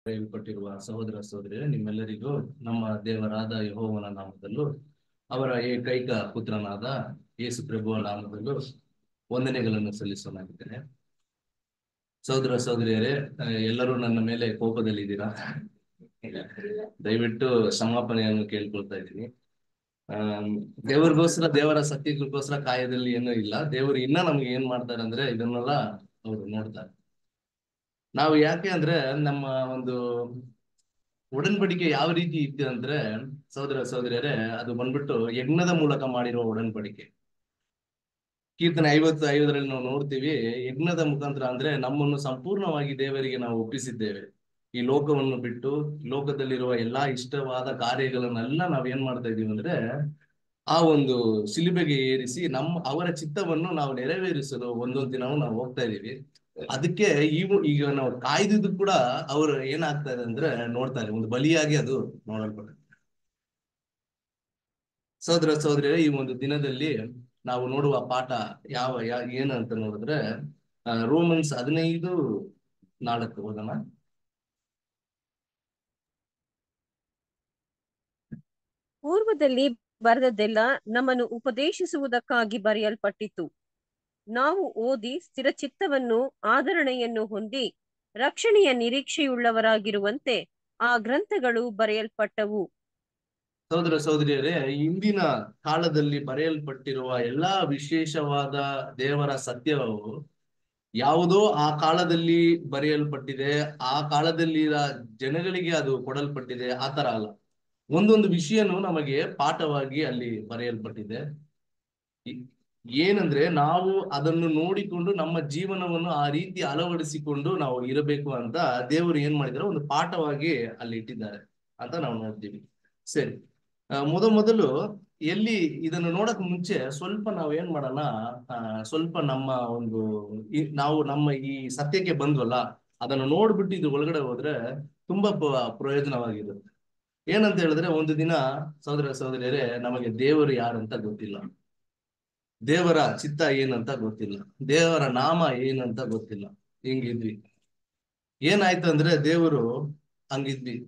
ಕರೆಯಲ್ಪಟ್ಟಿರುವ ಸಹೋದರ ಸಹೋದರಿಯರೇ ನಿಮ್ಮೆಲ್ಲರಿಗೂ ನಮ್ಮ ದೇವರಾದ ಯಹೋವನ ನಾಮದಲ್ಲೂ ಅವರ ಏಕೈಕ ಪುತ್ರನಾದ ಯೇಸು ಪ್ರಭುವ ನಾಮದಲ್ಲೂ ವಂದನೆಗಳನ್ನು ಸಲ್ಲಿಸಲಾಗಿದ್ದೇನೆ ಸಹೋದರ ಸಹೋದರಿಯರೇ ಅಹ್, ಎಲ್ಲರೂ ನನ್ನ ಮೇಲೆ ಕೋಪದಲ್ಲಿದ್ದೀರಾ ದಯವಿಟ್ಟು ಕ್ಷಮಾಪಣೆಯನ್ನು ಕೇಳ್ಕೊಳ್ತಾ ಇದ್ದೀನಿ ಆ ದೇವರಿಗೋಸ್ಕರ ದೇವರ ಸತ್ಯಕ್ಕೋಸ್ಕರ ಕಾಯದಲ್ಲಿ ಏನೂ ಇಲ್ಲ ದೇವರು ಇನ್ನ ನಮ್ಗೆ ಏನ್ ಮಾಡ್ತಾರೆ ಅಂದ್ರೆ ಇದನ್ನೆಲ್ಲ ಅವರು ನೋಡ್ತಾರೆ ನಾವು ಯಾಕೆ ಅಂದ್ರೆ ನಮ್ಮ ಒಂದು ಒಡನ್ಬಡಿಕೆ ಯಾವ ರೀತಿ ಇತ್ತು ಅಂದ್ರೆ ಸಹೋದರ ಸಹೋದರಿಯರೇ ಅದು ಬಂದ್ಬಿಟ್ಟು ಯಜ್ಞದ ಮೂಲಕ ಮಾಡಿರುವ ಒಡನ್ಬಡಿಕೆ ಕೀರ್ತನೆ ಐವತ್ತು ಐವತ್ತರಲ್ಲಿ ನಾವು ನೋಡ್ತೀವಿ ಯಜ್ಞದ ಮುಖಾಂತರ ಅಂದ್ರೆ ನಮ್ಮನ್ನು ಸಂಪೂರ್ಣವಾಗಿ ದೇವರಿಗೆ ನಾವು ಒಪ್ಪಿಸಿದ್ದೇವೆ ಈ ಲೋಕವನ್ನು ಬಿಟ್ಟು ಲೋಕದಲ್ಲಿರುವ ಎಲ್ಲಾ ಇಷ್ಟವಾದ ಕಾರ್ಯಗಳನ್ನೆಲ್ಲ ನಾವ್ ಏನ್ ಮಾಡ್ತಾ ಇದೀವಿ ಅಂದ್ರೆ ಆ ಒಂದು ಶಿಲುಬೆಗೆ ಏರಿಸಿ ನಮ್ಮ ಅವರ ಚಿತ್ತವನ್ನು ನಾವು ನೆರವೇರಿಸಲು ಒಂದೊಂದು ದಿನವೂ ನಾವು ಹೋಗ್ತಾ ಇದೀವಿ ಅದಕ್ಕೆ ಇವು ಈಗ ನಾವು ಕಾಯ್ದಿದ್ದು ಕೂಡ ಅವರು ಏನಾಗ್ತಾ ಇದೆ ಅಂದ್ರೆ ನೋಡ್ತಾರೆ ಒಂದು ಬಲಿಯಾಗಿ ಅದು ನೋಡಲ್ಪಡುತ್ತೆ ಸಹೋದರ ಸಹೋದರಿಯರೇ ಈ ಒಂದು ದಿನದಲ್ಲಿ ನಾವು ನೋಡುವ ಪಾಠ ಯಾವ ಯಾ ಏನು ಅಂತ ನೋಡಿದ್ರೆ ರೋಮನ್ಸ್ ಹದಿನೈದು ನಾಲ್ಕು ಹೋಗೋಣ ಪೂರ್ವದಲ್ಲಿ ಬರೆದದ್ದೆಲ್ಲ ನಮ್ಮನ್ನು ಉಪದೇಶಿಸುವುದಕ್ಕಾಗಿ ಬರೆಯಲ್ಪಟ್ಟಿತು ನಾವು ಓದಿ ಸ್ಥಿರಚಿತ್ತವನ್ನು ಆದರಣೆಯನ್ನು ಹೊಂದಿ ರಕ್ಷಣೆಯ ನಿರೀಕ್ಷೆಯುಳ್ಳವರಾಗಿರುವಂತೆ ಆ ಗ್ರಂಥಗಳು ಬರೆಯಲ್ಪಟ್ಟವು ಸಹೋದರ ಸಹೋದರಿಯರೇ ಇಂದಿನ ಕಾಲದಲ್ಲಿ ಬರೆಯಲ್ಪಟ್ಟಿರುವ ಎಲ್ಲಾ ವಿಶೇಷವಾದ ದೇವರ ಸತ್ಯವು ಯಾವುದೋ ಆ ಕಾಲದಲ್ಲಿ ಬರೆಯಲ್ಪಟ್ಟಿದೆ ಆ ಕಾಲದಲ್ಲಿ ಜನಗಳಿಗೆ ಅದು ಕೊಡಲ್ಪಟ್ಟಿದೆ ಆ ತರ ಅಲ್ಲ ಒಂದೊಂದು ವಿಷಯನು ನಮಗೆ ಪಾಠವಾಗಿ ಅಲ್ಲಿ ಬರೆಯಲ್ಪಟ್ಟಿದೆ ಈ- ಏನಂದ್ರೆ ನಾವು ಅದನ್ನು ನೋಡಿಕೊಂಡು ನಮ್ಮ ಜೀವನವನ್ನು ಆ ರೀತಿ ಅಳವಡಿಸಿಕೊಂಡು ನಾವು ಇರಬೇಕು ಅಂತ ದೇವರು ಏನ್ ಮಾಡಿದಾರೆ ಒಂದು ಪಾಠವಾಗಿ ಅಲ್ಲಿ ಇಟ್ಟಿದ್ದಾರೆ ಅಂತ ನಾವು ನೋಡ್ತೀವಿ ಸರಿ ಆ, ಮೊದ ಮೊದಲು ಎಲ್ಲಿ ಇದನ್ನು ನೋಡಕ್ ಮುಂಚೆ ಸ್ವಲ್ಪ ನಾವು ಏನ್ ಮಾಡೋಣ ಆ, ಸ್ವಲ್ಪ ನಮ್ಮ ಒಂದು ಈ- ನಾವು ನಮ್ಮ ಈ ಸತ್ಯಕ್ಕೆ ಬಂದ್ವಲ್ಲ ಅದನ್ನು ನೋಡ್ಬಿಟ್ಟು ಇದು ಒಳಗಡೆ ಹೋದ್ರೆ ತುಂಬಾ ಪ- ಪ್ರಯೋಜನವಾಗಿರುತ್ತೆ ಏನಂತ ಹೇಳಿದ್ರೆ ಒಂದು ದಿನ ಸಹೋದರ ಸಹೋದರಿಯರೇ ನಮಗೆ ದೇವರು ಯಾರಂತ ಗೊತ್ತಿಲ್ಲ ದೇವರ ಚಿತ್ತ ಏನಂತ ಗೊತ್ತಿಲ್ಲ ದೇವರ ನಾಮ ಏನಂತ ಗೊತ್ತಿಲ್ಲ ಹಿಂಗಿದ್ವಿ ಏನಾಯ್ತು ಅಂದ್ರೆ ದೇವರು ಹಂಗಿದ್ವಿ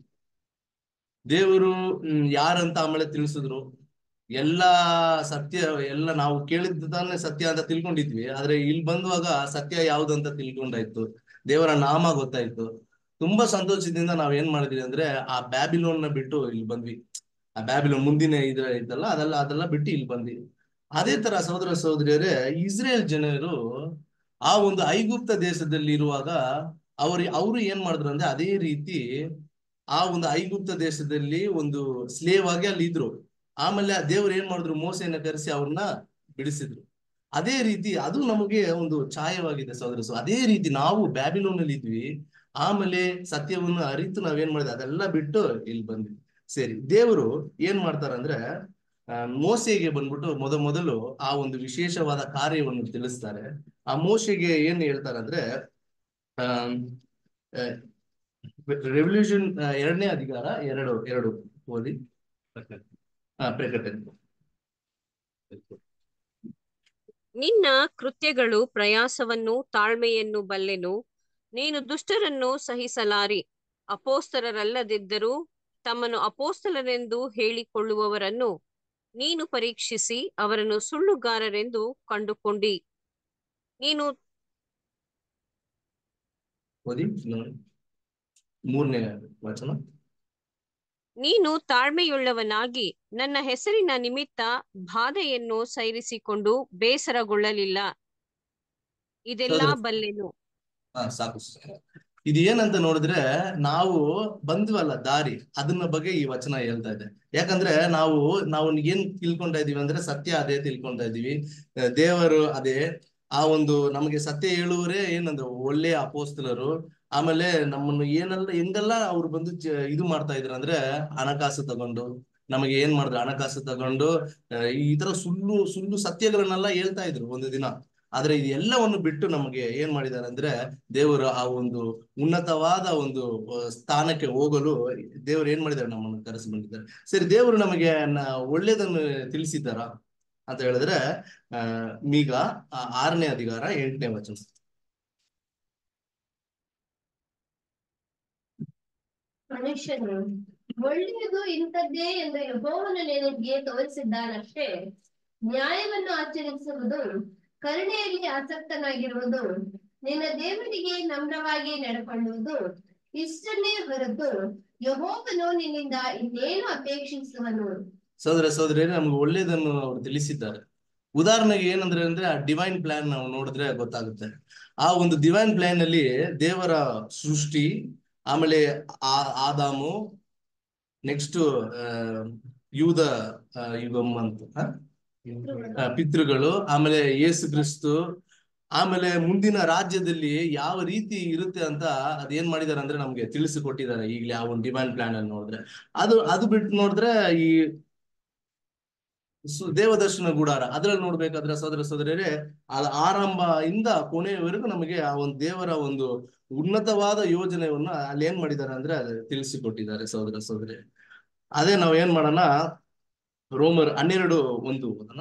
ದೇವರು ಹ್ಮ್, ಯಾರಂತ ಆಮೇಲೆ ತಿಳಿಸಿದ್ರು ಎಲ್ಲಾ ಸತ್ಯ ಎಲ್ಲ ನಾವು ಕೇಳಿದ್ದ ತಾನೇ ಸತ್ಯ ಅಂತ ತಿಳ್ಕೊಂಡಿದ್ವಿ ಆದ್ರೆ ಇಲ್ಲಿ ಬಂದುವಾಗ ಸತ್ಯ ಯಾವ್ದಂತ ತಿಳ್ಕೊಂಡಾಯ್ತು ದೇವರ ನಾಮ ಗೊತ್ತಾಯ್ತು ತುಂಬಾ ಸಂತೋಷದಿಂದ ನಾವ್ ಏನ್ ಮಾಡಿದ್ವಿ ಅಂದ್ರೆ ಆ ಬ್ಯಾಬಿಲೋನ್ ನ ಬಿಟ್ಟು ಇಲ್ಲಿ ಬಂದ್ವಿ ಆ ಬ್ಯಾಬಿಲೋನ್ ಮುಂದಿನ ಇದ್ರ ಇದ್ದಲ್ಲ ಅದೆಲ್ಲ ಅದೆಲ್ಲ ಬಿಟ್ಟು ಇಲ್ಲಿ ಬಂದ್ವಿ ಅದೇ ತರ ಸಹೋದರ ಸಹೋದರಿಯರೇ ಇಸ್ರೇಲ್ ಜನರು ಆ ಒಂದು ಐಗುಪ್ತ ದೇಶದಲ್ಲಿ ಇರುವಾಗ ಅವ್ರ ಅವರು ಏನ್ ಮಾಡಿದ್ರು ಅಂದ್ರೆ ಅದೇ ರೀತಿ ಆ ಒಂದು ಐಗುಪ್ತ ದೇಶದಲ್ಲಿ ಒಂದು ಸ್ಲೇವ್ ಆಗಿ ಅಲ್ಲಿ ಇದ್ರು ಆಮೇಲೆ ಆ ದೇವ್ರು ಏನ್ ಮಾಡಿದ್ರು ಮೋಸೆಯನ್ನ ಕರೆಸಿ ಅವ್ರನ್ನ ಬಿಡಿಸಿದ್ರು ಅದೇ ರೀತಿ ಅದು ನಮಗೆ ಒಂದು ಛಾಯವಾಗಿದೆ ಸಹೋದರ ಸೊ ಅದೇ ರೀತಿ ನಾವು ಬ್ಯಾಬಿಲೋನ್ ಅಲ್ಲಿ ಇದ್ವಿ ಆಮೇಲೆ ಸತ್ಯವನ್ನು ಅರಿತು ನಾವೇನ್ ಮಾಡಿದ್ವಿ ಅದೆಲ್ಲ ಬಿಟ್ಟು ಇಲ್ಲಿ ಬಂದ್ವಿ ಸರಿ ದೇವರು ಏನ್ ಮಾಡ್ತಾರಂದ್ರೆ ಆ, ಮೋಸೆಗೆ ಬಂದ್ಬಿಟ್ಟು ಮೊದ ಮೊದಲು ಆ ಒಂದು ವಿಶೇಷವಾದ ಕಾರ್ಯವನ್ನು ತಿಳಿಸ್ತಾರೆ ಆ ಮೋಸೆಗೆ ಏನ್ ಹೇಳ್ತಾರೆ ಅಂದ್ರೆ ರೆವಲ್ಯೂಷನ್ ಎರಡನೇ ಅಧಿಕಾರ ಎರಡು ಎರಡು ಓದಿ ಹಾ ಪ್ರಕಟಣೆ ನಿನ್ನ ಕೃತ್ಯಗಳು ಪ್ರಯಾಸವನ್ನು ತಾಳ್ಮೆಯನ್ನು ಬಲ್ಲೆನು ನೀನು ದುಷ್ಟರನ್ನು ಸಹಿಸಲಾರಿ ಅಪೋಸ್ತರರಲ್ಲದಿದ್ದರೂ ತಮ್ಮನ್ನು ಅಪೋಸ್ತಲರೆಂದು ಹೇಳಿಕೊಳ್ಳುವವರನ್ನು ನೀನು ಪರೀಕ್ಷಿಸಿ ಅವರನ್ನು ಸುಳ್ಳುಗಾರರೆಂದು ಕಂಡುಕೊಂಡಿ ನೀನು ಓದಿ ನೋಡಿ ಮೂರನೇ ವಚನ ನೀನು ತಾಳ್ಮೆಯುಳ್ಳವನಾಗಿ ನನ್ನ ಹೆಸರಿನ ನಿಮಿತ್ತ ಬಾಧೆಯನ್ನು ಸೈರಿಸಿಕೊಂಡು ಬೇಸರಗೊಳ್ಳಲಿಲ್ಲ ಇದೆಲ್ಲಾ ಸಹೋದರ- ಬಲ್ಲೆನು ಹಾ ಸಾಕು ಇದು ಏನಂತ ನೋಡಿದ್ರೆ ನಾವು ಬಂದ್ವಲ್ಲ ದಾರಿ ಅದನ್ನ ಬಗ್ಗೆ ಈ ವಚನ ಹೇಳ್ತಾ ಇದೆ ಯಾಕಂದ್ರೆ ನಾವು ನಾವು ಏನ್ ತಿಳ್ಕೊಂತಾ ಇದೀವಿ ಅಂದ್ರೆ ಸತ್ಯ ಅದೇ ತಿಳ್ಕೊಂತಾ ಇದೀವಿ ಆ, ದೇವರು ಅದೇ ಆ ಒಂದು ನಮಗೆ ಸತ್ಯ ಹೇಳುವರೇ ಏನಂದ್ರೆ ಒಳ್ಳೆಯ ಅಪೋಸ್ತಲರು ಆಮೇಲೆ ನಮ್ಮನ್ನು ಏನೆಲ್ಲ ಹೆಂಗೆಲ್ಲ ಅವ್ರು ಬಂದು ಚ- ಇದು ಮಾಡ್ತಾ ಇದ್ರು ಅಂದ್ರೆ ಹಣಕಾಸು ತಗೊಂಡು ನಮಗೆ ಏನ್ ಮಾಡಿದ್ರು ಹಣಕಾಸು ತಗೊಂಡು ಆ, ಈ ತರ ಸುಳ್ಳು ಸುಳ್ಳು ಸತ್ಯಗಳನ್ನೆಲ್ಲ ಹೇಳ್ತಾ ಇದ್ರು ಒಂದು ದಿನ ಆದ್ರೆ ಇದೆಲ್ಲವನ್ನು ಬಿಟ್ಟು ನಮಗೆ ಏನ್ ಮಾಡಿದ್ದಾರೆ ಅಂದ್ರೆ ದೇವರು ಆ ಒಂದು ಉನ್ನತವಾದ ಒಂದು ಆ, ಸ್ಥಾನಕ್ಕೆ ಹೋಗಲು ದೇವರು ಏನ್ ಮಾಡಿದ್ದಾರೆ ನಮ್ಮನ್ನು ಕರೆಸಿ ಬಂದಿದ್ದಾರೆ ಸರಿ ದೇವರು ನಮಗೆ ನ- ಒಳ್ಳೇದನ್ನು ತಿಳಿಸಿದ್ದಾರ ಅಂತ ಹೇಳಿದ್ರೆ ಆ ಮೀಗ ಆ ಆರನೇ ಅಧಿಕಾರ ಎಂಟನೇ ವಚನ ಮನುಷ್ಯನು ಒಳ್ಳೆಯದು ಇಂಥದ್ದೇ ಎಂದು ಯೆಹೋವನು ನಿನಗೆ ತೋರಿಸಿದ್ದಾನಷ್ಟೇ ನ್ಯಾಯವನ್ನು ಆಚರಿಸುವುದು ಕರುಣೆಯಲ್ಲಿ ಆಸಕ್ತನಾಗಿರುವುದು ನಿನ್ನ ದೇವರಿಗೆ ನಮ್ರವಾಗಿ ನಡ್ಕೊಳ್ಳುವುದು ಇಷ್ಟನ್ನೇ ಹೊರತು ಯೆಹೋವನು ನಿನ್ನಿಂದ ಇನ್ನೇನು ಅಪೇಕ್ಷಿಸುವನು ಸಹೋದರ ಸಹೋದರಿಯರೇ ನಮ್ಗೆ ಒಳ್ಳೇದನ್ನು ಅವರು ತಿಳಿಸಿದ್ದಾರೆ ಉದಾಹರಣೆಗೆ ಏನಂದ್ರೆ ಅಂದ್ರೆ ಆ ಡಿವೈನ್ ಪ್ಲಾನ್ ನಾವು ನೋಡಿದ್ರೆ ಗೊತ್ತಾಗುತ್ತೆ ಆ ಒಂದು ಡಿವೈನ್ ಪ್ಲಾನ್ ಅಲ್ಲಿ ದೇವರ ಸೃಷ್ಟಿ ಆಮೇಲೆ ಆ ಆದಾಮು ನೆಕ್ಸ್ಟ್ ಯೂದ ಆ, ಯುಗಮ್ ಅಂತ ಆ? ಆ, ಪಿತೃಗಳು ಆಮೇಲೆ ಯೇಸು ಕ್ರಿಸ್ತು ಆಮೇಲೆ ಮುಂದಿನ ರಾಜ್ಯದಲ್ಲಿ ಯಾವ ರೀತಿ ಇರುತ್ತೆ ಅಂತ ಅದೇನ್ ಮಾಡಿದಾರೆ ಅಂದ್ರೆ ನಮ್ಗೆ ತಿಳಿಸಿಕೊಟ್ಟಿದ್ದಾರೆ ಈಗಲೇ ಆ ಒಂದು ಡಿವೈನ್ ಪ್ಲಾನ್ ಅಲ್ಲಿ ನೋಡಿದ್ರೆ ಅದು ಅದು ಬಿಟ್ಟು ನೋಡಿದ್ರೆ ಈ ಸು- ದೇವದರ್ಶನ ಗುಡಾರ ಅದ್ರಲ್ಲಿ ನೋಡ್ಬೇಕಾದ್ರೆ ಸೋದರ ಸೋದರರೇ ಆ ಆರಂಭ ಇಂದ ಕೊನೆಯವರೆಗೂ ನಮಗೆ ಆ ಒಂದು ದೇವರ ಒಂದು ಉನ್ನತವಾದ ಯೋಜನೆಯನ್ನ ಅಲ್ಲಿ ಏನ್ ಮಾಡಿದ್ದಾರೆ ಅಂದ್ರೆ ಅದು ತಿಳಿಸಿಕೊಟ್ಟಿದ್ದಾರೆ ಸೋದರ ಸೋದರಿ ಅದೇ ನಾವ್ ಏನ್ ಮಾಡೋಣ ರೋಮರ್ ಹನ್ನೆರಡು ಒಂದು ಓದೋಣ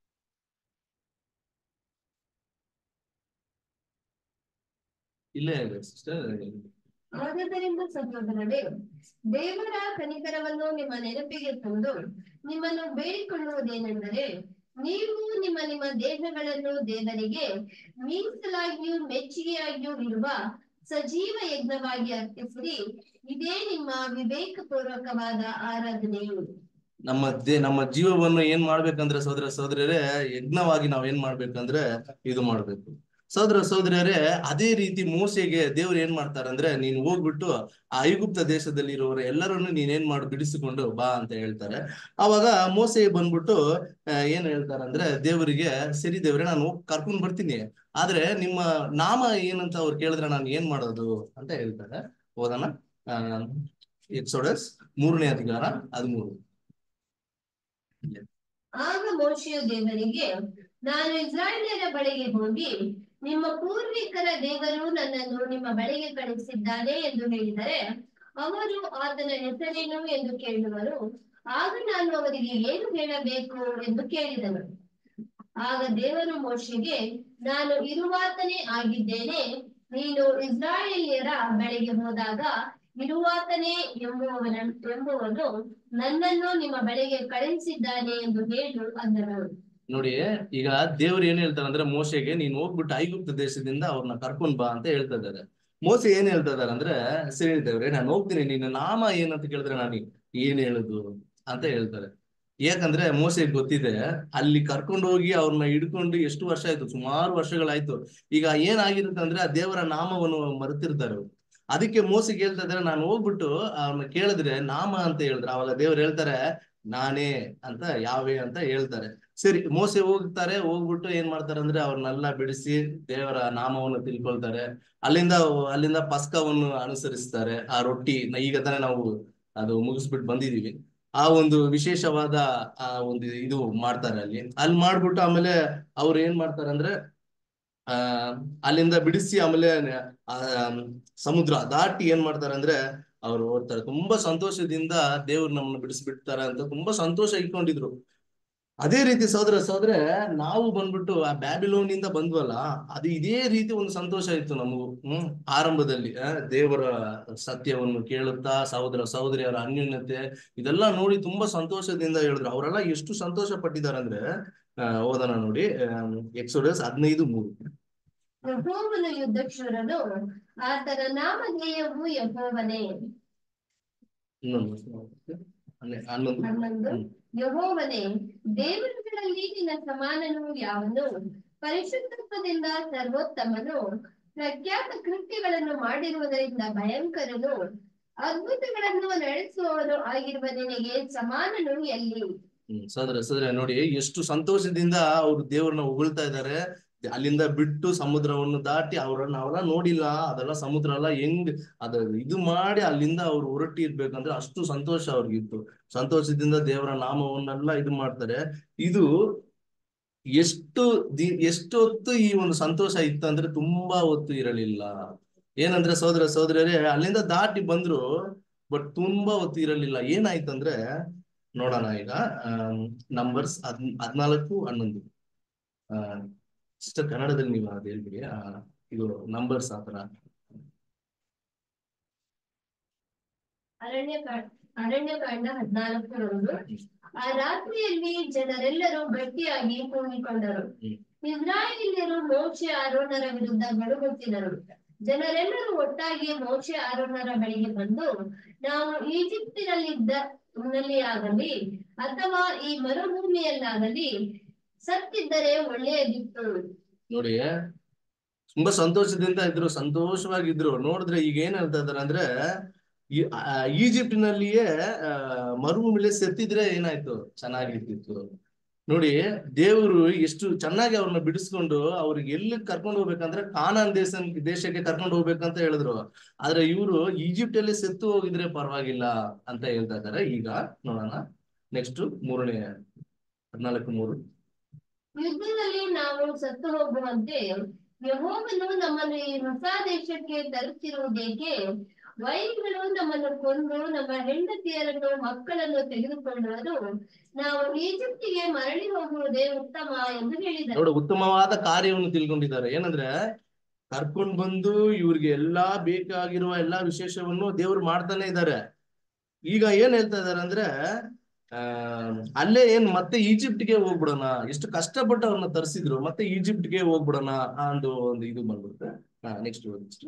ಇಲ್ಲೇ ಇದೆ ಸಿಸ್ಟರ್ ಆದುದರಿಂದ ಸಹೋದರರೇ ದೇವರ ಕನಿಕರವನ್ನು ನಿಮ್ಮ ನೆನಪಿಗೆ ತಂದು ನಿಮ್ಮನ್ನು ಬೇಡಿಕೊಳ್ಳುವುದೇನೆಂದರೆ ನೀವು ನಿಮ್ಮ ನಿಮ್ಮ ದೇಹಗಳನ್ನು ದೇವರಿಗೆ ಮೀಸಲಾಗಿಯೂ ಮೆಚ್ಚುಗೆಯಾಗಿಯೂ ಇರುವ ಸಜೀವ ಯಜ್ಞವಾಗಿ ಅರ್ಪಿಸಿರಿ ಇದೇ ನಿಮ್ಮ ವಿವೇಕಪೂರ್ವಕವಾದ ಆರಾಧನೆಯು ನಮ್ಮ ದೇ ನಮ್ಮ ಜೀವವನ್ನು ಏನ್ ಮಾಡ್ಬೇಕಂದ್ರೆ ಸೋದರ ಸೋದರಿಯರೇ ಯಜ್ಞವಾಗಿ ನಾವ್ ಏನ್ ಮಾಡ್ಬೇಕಂದ್ರೆ ಇದು ಮಾಡ್ಬೇಕು ಸೋದರ ಸೋದರಿಯರೇ ಅದೇ ರೀತಿ ಮೋಸೆಗೆ ದೇವ್ರು ಏನ್ ಮಾಡ್ತಾರಂದ್ರೆ ನೀನ್ ಹೋಗ್ಬಿಟ್ಟು ಆ ಐಗುಪ್ತ ದೇಶದಲ್ಲಿ ಇರೋರು ಎಲ್ಲರನ್ನು ನೀನೇನ್ ಮಾಡು ಬಿಡಿಸಿಕೊಂಡು ಬಾ ಅಂತ ಹೇಳ್ತಾರೆ ಅವಾಗ ಮೋಸೆ ಬಂದ್ಬಿಟ್ಟು ಆ, ಏನ್ ಹೇಳ್ತಾರಂದ್ರೆ ದೇವರಿಗೆ ಸರಿ ದೇವ್ರೆ ನಾನು ಹೋಗ್ ಕರ್ಕೊಂಡ್ ಬರ್ತೀನಿ ಆದ್ರೆ ನಿಮ್ಮ ನಾಮ ಏನಂತ ಅವ್ರು ಕೇಳಿದ್ರೆ ನಾನು ಏನ್ ಮಾಡೋದು ಅಂತ ಹೇಳ್ತಾರೆ ಹೋದನ ಎಕ್ಸೋಡಸ್ ಮೂರನೇ ಅಧಿಕಾರ ಹದಿಮೂರು ಆಗ ಮೋಶೆಯು ದೇವರಿಗೆ ನಾನು ಇಸ್ರಾಯೇಲ್ಯರ ಬಳಿಗೆ ಹೋಗಿ ನಿಮ್ಮ ಪೂರ್ವಿಕರ ದೇವರು ನನ್ನನ್ನು ನಿಮ್ಮ ಬಳಿಗೆ ಕಳಿಸಿದ್ದಾನೆ ಎಂದು ಹೇಳಿದರೆ ಅವರು ಆತನ ಹೆಸರೇನು ಎಂದು ಕೇಳುವರು ಆಗ ನಾನು ಅವರಿಗೆ ಏನು ಹೇಳಬೇಕು ಎಂದು ಕೇಳಿದನು ಆಗ ದೇವರು ಮೋಶೆಗೆ ನಾನು ಇರುವಾತನೇ ಆಗಿದ್ದೇನೆ ನೀನು ಇಸ್ರಾಯೇಲ್ಯರ ಬಳಿಗೆ ಹೋದಾಗ ಇರುವಾತನೇ ಎಂಬುವವನ ಎಂಬುವನು ನನ್ನನ್ನು ನಿಮ್ಮ ಬಳಿಗೆ ಕಳುಹಿಸಿದ್ದಾನೆ ಎಂದು ಹೇಳು ಅಂದನು ನೋಡಿ ಈಗ ದೇವ್ರು ಏನ್ ಹೇಳ್ತಾರೆ ಅಂದ್ರೆ ಮೋಸೆಗೆ ನೀನ್ ಹೋಗ್ಬಿಟ್ಟು ಐಗುಪ್ತ ದೇಶದಿಂದ ಅವ್ರನ್ನ ಕರ್ಕೊಂಡ್ ಬಾ ಅಂತ ಹೇಳ್ತಾ ಇದ್ದಾರೆ ಮೋಸೆ ಏನ್ ಹೇಳ್ತಾ ಇದಾರೆ ಅಂದ್ರೆ ಸರಿ ದೇವ್ರೆ ನಾನು ಹೋಗ್ತೀನಿ ನಿನ್ನ ನಾಮ ಏನಂತ ಕೇಳಿದ್ರೆ ನಾನು ಏನ್ ಹೇಳುದು ಅಂತ ಹೇಳ್ತಾರೆ ಯಾಕಂದ್ರೆ ಮೋಸೆಗೆ ಗೊತ್ತಿದೆ ಅಲ್ಲಿ ಕರ್ಕೊಂಡು ಹೋಗಿ ಅವ್ರನ್ನ ಹಿಡ್ಕೊಂಡು ಎಷ್ಟು ವರ್ಷ ಆಯ್ತು ಸುಮಾರು ವರ್ಷಗಳಾಯ್ತು ಈಗ ಏನಾಗಿರುತ್ತೆ ಅಂದ್ರೆ ಆ ದೇವರ ನಾಮವನ್ನು ಮರೆತಿರ್ತಾರೆ ಅವ್ರು ಅದಕ್ಕೆ ಮೋಸೆಗೆ ಹೇಳ್ತಾ ಇದಾರೆ ನಾನು ಹೋಗ್ಬಿಟ್ಟು ಅವ್ರನ್ನ ಕೇಳಿದ್ರೆ ನಾಮ ಅಂತ ಹೇಳಿದ್ರೆ ಅವಾಗ ದೇವ್ರು ಹೇಳ್ತಾರೆ ನಾನೇ ಅಂತ ಯಾವೇ ಅಂತ ಹೇಳ್ತಾರೆ ಸರಿ ಮೋಸೆ ಹೋಗ್ತಾರೆ ಹೋಗ್ಬಿಟ್ಟು ಏನ್ ಮಾಡ್ತಾರೆ ಅಂದ್ರೆ ಅವ್ರನ್ನೆಲ್ಲ ಬಿಡಿಸಿ ದೇವರ ನಾಮವನ್ನು ತಿಳ್ಕೊಳ್ತಾರೆ ಅಲ್ಲಿಂದ ಅಲ್ಲಿಂದ ಪಸ್ಕವನ್ನು ಅನುಸರಿಸ್ತಾರೆ ಆ ರೊಟ್ಟಿ ನ- ಈಗ ತಾನೇ ನಾವು ಅದು ಮುಗಿಸ್ಬಿಟ್ಟು ಬಂದಿದೀವಿ ಆ ಒಂದು ವಿಶೇಷವಾದ ಆ ಒಂದು ಇದು ಮಾಡ್ತಾರೆ ಅಲ್ಲಿ ಅಲ್ಲಿ ಮಾಡ್ಬಿಟ್ಟು ಆಮೇಲೆ ಅವ್ರು ಏನ್ ಮಾಡ್ತಾರೆ ಅಂದ್ರೆ ಆ ಅಲ್ಲಿಂದ ಬಿಡಿಸಿ ಆಮೇಲೆ ಆ ಸಮುದ್ರ ದಾಟಿ ಏನ್ ಮಾಡ್ತಾರೆ ಅಂದ್ರೆ ಅವ್ರು ಓಡ್ತಾರೆ ತುಂಬಾ ಸಂತೋಷದಿಂದ ದೇವ್ರು ನಮ್ಮನ್ನ ಬಿಡಿಸ್ಬಿಡ್ತಾರೆ ಅಂತ ತುಂಬಾ ಸಂತೋಷ ಇಟ್ಕೊಂಡಿದ್ರು ಅದೇ ರೀತಿ ಸೋದರ ಸೋದ್ರೆ ನಾವು ಬಂದ್ಬಿಟ್ಟು ಆ ಬ್ಯಾಬಿಲೋನ್ ಇಂದ ಬಂದ್ವಲ್ಲ ಅದು ಇದೇ ರೀತಿ ಒಂದು ಸಂತೋಷ ಇತ್ತು ನಮಗೂ ಹ್ಮ್ ಆರಂಭದಲ್ಲಿ ಆ, ದೇವರ ಸತ್ಯವನ್ನು ಕೇಳುತ್ತಾ ಸಹೋದರ ಸಹೋದರಿಯರ ಅನ್ಯೋನ್ಯತೆ ಇದೆಲ್ಲ ನೋಡಿ ತುಂಬಾ ಸಂತೋಷದಿಂದ ಹೇಳಿದ್ರು ಅವರೆಲ್ಲ ಎಷ್ಟು ಸಂತೋಷ ಪಟ್ಟಿದ್ದಾರೆ ಅಂದ್ರೆ ಆ, ಓದೋಣ ನೋಡಿ ಎಕ್ಸೋಡಸ್ ಹದಿನೈದು ಮೂರು ಯಹೋವನು ಯುದ್ಧಕ್ಷರನು ಆತನ ನಾಮಧೇಯವು ಯಹೋವನೇ ಇನ್ನೊಂದು ಹನ್ನೆ- ಹನ್ನೊಂದು ಹನ್ನೊಂದು ಹ್ಮ್. ಯಹೋವನೇ ದೇವರುಗಳಲ್ಲಿ ನಿನ್ನ ಸಮಾನನು ಯಾವನು ಪರಿಶುದ್ಧತ್ವದಿಂದ ಸರ್ವೋತ್ತಮನು ಪ್ರಖ್ಯಾತ ಕೃತ್ಯಗಳನ್ನು ಮಾಡಿರುವುದರಿಂದ ಭಯಂಕರನು ಅದ್ಭುತಗಳನ್ನು ನಡೆಸುವವನು ಆಗಿರುವ ನಿನಗೆ ಸಮಾನನು ಎಲ್ಲಿ ಹ್ಮ್ ಸೋದರ ಸೋದರ ನೋಡಿ ಎಷ್ಟು ಸಂತೋಷದಿಂದ ಅವ್ರು ದೇವ್ರನ್ನ ಹೊಗಳ್ತಾ ಇದ್ದಾರೆ ಅಲ್ಲಿಂದ ಬಿಟ್ಟು ಸಮುದ್ರವನ್ನು ದಾಟಿ ಅವ್ರನ್ನ ಅವರ ನೋಡಿಲ್ಲ ಅದೆಲ್ಲ ಸಮುದ್ರ ಎಲ್ಲ ಹೆಂಗ್ ಅದ ಇದು ಮಾಡಿ ಅಲ್ಲಿಂದ ಅವ್ರು ಹೊರಟಿ ಇರ್ಬೇಕಂದ್ರೆ ಅಷ್ಟು ಸಂತೋಷ ಅವ್ರಿಗಿತ್ತು ಸಂತೋಷದಿಂದ ದೇವರ ನಾಮವನ್ನೆಲ್ಲ ಇದು ಮಾಡ್ತಾರೆ ಇದು ಎಷ್ಟು ದಿ ಎಷ್ಟೊತ್ತು ಈ ಒಂದು ಸಂತೋಷ ಇತ್ತು ಅಂದ್ರೆ ತುಂಬಾ ಹೊತ್ತು ಇರಲಿಲ್ಲ ಏನಂದ್ರೆ ಸೋದರ ಸೋದರರೇ ಅಲ್ಲಿಂದ ದಾಟಿ ಬಂದ್ರು ಬಟ್ ತುಂಬಾ ಹೊತ್ತು ಇರಲಿಲ್ಲ ಏನಾಯ್ತಂದ್ರೆ ನೋಡೋಣ ಈಗ ನಂಬರ್ಸ್ ಹದ್ ಹದ್ನಾಲ್ಕು ಹನ್ನೊಂದು ಆ ಸಿಸ್ಟರ್ ಕನ್ನಡದಲ್ಲಿ ನೀವು ಅದು ಹೇಳ್ಬಿಡಿ ಆ, ಇದು ನಂಬರ್ಸ್ ಆತರ ಅರಣ್ಯ ಅರಣ್ಯಕಾಂಡ ಹದಿನಾಲ್ಕು ಒಂದು ಆ ರಾತ್ರಿಯಲ್ಲಿ ಜನರೆಲ್ಲರೂ ಗಟ್ಟಿಯಾಗಿ ಕೂಗಿಕೊಂಡರು ಹ್ಮ್. ಇಸ್ರಾಯೇಲ್ಯರು ಮೋಶೆ ಆರೋನರ ವಿರುದ್ಧ ಗಡುಗುತ್ತಿದರು ಜನರೆಲ್ಲರೂ ಒಟ್ಟಾಗಿ ಮೋಶೆ ಆರೋನರ ಬಳಿಗೆ ಬಂದು ನಾವು ಈಜಿಪ್ಟಿನಲ್ಲಿದ್ದ ನಲ್ಲಿ ಆಗಲಿ ಅಥವಾ ಈ ಮರುಭೂಮಿಯಲ್ಲಾಗಲಿ ಸತ್ತಿದ್ದರೆ ಒಳ್ಳೆಯದಿತ್ತು ನೋಡಿ ತುಂಬಾ ಸಂತೋಷದಿಂದ ಇದ್ರು ಸಂತೋಷವಾಗಿದ್ರು ನೋಡಿದ್ರೆ ಈಗ ಏನ್ ಹೇಳ್ತಾ ಇದಾರೆ ಅಂದ್ರೆ ಈ ಆ, ಈಜಿಪ್ಟಿನಲ್ಲಿಯೇ ಆ, ಮರುಭೂಮಿಲಿ ಸತ್ತಿದ್ರೆ ಏನಾಯ್ತು ಚೆನ್ನಾಗಿರ್ತಿತ್ತು ನೋಡಿ ದೇವರು ಎಷ್ಟು ಚೆನ್ನಾಗಿ ಅವ್ರನ್ನ ಬಿಡಿಸ್ಕೊಂಡು ಅವ್ರಿಗೆ ಎಲ್ಲಿ ಕರ್ಕೊಂಡು ಹೋಗ್ಬೇಕಂದ್ರೆ ಕಾನಾನ್ ದೇಶ ದೇಶಕ್ಕೆ ಕರ್ಕೊಂಡು ಹೋಗ್ಬೇಕಂತ ಹೇಳಿದ್ರು ಆದ್ರೆ ಇವರು ಈಜಿಪ್ಟ್ ಅಲ್ಲಿ ಸತ್ತು ಹೋಗಿದ್ರೆ ಪರವಾಗಿಲ್ಲ ಅಂತ ಹೇಳ್ತಾ ಇದಾರೆ ಈಗ ನೋಡೋಣ ನೆಕ್ಸ್ಟ್ ಮೂರನೇ ಹದಿನಾಲ್ಕು ಮೂರು ಯುದ್ಧದಲ್ಲಿ ನಾವು ಸತ್ತು ಹೋಗುವಂತೆ ಯಹೋವನು ನಮ್ಮನ್ನು ಈ ಹೊಸ ದೇಶಕ್ಕೆ ತರುತ್ತಿರುವುದೇಕೆ ವೈರಿಗಳು ನಮ್ಮನ್ನು ಕೊಂದು ನಮ್ಮ ಹೆಂಡತಿಯರನ್ನು ಮಕ್ಕಳನ್ನು ತೆಗೆದುಕೊಂಡವರು ನಾವು ಈಜಿಪ್ಟಿಗೆ ಮರಳಿ ಹೋಗುವುದೇ ಉತ್ತಮ ಎಂದು ಹೇಳಿದರು ನೋಡು ಉತ್ತಮವಾದ ಕಾರ್ಯವನ್ನು ತಿಳ್ಕೊಂಡಿದ್ದಾರೆ ಏನಂದ್ರೆ ಕರ್ಕೊಂಡ್ ಬಂದು ಇವ್ರಿಗೆ ಎಲ್ಲಾ ಬೇಕಾಗಿರುವ ಎಲ್ಲಾ ವಿಶೇಷವನ್ನು ದೇವ್ರು ಮಾಡ್ತಾನೆ ಇದ್ದಾರೆ ಈಗ ಏನ್ ಹೇಳ್ತಾ ಇದಾರೆ ಅಂದ್ರೆ ಆ ಅಲ್ಲೇ ಏನ್ ಮತ್ತೆ ಈಜಿಪ್ಟ್ಗೆ ಹೋಗ್ಬಿಡೋಣ ಎಷ್ಟು ಕಷ್ಟಪಟ್ಟು ಅವ್ರನ್ನ ತರಿಸಿದ್ರು ಮತ್ತೆ ಈಜಿಪ್ಟ್ಗೆ ಹೋಗ್ಬಿಡೋಣ ಅಂದು ಒಂದು ಇದು ಬಂದ್ಬಿಡುತ್ತೆ ನೆಕ್ಸ್ಟ್ ನೆಕ್ಸ್ಟ್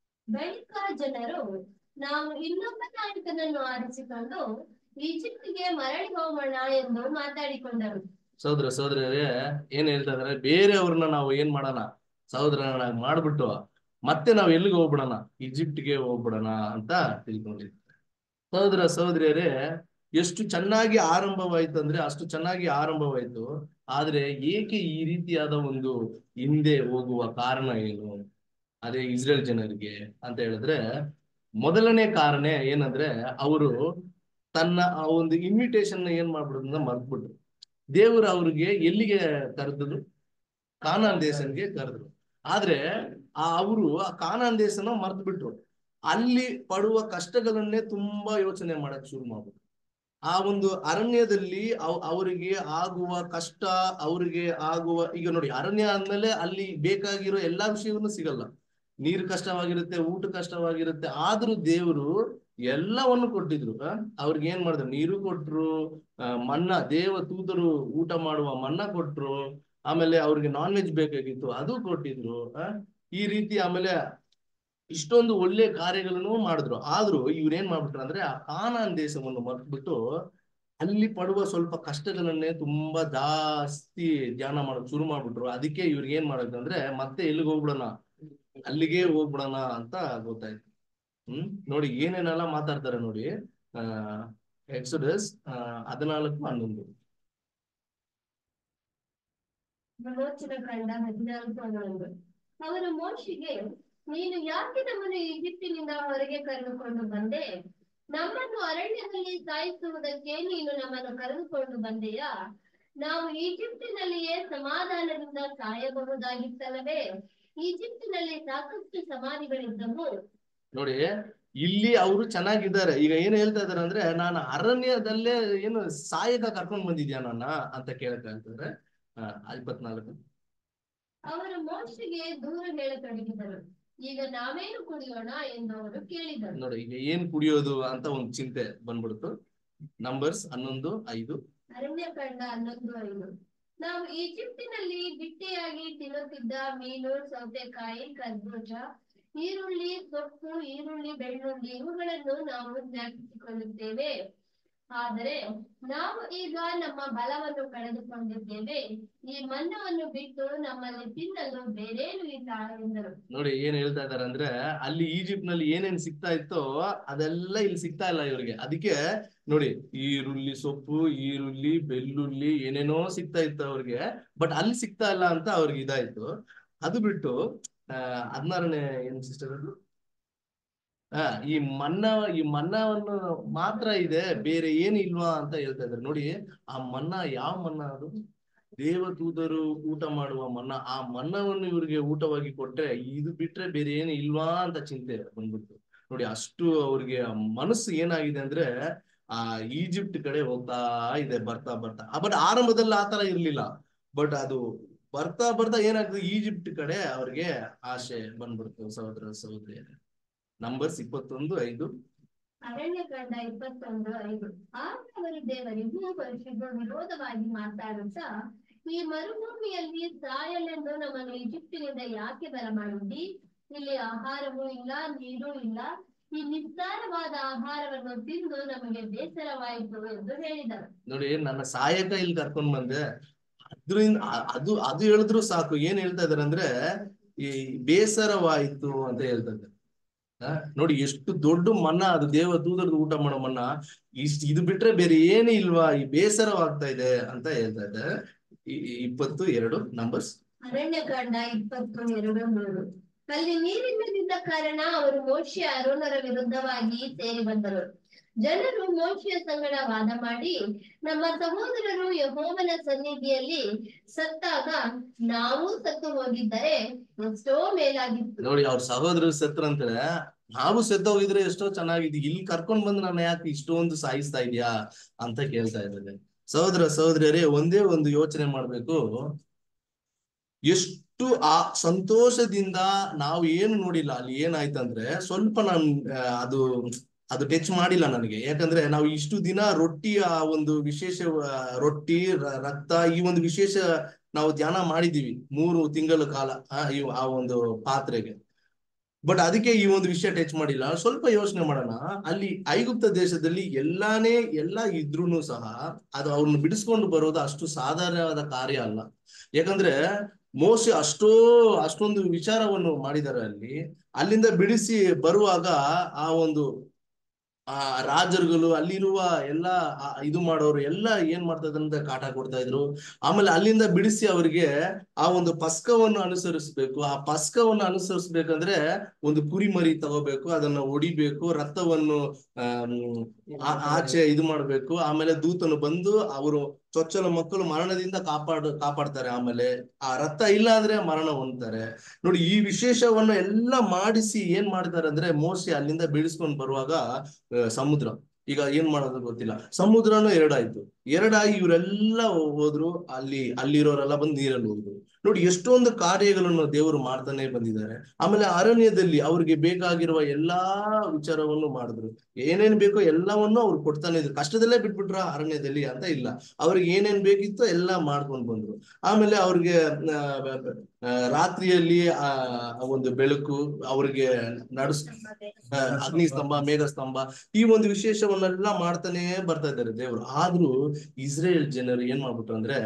ಬಳಿಕ ಜನರು ನಾವು ಇನ್ನೊಬ್ಬ ನಾಯಕನನ್ನು ಆರಿಸಿಕೊಂಡು ಈಜಿಪ್ಟಿಗೆ ಮರಳಿ ಹೋಗೋಣ ಎಂದು ಮಾತಾಡಿಕೊಂಡರು ಸಹೋದರ ಸಹೋದರರೇ ಏನ್ ಹೇಳ್ತಾ ಇದಾರೆ ಬೇರೆಯವ್ರನ್ನ ನಾವು ಏನ್ ಮಾಡೋಣ ಸಹೋದರನಾಗಿ ಮಾಡ್ಬಿಟ್ಟು ಮತ್ತೆ ನಾವ್ ಎಲ್ಲಿಗೆ ಹೋಗ್ಬಿಡೋಣ ಈಜಿಪ್ಟ್ಗೆ ಹೋಗ್ಬಿಡೋಣ ಅಂತ ತಿಳ್ಕೊಂಡಿರ್ತಾರೆ ಸಹೋದರ ಸಹೋದರಿಯರೇ ಎಷ್ಟು ಚೆನ್ನಾಗಿ ಆರಂಭವಾಯ್ತು ಅಂದ್ರೆ ಅಷ್ಟು ಚೆನ್ನಾಗಿ ಆರಂಭವಾಯ್ತು ಆದ್ರೆ ಏಕೆ ಈ ರೀತಿಯಾದ ಒಂದು ಹಿಂದೆ ಹೋಗುವ ಕಾರಣ ಏನು ಅದೇ ಇಸ್ರೇಲ್ ಜನರಿಗೆ ಅಂತ ಹೇಳಿದ್ರೆ ಮೊದಲನೇ ಕಾರಣ ಏನಂದ್ರೆ ಅವರು ತನ್ನ ಆ ಒಂದು ಇನ್ವಿಟೇಷನ್ ಏನ್ ಮಾಡ್ಬಿಡೋದನ್ನ ಮರ್ತ್ಬಿಟ್ರು ದೇವರು ಅವ್ರಿಗೆ ಎಲ್ಲಿಗೆ ಕರೆದ್ರು ಕಾನಾನ್ ದೇಶನ್ಗೆ ಕರೆದ್ರು ಆದ್ರೆ ಆ ಅವರು ಆ ಕಾನಾನ್ ದೇಶನ ಮರ್ತು ಬಿಟ್ರು ಅಲ್ಲಿ ಪಡುವ ಕಷ್ಟಗಳನ್ನೇ ತುಂಬಾ ಯೋಚನೆ ಮಾಡಕ್ ಶುರು ಮಾಡ್ಬಿಟ್ರು ಆ ಒಂದು ಅರಣ್ಯದಲ್ಲಿ ಅವ್- ಅವರಿಗೆ ಆಗುವ ಕಷ್ಟ ಅವರಿಗೆ ಆಗುವ ಈಗ ನೋಡಿ ಅರಣ್ಯ ಅಂದ್ಮೇಲೆ ಅಲ್ಲಿ ಬೇಕಾಗಿರೋ ಎಲ್ಲಾ ವಿಷಯವನ್ನು ಸಿಗಲ್ಲ ನೀರು ಕಷ್ಟವಾಗಿರುತ್ತೆ ಊಟ ಕಷ್ಟವಾಗಿರುತ್ತೆ ಆದ್ರೂ ದೇವರು ಎಲ್ಲವನ್ನು ಕೊಟ್ಟಿದ್ರು ಆ? ಅವ್ರಿಗೆ ಏನ್ ಮಾಡಿದ್ರು ನೀರು ಕೊಟ್ರು ಆ, ಮನ್ನಾ ದೇವ ತೂತರು ಊಟ ಮಾಡುವ ಮನ್ನಾ ಕೊಟ್ರು ಆಮೇಲೆ ಅವ್ರಿಗೆ ನಾನ್ ವೆಜ್ ಬೇಕಾಗಿತ್ತು ಅದು ಕೊಟ್ಟಿದ್ರು ಆ? ಈ ರೀತಿ ಆಮೇಲೆ ಇಷ್ಟೊಂದು ಒಳ್ಳೆ ಕಾರ್ಯಗಳನ್ನು ಮಾಡಿದ್ರು ಆದ್ರೂ ಇವ್ರು ಏನ್ ಮಾಡ್ಬಿಟ್ರು ಅಂದ್ರೆ ಆ ಕಾನಾನ್ ದೇಶವನ್ನು ಮರ್ತ್ಬಿಟ್ಟು ಅಲ್ಲಿ ಪಡುವ ಸ್ವಲ್ಪ ಕಷ್ಟಗಳನ್ನೇ ತುಂಬಾ ಜಾಸ್ತಿ ಧ್ಯಾನ ಮಾಡೋಕ್ ಶುರು ಮಾಡ್ಬಿಟ್ರು ಅದಕ್ಕೆ ಇವ್ರಿಗೆ ಏನ್ ಮಾಡೋದು ಅಂದ್ರೆ ಮತ್ತೆ ಎಲ್ಲಿಗೆ ಹೋಗ್ಬಿಡೋಣ ಅಲ್ಲಿಗೆ ಹೋಗ್ಬಿಡೋಣ ಅಂತ ಗೊತ್ತಾಯ್ತು ಹ್ಮ್ ನೋಡಿ ಏನೇನೆಲ್ಲ ಮಾತಾಡ್ತಾರೆ ನೋಡಿ ಆ ಎಕ್ಸೋಡಸ್ ಹದಿನಾಲ್ಕು ಹನ್ನೊಂದು ವಿಮೋಚನ ಕಂಡ ಹದಿನಾಲ್ಕು ಹನ್ನೊಂದು ಅವರು ಮೋಶಿಗೆ ನೀನು ಯಾಕೆ ನಮ್ಮನ್ನು ಈಜಿಪ್ಟಿನಿಂದ ಹೊರಗೆ ಕರೆದುಕೊಂಡು ಬಂದೆ ನಮ್ಮನ್ನು ಅರಣ್ಯದಲ್ಲಿ ಸಾಯಿಸುವುದಕ್ಕೆ ನೀನು ನಮ್ಮನ್ನು ಕರೆದುಕೊಂಡು ಬಂದೆಯಾ ನಾವು ಈಜಿಪ್ಟಿನಲ್ಲಿಯೇ ಸಮಾಧಾನದಿಂದ ಸಾಯಬಹುದಾಗಿತ್ತಲ್ಲವೇ ಈಜಿಪ್ಟಿನಲ್ಲಿ ಸಾಕಷ್ಟು ಸಮಾಧಿಗಳಿದ್ದವು ನೋಡಿ ಇಲ್ಲಿ ಅವರು ಚೆನ್ನಾಗಿದ್ದಾರೆ ಈಗ ಏನ್ ಹೇಳ್ತಾ ಇದಾರೆ ಅಂದ್ರೆ ನಾನು ಅರಣ್ಯದಲ್ಲೇ ಏನು ಸಾಯಕ ಕರ್ಕೊಂಡ್ ಬಂದಿದ್ಯಾ ನನ್ನ ಅಂತ ಕೇಳ್ತಾ ಇದ್ದಾರೆ ಆ ಇಪ್ಪತ್ನಾಲ್ಕು ಅವರು ಮೋಶಿಗೆ ದೂರ ಹೇಳತೊಡಗಿದರು ಈಗ ನಾವೇನು ಕುಡಿಯೋಣ ಎಂದು ಅವರು ಕೇಳಿದರು ನೋಡಿ ಈಗ ಏನ್ ಕುಡಿಯೋದು ಅಂತ ಒಂದು ಚಿಂತೆ ಬಂದ್ಬಿಡ್ತು ನಂಬರ್ಸ್ ಹನ್ನೊಂದು ಐದು ಅರಣ್ಯಕಾಂಡ ಹನ್ನೊಂದು ಐದು ನಾವು ಈಜಿಪ್ಟಿನಲ್ಲಿ ಬಿಟ್ಟಿಯಾಗಿ ತಿನ್ನುತ್ತಿದ್ದ ಮೀನು ಸೌತೆಕಾಯಿ ಕರ್ಬೂಜ ಈರುಳ್ಳಿ ಸೊಪ್ಪು ಈರುಳ್ಳಿ ಬೆಳ್ಳುಳ್ಳಿ ಇವುಗಳನ್ನು ನಾವು ಜ್ಞಾಪಿಸಿಕೊಳ್ಳುತ್ತೇವೆ ಆದರೆ ನಾವು ಈಗ ನಮ್ಮ ಬಲವನ್ನು ಕಳೆದುಕೊಂಡಿದ್ದೇವೆ ಈ ಮನ್ನವನ್ನು ಬಿಟ್ಟು ನಮ್ಮಲ್ಲಿ ತಿನ್ನಲು ಬೇರೇನು ಇಲ್ಲ ಎಂದರು ನೋಡಿ ಏನ್ ಹೇಳ್ತಾ ಇದಾರೆ ಅಂದ್ರೆ ಅಲ್ಲಿ ಈಜಿಪ್ಟ್ ನಲ್ಲಿ ಏನೇನ್ ಸಿಗ್ತಾ ಇತ್ತೋ ಅದೆಲ್ಲ ಇಲ್ಲಿ ಸಿಗ್ತಾ ಇಲ್ಲ ಇವ್ರಿಗೆ ಅದಕ್ಕೆ ನೋಡಿ ಈರುಳ್ಳಿ ಸೊಪ್ಪು ಈರುಳ್ಳಿ ಬೆಳ್ಳುಳ್ಳಿ ಏನೇನೋ ಸಿಗ್ತಾ ಇತ್ತು ಅವ್ರಿಗೆ ಬಟ್ ಅಲ್ಲಿ ಸಿಗ್ತಾ ಇಲ್ಲ ಅಂತ ಅವ್ರಿಗೆ ಇದಾಯ್ತು ಅದು ಬಿಟ್ಟು ಆ ಹದಿನಾರನೇ ಏನ್ ಸಿಸ್ಟರ್ ಅದು ಆ ಈ ಮನ್ನಾ ಈ ಮನ್ನಾವನ್ನು ಮಾತ್ರ ಇದೆ ಬೇರೆ ಏನು ಇಲ್ವಾ ಅಂತ ಹೇಳ್ತಾ ಇದ್ದಾರೆ ನೋಡಿ ಆ ಮನ್ನಾ ಯಾವ ಮನ್ನಾ ಅದು ದೇವದೂತರು ಊಟ ಮಾಡುವ ಮನ್ನಾ ಆ ಮನ್ನವನ್ನು ಇವ್ರಿಗೆ ಊಟವಾಗಿ ಕೊಟ್ರೆ ಇದು ಬಿಟ್ರೆ ಬೇರೆ ಏನು ಇಲ್ವಾ ಅಂತ ಚಿಂತೆ ಬಂದ್ಬಿಡ್ತು ನೋಡಿ ಅಷ್ಟು ಅವ್ರಿಗೆ ಮನಸ್ಸು ಏನಾಗಿದೆ ಅಂದ್ರೆ ಆ ಈಜಿಪ್ಟ್ ಕಡೆ ಹೋಗ್ತಾ ಇದೆ ಬರ್ತಾ ಬರ್ತಾ ಬಟ್ ಆರಂಭದಲ್ಲಿ ಆತರ ಇರ್ಲಿಲ್ಲ ಬಟ್ ಅದು ಬರ್ತಾ ಬರ್ತಾ ಏನಾಗ್ತದೆ ಈಜಿಪ್ಟ್ ಕಡೆ ಅವ್ರಿಗೆ ಆಸೆ ಬಂದ್ಬಿಡ್ತು ಸಹೋದರ ಸಹೋದರಿಯರೇ ನಂಬರ್ಸ್ ಇಪ್ಪತ್ತೊಂದು ಐದು ಅರಣ್ಯಕಾಂಡ ಇಪ್ಪತ್ತೊಂದು ಐದು ಆಗ ಅವರು ದೇವರಿಗೂ ಮನುಷ್ಯರಿಗೂ ವಿರೋಧವಾಗಿ ಮಾತಾಡುತ್ತಾ ಈ ಮರುಭೂಮಿಯಲ್ಲಿ ಸಾಯಲೆಂದು ನಮ್ಮನ್ನು ಈಜಿಪ್ಟಿನಿಂದ ಯಾಕೆ ಬರಮಾಡಿದ್ದಿ ಇಲ್ಲಿ ಆಹಾರವೂ ಇಲ್ಲ ನೀರೂ ಇಲ್ಲ ಈ ನಿಸ್ಸಾರವಾದ ಆಹಾರವನ್ನು ತಿಂದು ನಮಗೆ ಬೇಸರವಾಯಿತು ಎಂದು ಹೇಳಿದರು ನೋಡಿ ನನ್ನ ಸಹಾಯಕ ಇಲ್ಲಿ ಕರ್ಕೊಂಡ್ ಬಂದೆ ಅದ್ರಿಂದ ಅ- ಅದು ಅದು ಹೇಳಿದ್ರು ಸಾಕು ಏನ್ ಹೇಳ್ತಾ ಇದಾರೆ ಅಂದ್ರೆ ಈ ಬೇಸರವಾಯ್ತು ಅಂತ ಹೇಳ್ತಾ ಇದ್ದಾರೆ ಆ, ನೋಡಿ ಎಷ್ಟು ದೊಡ್ಡ ಮನ್ನ ಅದು ದೇವ ದೂದರದ ಊಟ ಮಾಡೋ ಮನ್ನ ಇಷ್ಟು ಇದು ಬಿಟ್ರೆ ಬೇರೆ ಏನೇ ಇಲ್ವಾ ಈ ಬೇಸರವಾಗ್ತಾ ಇದೆ ಅಂತ ಹೇಳ್ತಾ ಇದ್ದಾರೆ ಈ- ಈ ಇಪ್ಪತ್ತು ಎರಡು ನಂಬರ್ಸ್ ಅರಣ್ಯಕಾಂಡ ಇಪ್ಪತ್ತು ಎರಡು ಮೂರು ಅಲ್ಲಿ ನೀರಿಲ್ಲದಿದ್ದ ಕಾರಣ ಅವರು ಮೋಶೆ ಅರೋನರ ವಿರುದ್ಧವಾಗಿ ಸೇರಿ ಬಂದರು ಜನರು ಮೋಶೆಯ ಸಂಗಡ ವಾದ ಮಾಡಿ ನಮ್ಮ ಸಹೋದರರು ಯಹೋವನ ಸನ್ನಿಧಿಯಲ್ಲಿ ಸತ್ತಾಗ ನಾವು ಸತ್ತು ಹೋಗಿದ್ದರೆ ಎಷ್ಟೋ ಮೇಲಾಗಿತ್ತು ನೋಡಿ ಅವ್ರ ಸಹೋದರರು ಸತ್ರಂದ್ರೆ ನಾವು ಸತ್ತೋಗಿದ್ರೆ ಎಷ್ಟೋ ಚೆನ್ನಾಗಿದೆ ಇಲ್ಲಿ ಕರ್ಕೊಂಡ್ ಬಂದು ನನ್ನ ಯಾಕೆ ಇಷ್ಟೊಂದು ಸಾಯಿಸ್ತಾ ಇದೀಯಾ ಅಂತ ಕೇಳ್ತಾ ಇದ್ದಾರೆ ಸಹೋದರ ಸಹೋದರಿಯರೇ ಒಂದೇ ಒಂದು ಯೋಚನೆ ಮಾಡ್ಬೇಕು ಎಷ್ಟು ಆ ಸಂತೋಷದಿಂದ ನಾವು ಏನು ನೋಡಿಲ್ಲ ಅಲ್ಲಿ ಏನಾಯ್ತಂದ್ರೆ ಸ್ವಲ್ಪ ನಾನ್ ಆ, ಅದು ಅದು ಟಚ್ ಮಾಡಿಲ್ಲ ನನಗೆ ಯಾಕಂದ್ರೆ ನಾವು ಇಷ್ಟು ದಿನ ರೊಟ್ಟಿ ಆ ಒಂದು ವಿಶೇಷ ಆ, ರೊಟ್ಟಿ ರ- ರಕ್ತ ಈ ಒಂದು ವಿಶೇಷ ನಾವು ಧ್ಯಾನ ಮಾಡಿದೀವಿ ಮೂರು ತಿಂಗಳ ಕಾಲ ಆ ಈ- ಆ ಒಂದು ಪಾತ್ರೆಗೆ ಬಟ್ ಅದಕ್ಕೆ ಈ ಒಂದು ವಿಷಯ ಟಚ್ ಮಾಡಿಲ್ಲ ಸ್ವಲ್ಪ ಯೋಚನೆ ಮಾಡೋಣ ಅಲ್ಲಿ ಐಗುಪ್ತ ದೇಶದಲ್ಲಿ ಎಲ್ಲಾನೇ ಎಲ್ಲಾ ಇದ್ರೂನು ಸಹ ಅದು ಅವ್ರನ್ನ ಬಿಡಿಸ್ಕೊಂಡು ಬರೋದು ಅಷ್ಟು ಸಾಧಾರಣವಾದ ಕಾರ್ಯ ಅಲ್ಲ ಯಾಕಂದ್ರೆ ಮೋಸೆ ಅಷ್ಟೋ ಅಷ್ಟೊಂದು ವಿಚಾರವನ್ನು ಮಾಡಿದ್ದಾರೆ ಅಲ್ಲಿ ಅಲ್ಲಿಂದ ಬಿಡಿಸಿ ಬರುವಾಗ ಆ ಒಂದು ಆ ರಾಜರುಗಳು ಅಲ್ಲಿರುವ ಎಲ್ಲ ಆ- ಇದು ಮಾಡೋರು ಎಲ್ಲ ಏನ್ ಮಾಡ್ತಾ ಇದ್ರು ಅಂದ್ರೆ ಕಾಟ ಕೊಡ್ತಾ ಇದ್ರು ಆಮೇಲೆ ಅಲ್ಲಿಂದ ಬಿಡಿಸಿ ಅವರಿಗೆ ಆ ಒಂದು ಪಸ್ಕವನ್ನು ಅನುಸರಿಸ್ಬೇಕು ಆ ಪಸ್ಕವನ್ನು ಅನುಸರಿಸ್ಬೇಕಂದ್ರೆ ಒಂದು ಕುರಿ ಮರಿ ತಗೋಬೇಕು ಅದನ್ನ ಹೊಡಿಬೇಕು ರಕ್ತವನ್ನು ಆಮ್, ಆ- ಆಚೆ ಇದು ಮಾಡ್ಬೇಕು ಆಮೇಲೆ ದೂತನು ಬಂದು ಅವರು ಚೊಚ್ಚಲ ಮಕ್ಕಳು ಮರಣದಿಂದ ಕಾಪಾಡ ಕಾಪಾಡ್ತಾರೆ ಆಮೇಲೆ ಆ ರಕ್ತ ಇಲ್ಲ ಅಂದ್ರೆ ಮರಣ ಹೊಂದ್ತಾರೆ ನೋಡಿ ಈ ವಿಶೇಷವನ್ನು ಎಲ್ಲ ಮಾಡಿಸಿ ಏನ್ ಮಾಡ್ತಾರೆ ಅಂದ್ರೆ ಮೋಸಿ ಅಲ್ಲಿಂದ ಬೀಳಿಸ್ಕೊಂಡು ಬರುವಾಗ ಆ, ಸಮುದ್ರ ಈಗ ಏನ್ ಮಾಡೋದು ಗೊತ್ತಿಲ್ಲ ಸಮುದ್ರನು ಎರಡಾಯ್ತು ಎರಡಾಗಿ ಇವರೆಲ್ಲ ಹೋದ್ರು ಅಲ್ಲಿ ಅಲ್ಲಿರೋರೆಲ್ಲ ಬಂದು ನೀರಲ್ಲಿ ಹೋದ್ರು ನೋಡಿ ಎಷ್ಟೊಂದು ಕಾರ್ಯಗಳನ್ನು ದೇವರು ಮಾಡ್ತಾನೆ ಬಂದಿದ್ದಾರೆ ಆಮೇಲೆ ಅರಣ್ಯದಲ್ಲಿ ಅವ್ರಿಗೆ ಬೇಕಾಗಿರುವ ಎಲ್ಲಾ ವಿಚಾರವನ್ನು ಮಾಡಿದ್ರು ಏನೇನ್ ಬೇಕೋ ಎಲ್ಲವನ್ನು ಅವ್ರು ಕೊಡ್ತಾನೆ ಇದ್ರು ಕಷ್ಟದಲ್ಲೇ ಬಿಟ್ಬಿಟ್ರ ಅರಣ್ಯದಲ್ಲಿ ಅಂತ ಇಲ್ಲ ಅವ್ರಿಗೆ ಏನೇನ್ ಬೇಕಿತ್ತೋ ಎಲ್ಲ ಮಾಡ್ಕೊಂಡು ಬಂದ್ರು ಆಮೇಲೆ ಅವ್ರಿಗೆ ಆ, ಆ, ರಾತ್ರಿಯಲ್ಲಿ ಆ ಒಂದು ಬೆಳಕು ಅವ್ರಿಗೆ ನಡ್ಸ್ ಆ, ಅಗ್ನಿ ಸ್ತಂಭ ಮೇಘ ಸ್ತಂಭ ಈ ಒಂದು ವಿಶೇಷವನ್ನೆಲ್ಲ ಮಾಡ್ತಾನೆ ಬರ್ತಾ ಇದ್ದಾರೆ ದೇವರು ಆದ್ರೂ ಇಸ್ರೇಲ್ ಜನರು ಏನ್ ಮಾಡ್ಬಿಟ್ರು ಅಂದ್ರೆ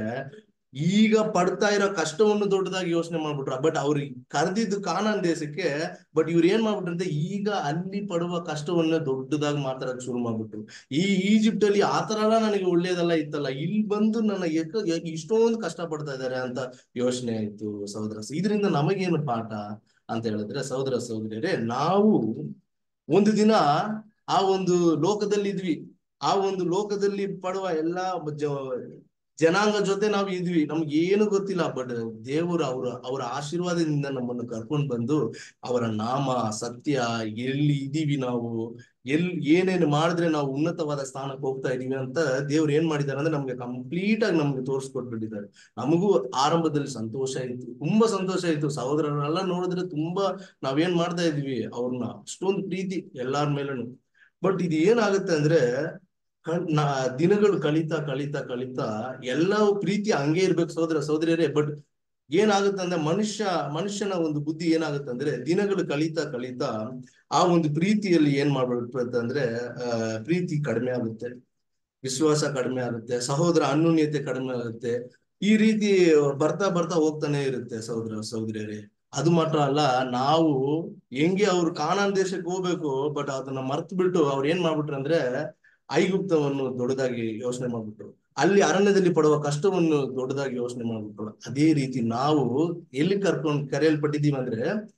ಈಗ ಪಡ್ತಾ ಇರೋ ಕಷ್ಟವನ್ನು ದೊಡ್ಡದಾಗಿ ಯೋಚನೆ ಮಾಡ್ಬಿಟ್ರ ಬಟ್ ಅವ್ರಿಗೆ ಕರೆದಿದ್ದು ಕಾನಾನ್ ದೇಶಕ್ಕೆ ಬಟ್ ಇವ್ರು ಏನ್ ಮಾಡ್ಬಿಟ್ರಂತೆ ಈಗ ಅಲ್ಲಿ ಪಡುವ ಕಷ್ಟವನ್ನ ದೊಡ್ಡದಾಗಿ ಮಾತಾಡಕ್ ಶುರು ಮಾಡ್ಬಿಟ್ರು ಈ ಈಜಿಪ್ಟ್ ಅಲ್ಲಿ ಆತರ ಎಲ್ಲ ನನಗೆ ಒಳ್ಳೇದೆಲ್ಲ ಇತ್ತಲ್ಲ ಇಲ್ಲಿ ಬಂದು ನನ್ನ ಯಾಕ- ಯಾಕೆ ಇಷ್ಟೊಂದು ಕಷ್ಟ ಪಡ್ತಾ ಇದಾರೆ ಅಂತ ಯೋಚನೆ ಆಯ್ತು ಸಹೋದರ ಇದರಿಂದ ನಮಗೇನು ಪಾಠ ಅಂತ ಹೇಳಿದ್ರೆ ಸಹೋದರ ಸಹೋದರಿಯರೇ ನಾವು ಒಂದು ದಿನ ಆ ಒಂದು ಲೋಕದಲ್ಲಿ ಇದ್ವಿ ಆ ಒಂದು ಲೋಕದಲ್ಲಿ ಪಡುವ ಎಲ್ಲಾ ಜ- ಜನಾಂಗ ಜೊತೆ ನಾವು ಇದ್ವಿ ನಮ್ಗೆ ಏನು ಗೊತ್ತಿಲ್ಲ ಬಟ್ ದೇವರು ಅವರ ಅವರ ಆಶೀರ್ವಾದದಿಂದ ನಮ್ಮನ್ನು ಕರ್ಕೊಂಡು ಬಂದು ಅವರ ನಾಮ ಸತ್ಯ ಎಲ್ಲಿ ಇದೀವಿ ನಾವು ಎಲ್ ಏನೇನು ಮಾಡಿದ್ರೆ ನಾವು ಉನ್ನತವಾದ ಸ್ಥಾನಕ್ಕೆ ಹೋಗ್ತಾ ಇದೀವಿ ಅಂತ ದೇವ್ರು ಏನ್ ಮಾಡಿದ್ದಾರೆ ಅಂದ್ರೆ ನಮ್ಗೆ ಕಂಪ್ಲೀಟ್ ಆಗಿ ನಮ್ಗೆ ತೋರಿಸ್ಕೊಟ್ಬಿಟ್ಟಿದ್ದಾರೆ ನಮಗೂ ಆರಂಭದಲ್ಲಿ ಸಂತೋಷ ಆಯ್ತು ತುಂಬಾ ಸಂತೋಷ ಆಯ್ತು ಸಹೋದರರೆಲ್ಲ ನೋಡಿದ್ರೆ ತುಂಬಾ ನಾವೇನ್ ಮಾಡ್ತಾ ಇದೀವಿ ಅವ್ರನ್ನ ಅಷ್ಟೊಂದು ಪ್ರೀತಿ ಎಲ್ಲಾರ ಮೇಲೂ ಬಟ್ ಇದು ಏನಾಗುತ್ತೆ ಅಂದ್ರೆ ಕಣ್- ನಾ ದಿನಗಳು ಕಳೀತಾ ಕಳೀತಾ ಕಳೀತಾ ಎಲ್ಲವೂ ಪ್ರೀತಿ ಹಂಗೆ ಇರ್ಬೇಕು ಸಹೋದರ ಸಹೋದರಿಯರೇ ಬಟ್ ಏನಾಗುತ್ತೆ ಅಂದ್ರೆ ಮನುಷ್ಯ ಮನುಷ್ಯನ ಒಂದು ಬುದ್ಧಿ ಏನಾಗುತ್ತೆ ಅಂದ್ರೆ ದಿನಗಳು ಕಳೀತಾ ಕಳೀತಾ ಆ ಒಂದು ಪ್ರೀತಿಯಲ್ಲಿ ಏನ್ ಮಾಡ್ಬಿಡುತ್ತೆ ಅಂದ್ರೆ ಆ ಪ್ರೀತಿ ಕಡಿಮೆ ಆಗುತ್ತೆ ವಿಶ್ವಾಸ ಕಡಿಮೆ ಆಗುತ್ತೆ ಸಹೋದರ ಅನ್ಯೋನ್ಯತೆ ಕಡಿಮೆ ಆಗುತ್ತೆ ಈ ರೀತಿ ಬರ್ತಾ ಬರ್ತಾ ಹೋಗ್ತಾನೆ ಇರುತ್ತೆ ಸಹೋದರ ಸಹೋದರಿಯರೇ ಅದು ಮಾತ್ರ ಅಲ್ಲ ನಾವು ಹೆಂಗೆ ಅವ್ರು ಕಾನಾನ್ ದೇಶಕ್ಕೆ ಹೋಗ್ಬೇಕು ಬಟ್ ಅದನ್ನ ಮರ್ತು ಬಿಟ್ಟು ಅವ್ರು ಏನ್ ಮಾಡ್ಬಿಟ್ರು ಅಂದ್ರೆ ಐಗುಪ್ತವನ್ನು ದೊಡ್ಡದಾಗಿ ಯೋಚನೆ ಮಾಡ್ಬಿಟ್ರು ಅಲ್ಲಿ ಅರಣ್ಯದಲ್ಲಿ ಪಡುವ ಕಷ್ಟವನ್ನು ದೊಡ್ಡದಾಗಿ ಯೋಚನೆ ಮಾಡ್ಬಿಟ್ರು ಅದೇ ರೀತಿ ನಾವು ಎಲ್ಲಿ ಕರ್ಕೊಂಡು ಕರೆಯಲ್ಪಟ್ಟಿದ್ದೀವಿ ಅಂದ್ರೆ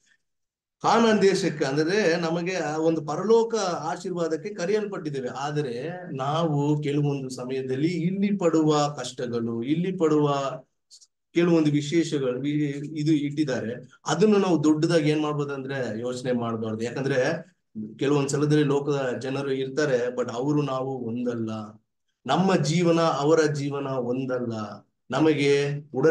ಕಾನಾನ್ ದೇಶಕ್ಕೆ ಅಂದ್ರೆ ನಮಗೆ ಆ ಒಂದು ಪರಲೋಕ ಆಶೀರ್ವಾದಕ್ಕೆ ಕರೆಯಲ್ಪಟ್ಟಿದ್ದೇವೆ ಆದರೆ ನಾವು ಕೆಲವೊಂದು ಸಮಯದಲ್ಲಿ ಇಲ್ಲಿ ಪಡುವ ಕಷ್ಟಗಳು ಇಲ್ಲಿ ಪಡುವ ಕೆಲವೊಂದು ವಿಶೇಷಗಳು ವಿ- ಇದು ಇಟ್ಟಿದ್ದಾರೆ ಅದನ್ನು ನಾವು ದೊಡ್ಡದಾಗಿ ಏನ್ ಮಾಡ್ಬೋದು ಅಂದ್ರೆ ಯೋಚನೆ ಮಾಡಬಾರ್ದು ಯಾಕಂದ್ರೆ ಕೆಲವೊಂದ್ ಸಲದಲ್ಲಿ ಲೋಕದ ಜನರು ಇರ್ತಾರೆ ಬಟ್ ಅವರು ನಾವು ಒಂದಲ್ಲ ನಮ್ಮ ಜೀವನ ಅವರ ಜೀವನ ಒಂದಲ್ಲ ನಮಗೆ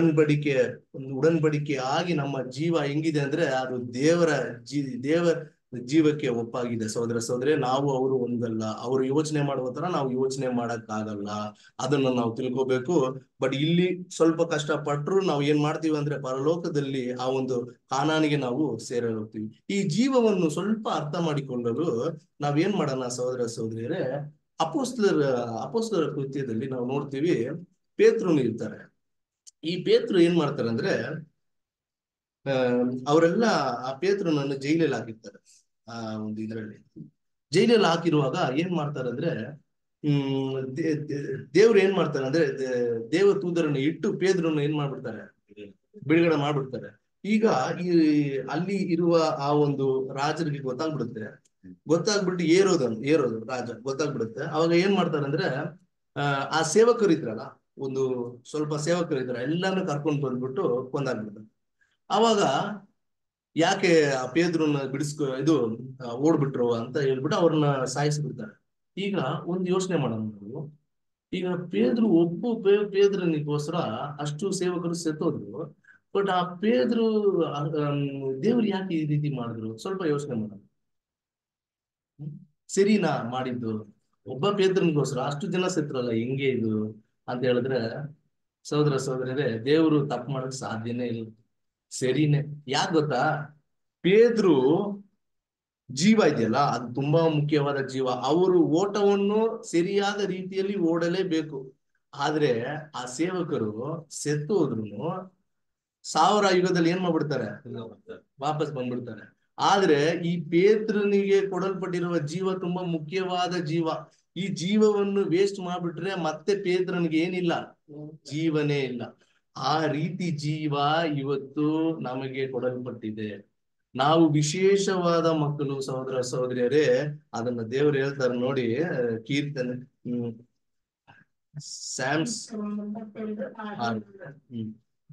ಉಡನ್ಬಡಿಕೆ ಒಂದು ಉಡನ್ಬಡಿಕೆ ಆಗಿ ನಮ್ಮ ಜೀವ ಹೆಂಗಿದೆ ಅಂದ್ರೆ ಅದು ದೇವರ ಜೀ ದೇವ ಜೀವಕ್ಕೆ ಒಪ್ಪಾಗಿದೆ ಸಹೋದರ ಸಹೋದರಿ ನಾವು ಅವರು ಒಂದಲ್ಲ ಅವರು ಯೋಚನೆ ಮಾಡುವ ತರ ನಾವು ಯೋಚನೆ ಮಾಡಕ್ಕಾಗಲ್ಲ ಅದನ್ನ ನಾವು ತಿಳ್ಕೋಬೇಕು ಬಟ್ ಇಲ್ಲಿ ಸ್ವಲ್ಪ ಕಷ್ಟಪಟ್ರು ನಾವು ಏನ್ ಮಾಡ್ತೀವಿ ಅಂದ್ರೆ ಪರಲೋಕದಲ್ಲಿ ಆ ಒಂದು ಕಾನಾನಿಗೆ ನಾವು ಸೇರ ಹೋಗ್ತೀವಿ ಈ ಜೀವವನ್ನು ಸ್ವಲ್ಪ ಅರ್ಥ ಮಾಡಿಕೊಳ್ಳಲು ನಾವೇನ್ ಮಾಡೋಣ ಸಹೋದರ ಸಹೋದರಿಯರೇ ಅಪೋಸ್ತಲರ ಅಪೋಸ್ತಲರ ಕೃತ್ಯದಲ್ಲಿ ನಾವು ನೋಡ್ತೀವಿ ಪೇತ್ರನು ಇರ್ತಾರೆ ಈ ಪೇತ್ರು ಏನ್ ಮಾಡ್ತಾರೆ ಅಂದ್ರೆ ಆ ಅವರೆಲ್ಲ ಆ ಪೇತ್ರನನ್ನು ಜೈಲಲ್ಲಿ ಹಾಕಿರ್ತಾರೆ ಆ ಒಂದು ಇದರಲ್ಲಿ ಜೈಲಲ್ಲಿ ಹಾಕಿರುವಾಗ ಏನ್ ಮಾಡ್ತಾರೆ ಅಂದ್ರೆ ಹ್ಮ್ ದೇ- ದೇ- ದೇವ್ರು ಏನ್ ಮಾಡ್ತಾರೆ ಅಂದ್ರೆ ದೇ- ದೇವ ತೂದರನ್ನು ಇಟ್ಟು ಪೇದ್ರನ್ನು ಏನ್ ಮಾಡ್ಬಿಡ್ತಾರೆ ಬಿಡುಗಡೆ ಮಾಡ್ಬಿಡ್ತಾರೆ ಈಗ ಈ ಅಲ್ಲಿ ಇರುವ ಆ ಒಂದು ರಾಜರಿಗೆ ಗೊತ್ತಾಗ್ಬಿಡುತ್ತೆ ಗೊತ್ತಾಗ್ಬಿಟ್ಟು ಏರೋದನ್ನು ಏರೋದು ರಾಜ ಗೊತ್ತಾಗ್ಬಿಡುತ್ತೆ ಅವಾಗ ಏನ್ ಮಾಡ್ತಾರೆ ಅಂದ್ರೆ ಆ ಆ ಸೇವಕರು ಇದ್ರಲ್ಲ ಒಂದು ಸ್ವಲ್ಪ ಸೇವಕರು ಇದ್ರ ಎಲ್ಲಾನು ಕರ್ಕೊಂಡು ಬಂದ್ಬಿಟ್ಟು ಕೊಂದಾಗ್ಬಿಡ್ತಾರೆ ಅವಾಗ ಯಾಕೆ ಆ ಪೇದ್ರನ್ನ ಬಿಡಿಸ್ಕೊ ಇದು ಆ, ಓಡ್ಬಿಟ್ರು ಅಂತ ಹೇಳ್ಬಿಟ್ಟು ಅವ್ರನ್ನ ಸಾಯಿಸ್ಬಿಡ್ತಾರೆ ಈಗ ಒಂದು ಯೋಚನೆ ಮಾಡೋಣ ನಾವು ಈಗ ಪೇದ್ರು ಒಬ್ಬ ಪೇ ಪೇದ್ರನಿಗೋಸ್ಕರ ಅಷ್ಟು ಸೇವಕರು ಸೆತ್ತೋದ್ರು ಬಟ್ ಆ ಪೇದ್ರು ಆ, ಆಮ್, ದೇವ್ರು ಯಾಕೆ ಈ ರೀತಿ ಮಾಡಿದ್ರು ಸ್ವಲ್ಪ ಯೋಚನೆ ಮಾಡೋಣ ಹ್ಮ್? ಸರಿನಾ ಮಾಡಿದ್ದು ಒಬ್ಬ ಪೇದ್ರನಿಗೋಸ್ಕರ ಅಷ್ಟು ಜನ ಸೆತ್ರಲ್ಲ ಹೆಂಗೆ ಇದು ಅಂತ ಹೇಳಿದ್ರೆ ಸಹೋದರ ಸಹೋದರರೇ ದೇವ್ರು ತಪ್ಪು ಮಾಡಕ್ ಸಾಧ್ಯನೇ ಇಲ್ಲ ಸರಿನೇ ಯಾಕೆ ಗೊತ್ತಾ ಪೇದ್ರು ಜೀವ ಇದೆಯಲ್ಲ ಅದು ತುಂಬಾ ಮುಖ್ಯವಾದ ಜೀವ ಅವರು ಓಟವನ್ನು ಸರಿಯಾದ ರೀತಿಯಲ್ಲಿ ಓಡಲೇಬೇಕು ಆದ್ರೆ ಆ ಸೇವಕರು ಸೆತ್ತು ಹೋದ್ರು ಸಾವಿರ ಯುಗದಲ್ಲಿ ಏನ್ ಮಾಡ್ಬಿಡ್ತಾರೆ ವಾಪಸ್ ಬಂದ್ಬಿಡ್ತಾರೆ ಆದ್ರೆ ಈ ಪೇತ್ರನಿಗೆ ಕೊಡಲ್ಪಟ್ಟಿರುವ ಜೀವ ತುಂಬಾ ಮುಖ್ಯವಾದ ಜೀವ ಈ ಜೀವವನ್ನು ವೇಸ್ಟ್ ಮಾಡ್ಬಿಟ್ರೆ ಮತ್ತೆ ಪೇತ್ರನಿಗೆ ಏನಿಲ್ಲ ಜೀವನೇ ಇಲ್ಲ ಆ ರೀತಿ ಜೀವ ಇವತ್ತು ನಮಗೆ ಕೊಡಲ್ಪಟ್ಟಿದೆ ನಾವು ವಿಶೇಷವಾದ ಮಕ್ಕಳು ಸಹೋದರ ಸಹೋದರಿಯರೇ ಅದನ್ನ ದೇವರು ಹೇಳ್ತಾರೆ ನೋಡಿ ಆ, ಕೀರ್ತನೆ ಹ್ಮ್ ಸ್ಯಾಮ್ಸ್ ಎಂಬತ್ತೆರಡು ಆರು. ಆರು. ಹ್ಮ್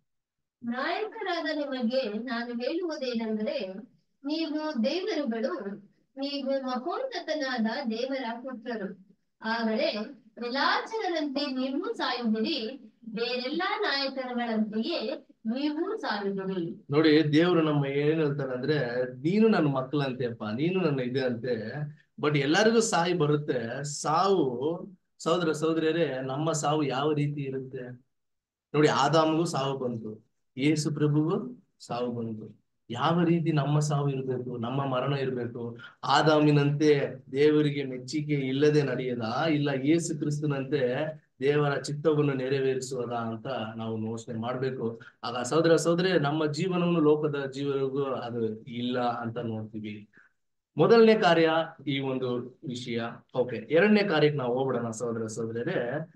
ನಾಯಕರಾದ ನಿಮಗೆ ನಾನು ಹೇಳುವುದೇನೆಂದರೆ ನೀವು ದೇವರುಗಳು ನೀವು ಮಹೋನ್ನತನಾದ ದೇವರ ಪುತ್ರರು ಆದರೆ ವಿಲಾಚನದಂತೆ ನೀವು ಸಾಯುವಿರಿ ಬೇರೆಲ್ಲಾ ನಾಯಕರುಗಳಂತೆಯೇ ನೀವು ಸಾಯುವಿರಿ ನೋಡಿ ದೇವ್ರು ನಮ್ಮ ಏನ್ ಹೇಳ್ತಾರೆ ಅಂದ್ರೆ ನೀನು ನನ್ನ ಮಕ್ಕಳಂತೆಪ್ಪ ನೀನು ನನ್ನ ಇದೆ ಅಂತೆ ಬಟ್ ಎಲ್ಲರಿಗೂ ಸಾಯಿ ಬರುತ್ತೆ ಸಾವು ಸಹೋದರ ಸಹೋದರಿಯರೇ ನಮ್ಮ ಸಾವು ಯಾವ ರೀತಿ ಇರುತ್ತೆ ನೋಡಿ ಆದಾಮ್ಗೂ ಸಾವು ಬಂತು ಯೇಸು ಪ್ರಭುಗೂ ಸಾವು ಬಂತು ಯಾವ ರೀತಿ ನಮ್ಮ ಸಾವು ಇರಬೇಕು ನಮ್ಮ ಮರಣ ಇರಬೇಕು ಆದಾಮಿನಂತೆ ದೇವರಿಗೆ ಮೆಚ್ಚುಗೆ ಇಲ್ಲದೆ ನಡೆಯದ ಇಲ್ಲ ಯೇಸು ಕ್ರಿಸ್ತನಂತೆ ದೇವರ ಚಿತ್ತವನ್ನು ನೆರವೇರಿಸುವುದ ಅಂತ ನಾವು ಯೋಚನೆ ಮಾಡ್ಬೇಕು ಆಗ ಸಹೋದರ ಸಹೋದರಿ ನಮ್ಮ ಜೀವನವನ್ನು ಲೋಕದ ಜೀವನಗೂ ಅದು ಇಲ್ಲ ಅಂತ ನೋಡ್ತೀವಿ ಮೊದಲನೇ ಕಾರ್ಯ ಈ ಒಂದು ವಿಷಯ ಓಕೆ ಎರಡನೇ ಕಾರ್ಯಕ್ಕೆ ನಾವು ಹೋಗ್ಬಿಡೋಣ ಸಹೋದರ ಸಹೋದರರೇ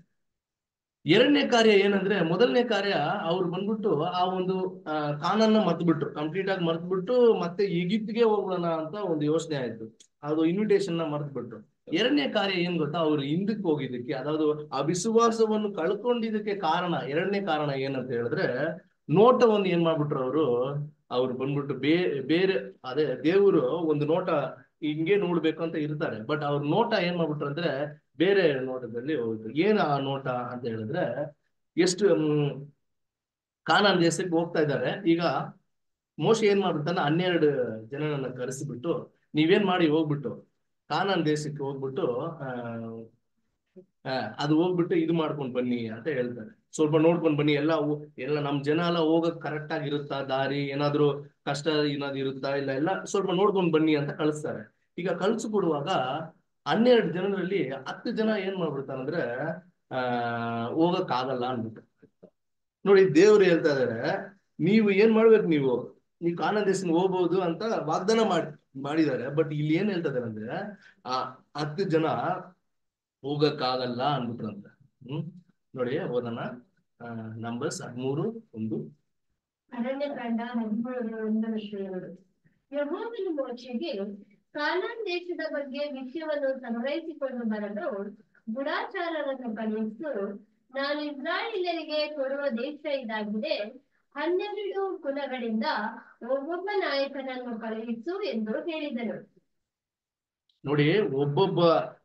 ಎರಡನೇ ಕಾರ್ಯ ಏನಂದ್ರೆ ಮೊದಲನೇ ಕಾರ್ಯ ಅವ್ರು ಬಂದ್ಬಿಟ್ಟು ಆ ಒಂದು ಆ, ಕಾನನ್ನ ಮರ್ತ್ಬಿಟ್ರು ಕಂಪ್ಲೀಟ್ ಆಗಿ ಮರ್ತ್ಬಿಟ್ಟು ಮತ್ತೆ ಈಗಿತ್ಗೆ ಹೋಗೋಣ ಅಂತ ಒಂದು ಯೋಚನೆ ಆಯ್ತು ಅದು ಇನ್ವಿಟೇಷನ್ ನ ಮರ್ತ್ಬಿಟ್ರು ಎರಡನೇ ಕಾರ್ಯ ಏನ್ ಗೊತ್ತಾ ಅವ್ರು ಹಿಂದಕ್ಕೆ ಹೋಗಿದ್ದಕ್ಕೆ ಅದಾವುದು ಆ ವಿಶ್ವಾಸವನ್ನು ಕಳ್ಕೊಂಡಿದ್ದಕ್ಕೆ ಕಾರಣ ಎರಡನೇ ಕಾರಣ ಏನಂತ ಹೇಳಿದ್ರೆ ನೋಟವನ್ನು ಏನ್ ಮಾಡ್ಬಿಟ್ರು ಅವರು ಅವ್ರು ಬಂದ್ಬಿಟ್ಟು ಬೇ ಬೇರೆ ಅದೇ ದೇವರು ಒಂದು ನೋಟ ಹಿಂಗೆ ನೋಡ್ಬೇಕು ಅಂತ ಇರ್ತಾರೆ ಬಟ್ ಅವ್ರ ನೋಟ ಏನ್ ಮಾಡ್ಬಿಟ್ರು ಅಂದ್ರೆ ಬೇರೆ ನೋಟದಲ್ಲಿ ಹೋಗ್ಬಿಟ್ರು ಏನ್ ಆ ನೋಟ ಅಂತ ಹೇಳಿದ್ರೆ ಎಷ್ಟು ಹ್ಮ್, ಕಾನಾನ್ ದೇಶಕ್ಕೆ ಹೋಗ್ತಾ ಇದ್ದಾರೆ ಈಗ ಮೋಶ ಏನ್ ಮಾಡ್ಬಿಡ್ತಾನೆ ಹನ್ನೆರಡು ಜನರನ್ನ ಕರೆಸಿಬಿಟ್ಟು ನೀವೇನ್ ಮಾಡಿ ಹೋಗ್ಬಿಟ್ಟು ಕಾನಾನ್ ದೇಶಕ್ಕೆ ಹೋಗ್ಬಿಟ್ಟು ಆ ಆ, ಅದು ಹೋಗ್ಬಿಟ್ಟು ಇದು ಮಾಡ್ಕೊಂಡ್ ಬನ್ನಿ ಅಂತ ಹೇಳ್ತಾರೆ ಸ್ವಲ್ಪ ನೋಡ್ಕೊಂಡ್ ಬನ್ನಿ ಎಲ್ಲ ಹೋ- ಎಲ್ಲ ನಮ್ ಜನ ಎಲ್ಲ ಹೋಗಕ್ ಕರೆಕ್ಟ್ ಆಗಿ ಇರುತ್ತಾ ದಾರಿ ಏನಾದ್ರು ಕಷ್ಟ ಏನಾದ್ರು ಇರುತ್ತಾ ಇಲ್ಲ ಎಲ್ಲ ಸ್ವಲ್ಪ ನೋಡ್ಕೊಂಡ್ ಬನ್ನಿ ಅಂತ ಕಳಿಸ್ತಾರೆ ಈಗ ಕಳ್ಸಿ ಕೊಡುವಾಗ ಹನ್ನೆರಡು ಜನರಲ್ಲಿ ಹತ್ತು ಜನ ಏನ್ ಮಾಡ್ಬಿಡ್ತಾರಂದ್ರೆ ಆ ಹೋಗಕ್ ಆಗಲ್ಲ ಅನ್ಬಿಟ್ಟು ನೋಡಿ ದೇವ್ರು ಹೇಳ್ತಾ ಇದಾರೆ ನೀವು ಏನ್ ಮಾಡ್ಬೇಕು ನೀವು ನೀವು ಕಾನ ದೇಶಕ್ಕೆ ಹೋಗ್ಬೋದು ಅಂತ ವಾಗ್ದಾನ ಮಾಡಿ ಮಾಡಿದ್ದಾರೆ ಬಟ್ ಇಲ್ಲಿ ಏನ್ ಹೇಳ್ತಾ ಇದಾರೆ ಅಂದ್ರೆ ಆ ಹತ್ತು ಜನ ಹೋಗಕ್ಕಾಗಲ್ಲ ಅನ್ಬಿಟ್ರಂತ ಹ್ಮ್ ನೋಡಿ ಓದೋಣ ನಂಬರ್ಸ್ ಹದಿಮೂರು ಒಂದು ಅರಣ್ಯ ಕಂಡ ಹದಿಮೂರು ಒಂದು ವಿಷಯಗಳು ಯಹೋವನು ಮೋಶೆಗೆ ಕಾನಾನ್ ದೇಶದ ಬಗ್ಗೆ ವಿಷಯವನ್ನು ಸಂಗ್ರಹಿಸಿಕೊಂಡು ಬರಲು ಗುಡಾಚಾರರನ್ನು ಕಳುಹಿಸು ನಾನು ಇಸ್ರಾಯೇಲರಿಗೆ ಕೊಡುವ ದೇಶ ಇದಾಗಿದೆ ಹನ್ನೆರಡು ಕುಲಗಳಿಂದ ಒಬ್ಬೊಬ್ಬ ನಾಯಕನನ್ನು ಕಳುಹಿಸು ಎಂದು ಹೇಳಿದನು ನೋಡಿ ಒಬ್ಬೊಬ್ಬ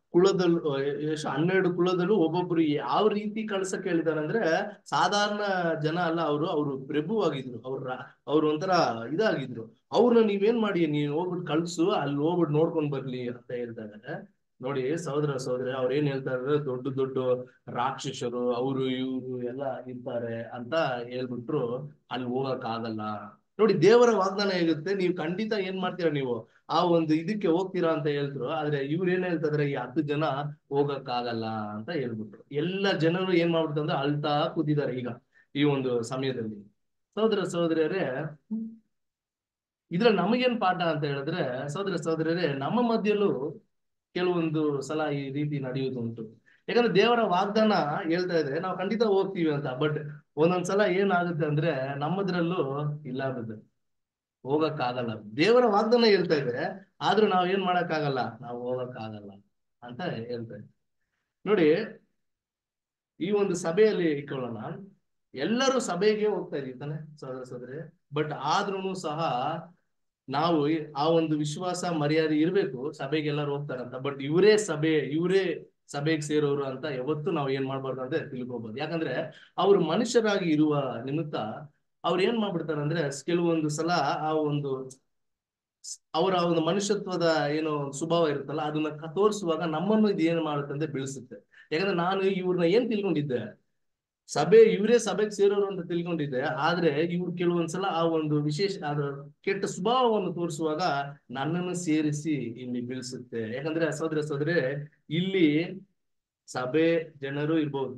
ಕುಲದಲ್ಲೂ ಎಷ್ಟು ಹನ್ನೆರಡು ಕುಲದಲ್ಲೂ ಒಬ್ಬೊಬ್ರು ಯಾವ ರೀತಿ ಕಳ್ಸಕ್ ಹೇಳಿದಾರೆ ಅಂದ್ರೆ ಸಾಧಾರಣ ಜನ ಅಲ್ಲ ಅವರು ಅವರು ಪ್ರಭು ಆಗಿದ್ರು ಅವ್ರ ಅವ್ರು ಒಂಥರ ಇದಾಗಿದ್ರು ಅವ್ರನ್ನ ನೀವೇನ್ ಮಾಡಿ ನೀವ್ ಹೋಗ್ಬಿಟ್ಟು ಕಳ್ಸು ಅಲ್ಲಿ ಹೋಗ್ಬಿಟ್ಟು ನೋಡ್ಕೊಂಡ್ ಬರ್ಲಿ ಅಂತ ಹೇಳ್ತಾ ಇದಾರೆ ನೋಡಿ ಸಹೋದರ ಸಹೋದರಿ ಅವ್ರ ಏನ್ ಹೇಳ್ತಾ ಇದಾರೆ ದೊಡ್ಡ ದೊಡ್ಡ ರಾಕ್ಷಸರು ಅವರು ಇವ್ರು ಎಲ್ಲ ಇರ್ತಾರೆ ಅಂತ ಹೇಳ್ಬಿಟ್ರು ಅಲ್ಲಿ ಹೋಗಕ್ ಆಗಲ್ಲ ನೋಡಿ ದೇವರ ವಾಗ್ದಾನ ಹೇಗುತ್ತೆ ನೀವು ಖಂಡಿತ ಏನ್ ಮಾಡ್ತೀರಾ ನೀವು ಆ ಒಂದು ಇದಕ್ಕೆ ಹೋಗ್ತೀರಾ ಅಂತ ಹೇಳ್ದ್ರು ಆದ್ರೆ ಇವ್ರು ಏನ್ ಹೇಳ್ತಾ ಇದಾರೆ ಈ ಹತ್ತು ಜನ ಹೋಗಕ್ ಆಗಲ್ಲ ಅಂತ ಹೇಳ್ಬಿಟ್ರು ಎಲ್ಲ ಜನರು ಏನ್ ಮಾಡ್ಬಿಡ್ತಾರೆ ಅಂದ್ರೆ ಅಳ್ತಾ ಕೂತಿದ್ದಾರೆ ಈಗ ಈ ಒಂದು ಸಮಯದಲ್ಲಿ ಸಹೋದರ ಸಹೋದರಿಯರೇ ಇದ್ರಲ್ಲಿ ನಮಗೇನ್ ಪಾಠ ಅಂತ ಹೇಳಿದ್ರೆ ಸಹೋದರ ಸಹೋದರಿಯರೇ ನಮ್ಮ ಮಧ್ಯಲ್ಲೂ ಕೆಲವೊಂದು ಸಲ ಈ ರೀತಿ ನಡೆಯುವುದುಂಟು ಯಾಕಂದ್ರೆ ದೇವರ ವಾಗ್ದಾನ ಹೇಳ್ತಾ ಇದ್ರೆ ನಾವು ಖಂಡಿತ ಹೋಗ್ತೀವಿ ಅಂತ ಬಟ್ ಒಂದೊಂದ್ಸಲ ಏನಾಗುತ್ತೆ ಅಂದ್ರೆ ನಮ್ಮದ್ರಲ್ಲೂ ಇಲ್ಲ ಬಿದ್ದು ಹೋಗಕ್ ಆಗಲ್ಲ ದೇವರ ವಾಗ್ದಾನ ಹೇಳ್ತಾ ಇದೆ ಆದ್ರೂ ನಾವ್ ಏನ್ ಮಾಡಕ್ ಆಗಲ್ಲ ನಾವು ಹೋಗಕ್ ಆಗಲ್ಲ ಅಂತ ಹೇಳ್ತಾ ಇದ್ದೆ ನೋಡಿ ಈ ಒಂದು ಸಭೆಯಲ್ಲಿ ಇಟ್ಕೊಳ್ಳೋಣ ಎಲ್ಲರೂ ಸಭೆಗೆ ಹೋಗ್ತಾ ಇದೀವಿ ತಾನೆ ಸಹೋದರ ಸಹೋದರಿ ಬಟ್ ಆದ್ರೂ ಸಹ ನಾವು ಈ- ಆ ಒಂದು ವಿಶ್ವಾಸ ಮರ್ಯಾದೆ ಇರ್ಬೇಕು ಸಭೆಗೆ ಎಲ್ಲರೂ ಹೋಗ್ತಾರಂತ ಬಟ್ ಇವರೇ ಸಭೆ ಇವರೇ ಸಭೆಗೆ ಸೇರೋರು ಅಂತ ಯಾವತ್ತೂ ನಾವು ಏನ್ ಮಾಡ್ಬಾರ್ದು ಅಂತ ತಿಳ್ಕೊಬಹುದು ಯಾಕಂದ್ರೆ ಅವ್ರು ಮನುಷ್ಯರಾಗಿ ಇರುವ ನಿಮಿತ್ತ ಅವ್ರು ಏನ್ ಮಾಡ್ಬಿಡ್ತಾರೆ ಅಂದ್ರೆ ಕೆಲವೊಂದು ಸಲ ಆ ಒಂದು ಅವರ ಒಂದು ಮನುಷ್ಯತ್ವದ ಏನೋ ಒಂದು ಸ್ವಭಾವ ಇರುತ್ತಲ್ಲ ಅದನ್ನ ಕ- ತೋರಿಸುವಾಗ ನಮ್ಮನ್ನು ಇದು ಏನ್ ಮಾಡುತ್ತೆ ಅಂದ್ರೆ ಬೀಳಿಸುತ್ತೆ ಯಾಕಂದ್ರೆ ನಾನು ಇವ್ರನ್ನ ಏನ್ ತಿಳ್ಕೊಂಡಿದ್ದೆ ಸಭೆ ಇವರೇ ಸಭೆಗೆ ಸೇರೋರು ಅಂತ ತಿಳ್ಕೊಂಡಿದ್ದೆ ಆದ್ರೆ ಇವ್ರು ಕೆಲವೊಂದ್ಸಲ ಆ ಒಂದು ವಿಶೇಷ ಅದ ಕೆಟ್ಟ ಸ್ವಭಾವವನ್ನು ತೋರಿಸುವಾಗ ನನ್ನನ್ನು ಸೇರಿಸಿ ಇಲ್ಲಿ ಬೀಳಿಸುತ್ತೆ ಯಾಕಂದ್ರೆ ಸಹೋದರ ಸಹೋದರಿ ಇಲ್ಲಿ ಸಭೆ ಜನರು ಇರ್ಬೋದು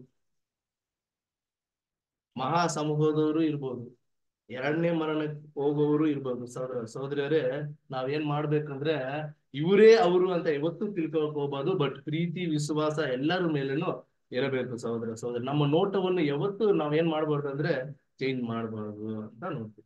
ಮಹಾ ಸಮೂಹದವರು ಇರ್ಬೋದು ಎರಡನೇ ಮರಣಕ್ಕೆ ಹೋಗುವವರು ಇರ್ಬೋದು ಸಹೋದರ ಸಹೋದರಿಯರೇ ನಾವೇನ್ ಮಾಡ್ಬೇಕಂದ್ರೆ ಇವರೇ ಅವರು ಅಂತ ಯಾವತ್ತೂ ತಿಳ್ಕೊಳಕ್ ಹೋಗ್ಬಾರ್ದು ಬಟ್ ಪ್ರೀತಿ ವಿಶ್ವಾಸ ಎಲ್ಲರ ಮೇಲೇನು ಇರಬೇಕು ಸಹೋದರ ಸಹೋದರಿ ನಮ್ಮ ನೋಟವನ್ನು ಯಾವತ್ತೂ ನಾವೇನ್ ಮಾಡ್ಬಾರ್ದು ಅಂದ್ರೆ ಚೇಂಜ್ ಮಾಡಬಾರ್ದು ಅಂತ ನೋಡ್ತೀವಿ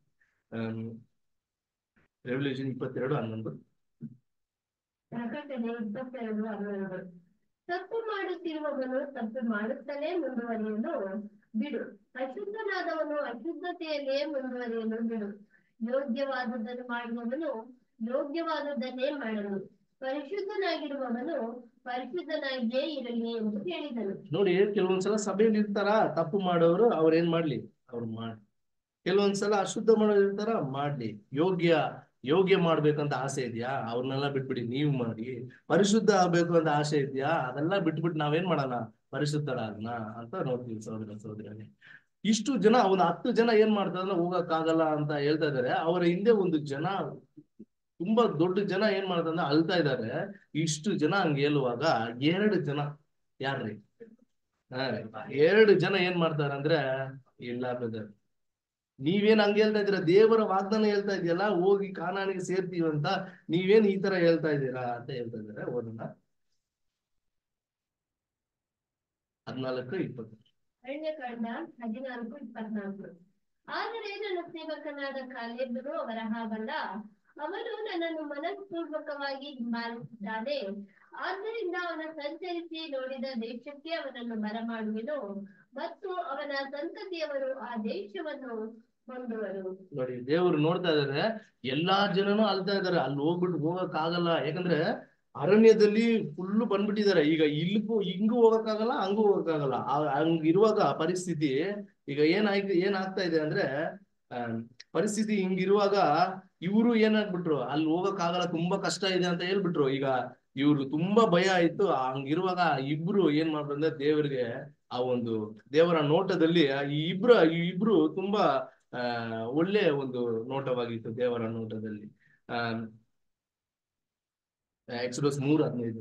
ರೆವಲ್ಯೂಷನ್ ಇಪ್ಪತ್ತೆರಡು ಹನ್ನೊಂದು ಪ್ರಕಟಣೆ ಇಪ್ಪತ್ತೆರಡು ಹನ್ನೆರಡು ತಪ್ಪು ಮಾಡುತ್ತಿರುವವನು ತಪ್ಪು ಮಾಡುತ್ತಲೇ ಮುಂದುವರಿಯಲು ಬಿಡು ಅಶುದ್ಧನಾದವನು ಅಶುದ್ಧತೆಯಲ್ಲೇ ಮುಂದುವರಿಯಲು ಬಿಡು ಯೋಗ್ಯವಾದದ್ದನ್ನು ಮಾಡುವವನು ಯೋಗ್ಯವಾದದ್ದನ್ನೇ ಮಾಡಲು ಪರಿಶುದ್ಧನಾಗಿರುವವನು ಪರಿಶುದ್ಧನಾಗಿಯೇ ಇರಲಿ ಎಂದು ಹೇಳಿದನು ನೋಡಿ ಕೆಲವೊಂದ್ಸಲ ಸಭೆಯಲ್ಲಿ ಇರ್ತಾರ ತಪ್ಪು ಮಾಡೋರು ಅವ್ರ ಏನ್ ಮಾಡ್ಲಿ ಅವ್ರು ಮಾಡಿ ಕೆಲವೊಂದ್ಸಲ ಅಶುದ್ಧ ಮಾಡೋರು ಇರ್ತಾರ ಮಾಡ್ಲಿ ಯೋಗ್ಯ ಯೋಗ್ಯ ಮಾಡ್ಬೇಕಂತ ಆಸೆ ಇದೆಯಾ ಅವ್ರನ್ನೆಲ್ಲ ಬಿಟ್ಬಿಡಿ ನೀವು ಮಾಡಿ ಪರಿಶುದ್ಧ ಆಗ್ಬೇಕು ಅಂತ ಆಸೆ ಇದೆಯಾ ಅದೆಲ್ಲ ಬಿಟ್ಬಿಟ್ಟು ನಾವೇನ್ ಮಾಡೋಣ ಪರಿಶುದ್ಧರಾಗೋಣ ಅಂತ ನೋಡ್ತೀವಿ ಸಹೋದರ ಸಹೋದರನೇ ಇಷ್ಟು ಜನ ಒಂದು ಹತ್ತು ಜನ ಏನ್ ಮಾಡ್ತಾರೆ ಅಂದ್ರೆ ಹೋಗಕ್ ಆಗಲ್ಲ ಅಂತ ಹೇಳ್ತಾ ಇದಾರೆ ಅವರ ಹಿಂದೆ ಒಂದು ಜನ ತುಂಬಾ ದೊಡ್ಡ ಜನ ಏನ್ ಮಾಡ್ತಾರೆ ಅಂದ್ರೆ ಅಳ್ತಾ ಇದಾರೆ ಇಷ್ಟು ಜನ ಹಂಗ ಹೇಳುವಾಗ ಎರಡು ಜನ ಯಾರ್ರಿ ಹಾ, ಎರಡು ಜನ ಏನ್ ಮಾಡ್ತಾರ ಅಂದ್ರೆ ಇಲ್ಲ ಬ್ರದರ್ ನೀವೇನ್ ಹಂಗ ಹೇಳ್ತಾ ಇದೀರಾ ದೇವರ ವಾಗ್ದಾನ ಹೇಳ್ತಾ ಇದೆಯಲ್ಲ ಹೋಗಿ ಕಾನಾನಿಗೆ ಸೇರ್ತೀವಿ ಅಂತ ನೀವೇನ್ ಈ ತರ ಹೇಳ್ತಾ ಇದ್ದೀರಾ ಅಂತ ಹೇಳ್ತಾ ಇದಾರೆ ಓದೋಣ ಹದ್ನಾಲ್ಕು ಇಪ್ಪತ್ತು ಅರಣ್ಯಕಾಂಡ ಹದಿನಾಲ್ಕು ಇಪ್ಪತ್ನಾಲ್ಕು ಆದರೆ ನನ್ನ ಸೇವಕನಾದ ಕಾಲೇಬನು ಅವರ ಹಾಗಲ್ಲ ಅವನು ನನ್ನನ್ನು ಮನಃಪೂರ್ವಕವಾಗಿ ಹಿಂಬಾಲಿಸಿದ್ದಾನೆ ಆದ್ದರಿಂದ ಅವನ ಸಂಚರಿಸಿ ನೋಡಿದ ದೇಶಕ್ಕೆ ಅವನನ್ನು ಬರಮಾಡುವೆನು ಮತ್ತು ಅವನ ಸಂತತಿಯವರು ಆ ದೇಶವನ್ನು ಹೊಂದುವರು ನೋಡಿ ದೇವ್ರು ನೋಡ್ತಾ ಇದಾರೆ ಎಲ್ಲಾ ಜನನು ಅಳ್ತಾ ಇದಾರೆ ಅಲ್ಲಿ ಹೋಗ್ಬಿಟ್ಟು ಹೋಗಕ್ ಆಗಲ್ಲ ಯಾಕಂದ್ರೆ ಅರಣ್ಯದಲ್ಲಿ ಫುಲ್ ಬಂದ್ಬಿಟ್ಟಿದ್ದಾರೆ ಈಗ ಇಲ್ಲಿಗೂ ಹಿಂಗೂ ಹೋಗಕ್ಕಾಗಲ್ಲ ಹಂಗೂ ಹೋಗಕ್ಕಾಗಲ್ಲ ಆ- ಹಂಗ್ ಇರುವಾಗ ಪರಿಸ್ಥಿತಿ ಈಗ ಏನಾಯ್ತು ಏನಾಗ್ತಾ ಇದೆ ಅಂದ್ರೆ ಆ, ಪರಿಸ್ಥಿತಿ ಹಿಂಗಿರುವಾಗ ಇವರು ಏನಾಗ್ಬಿಟ್ರು ಅಲ್ಲಿ ಹೋಗಕ್ ಆಗಲ್ಲ ತುಂಬಾ ಕಷ್ಟ ಇದೆ ಅಂತ ಹೇಳ್ಬಿಟ್ರು ಈಗ ಇವ್ರು ತುಂಬಾ ಭಯ ಆಯ್ತು ಹಂಗಿರುವಾಗ ಇಬ್ರು ಏನ್ ಮಾಡ್ರು ಅಂದ್ರೆ ದೇವರಿಗೆ ಆ ಒಂದು ದೇವರ ನೋಟದಲ್ಲಿ ಈ ಇಬ್ರು ಈ ಇಬ್ರು ತುಂಬಾ ಆ ಒಳ್ಳೆ ಒಂದು ನೋಟವಾಗಿತ್ತು ದೇವರ ನೋಟದಲ್ಲಿ ಆ ಎಕ್ಸ್ಡೋಸ್ ಮೂರು ಹದಿನೈದು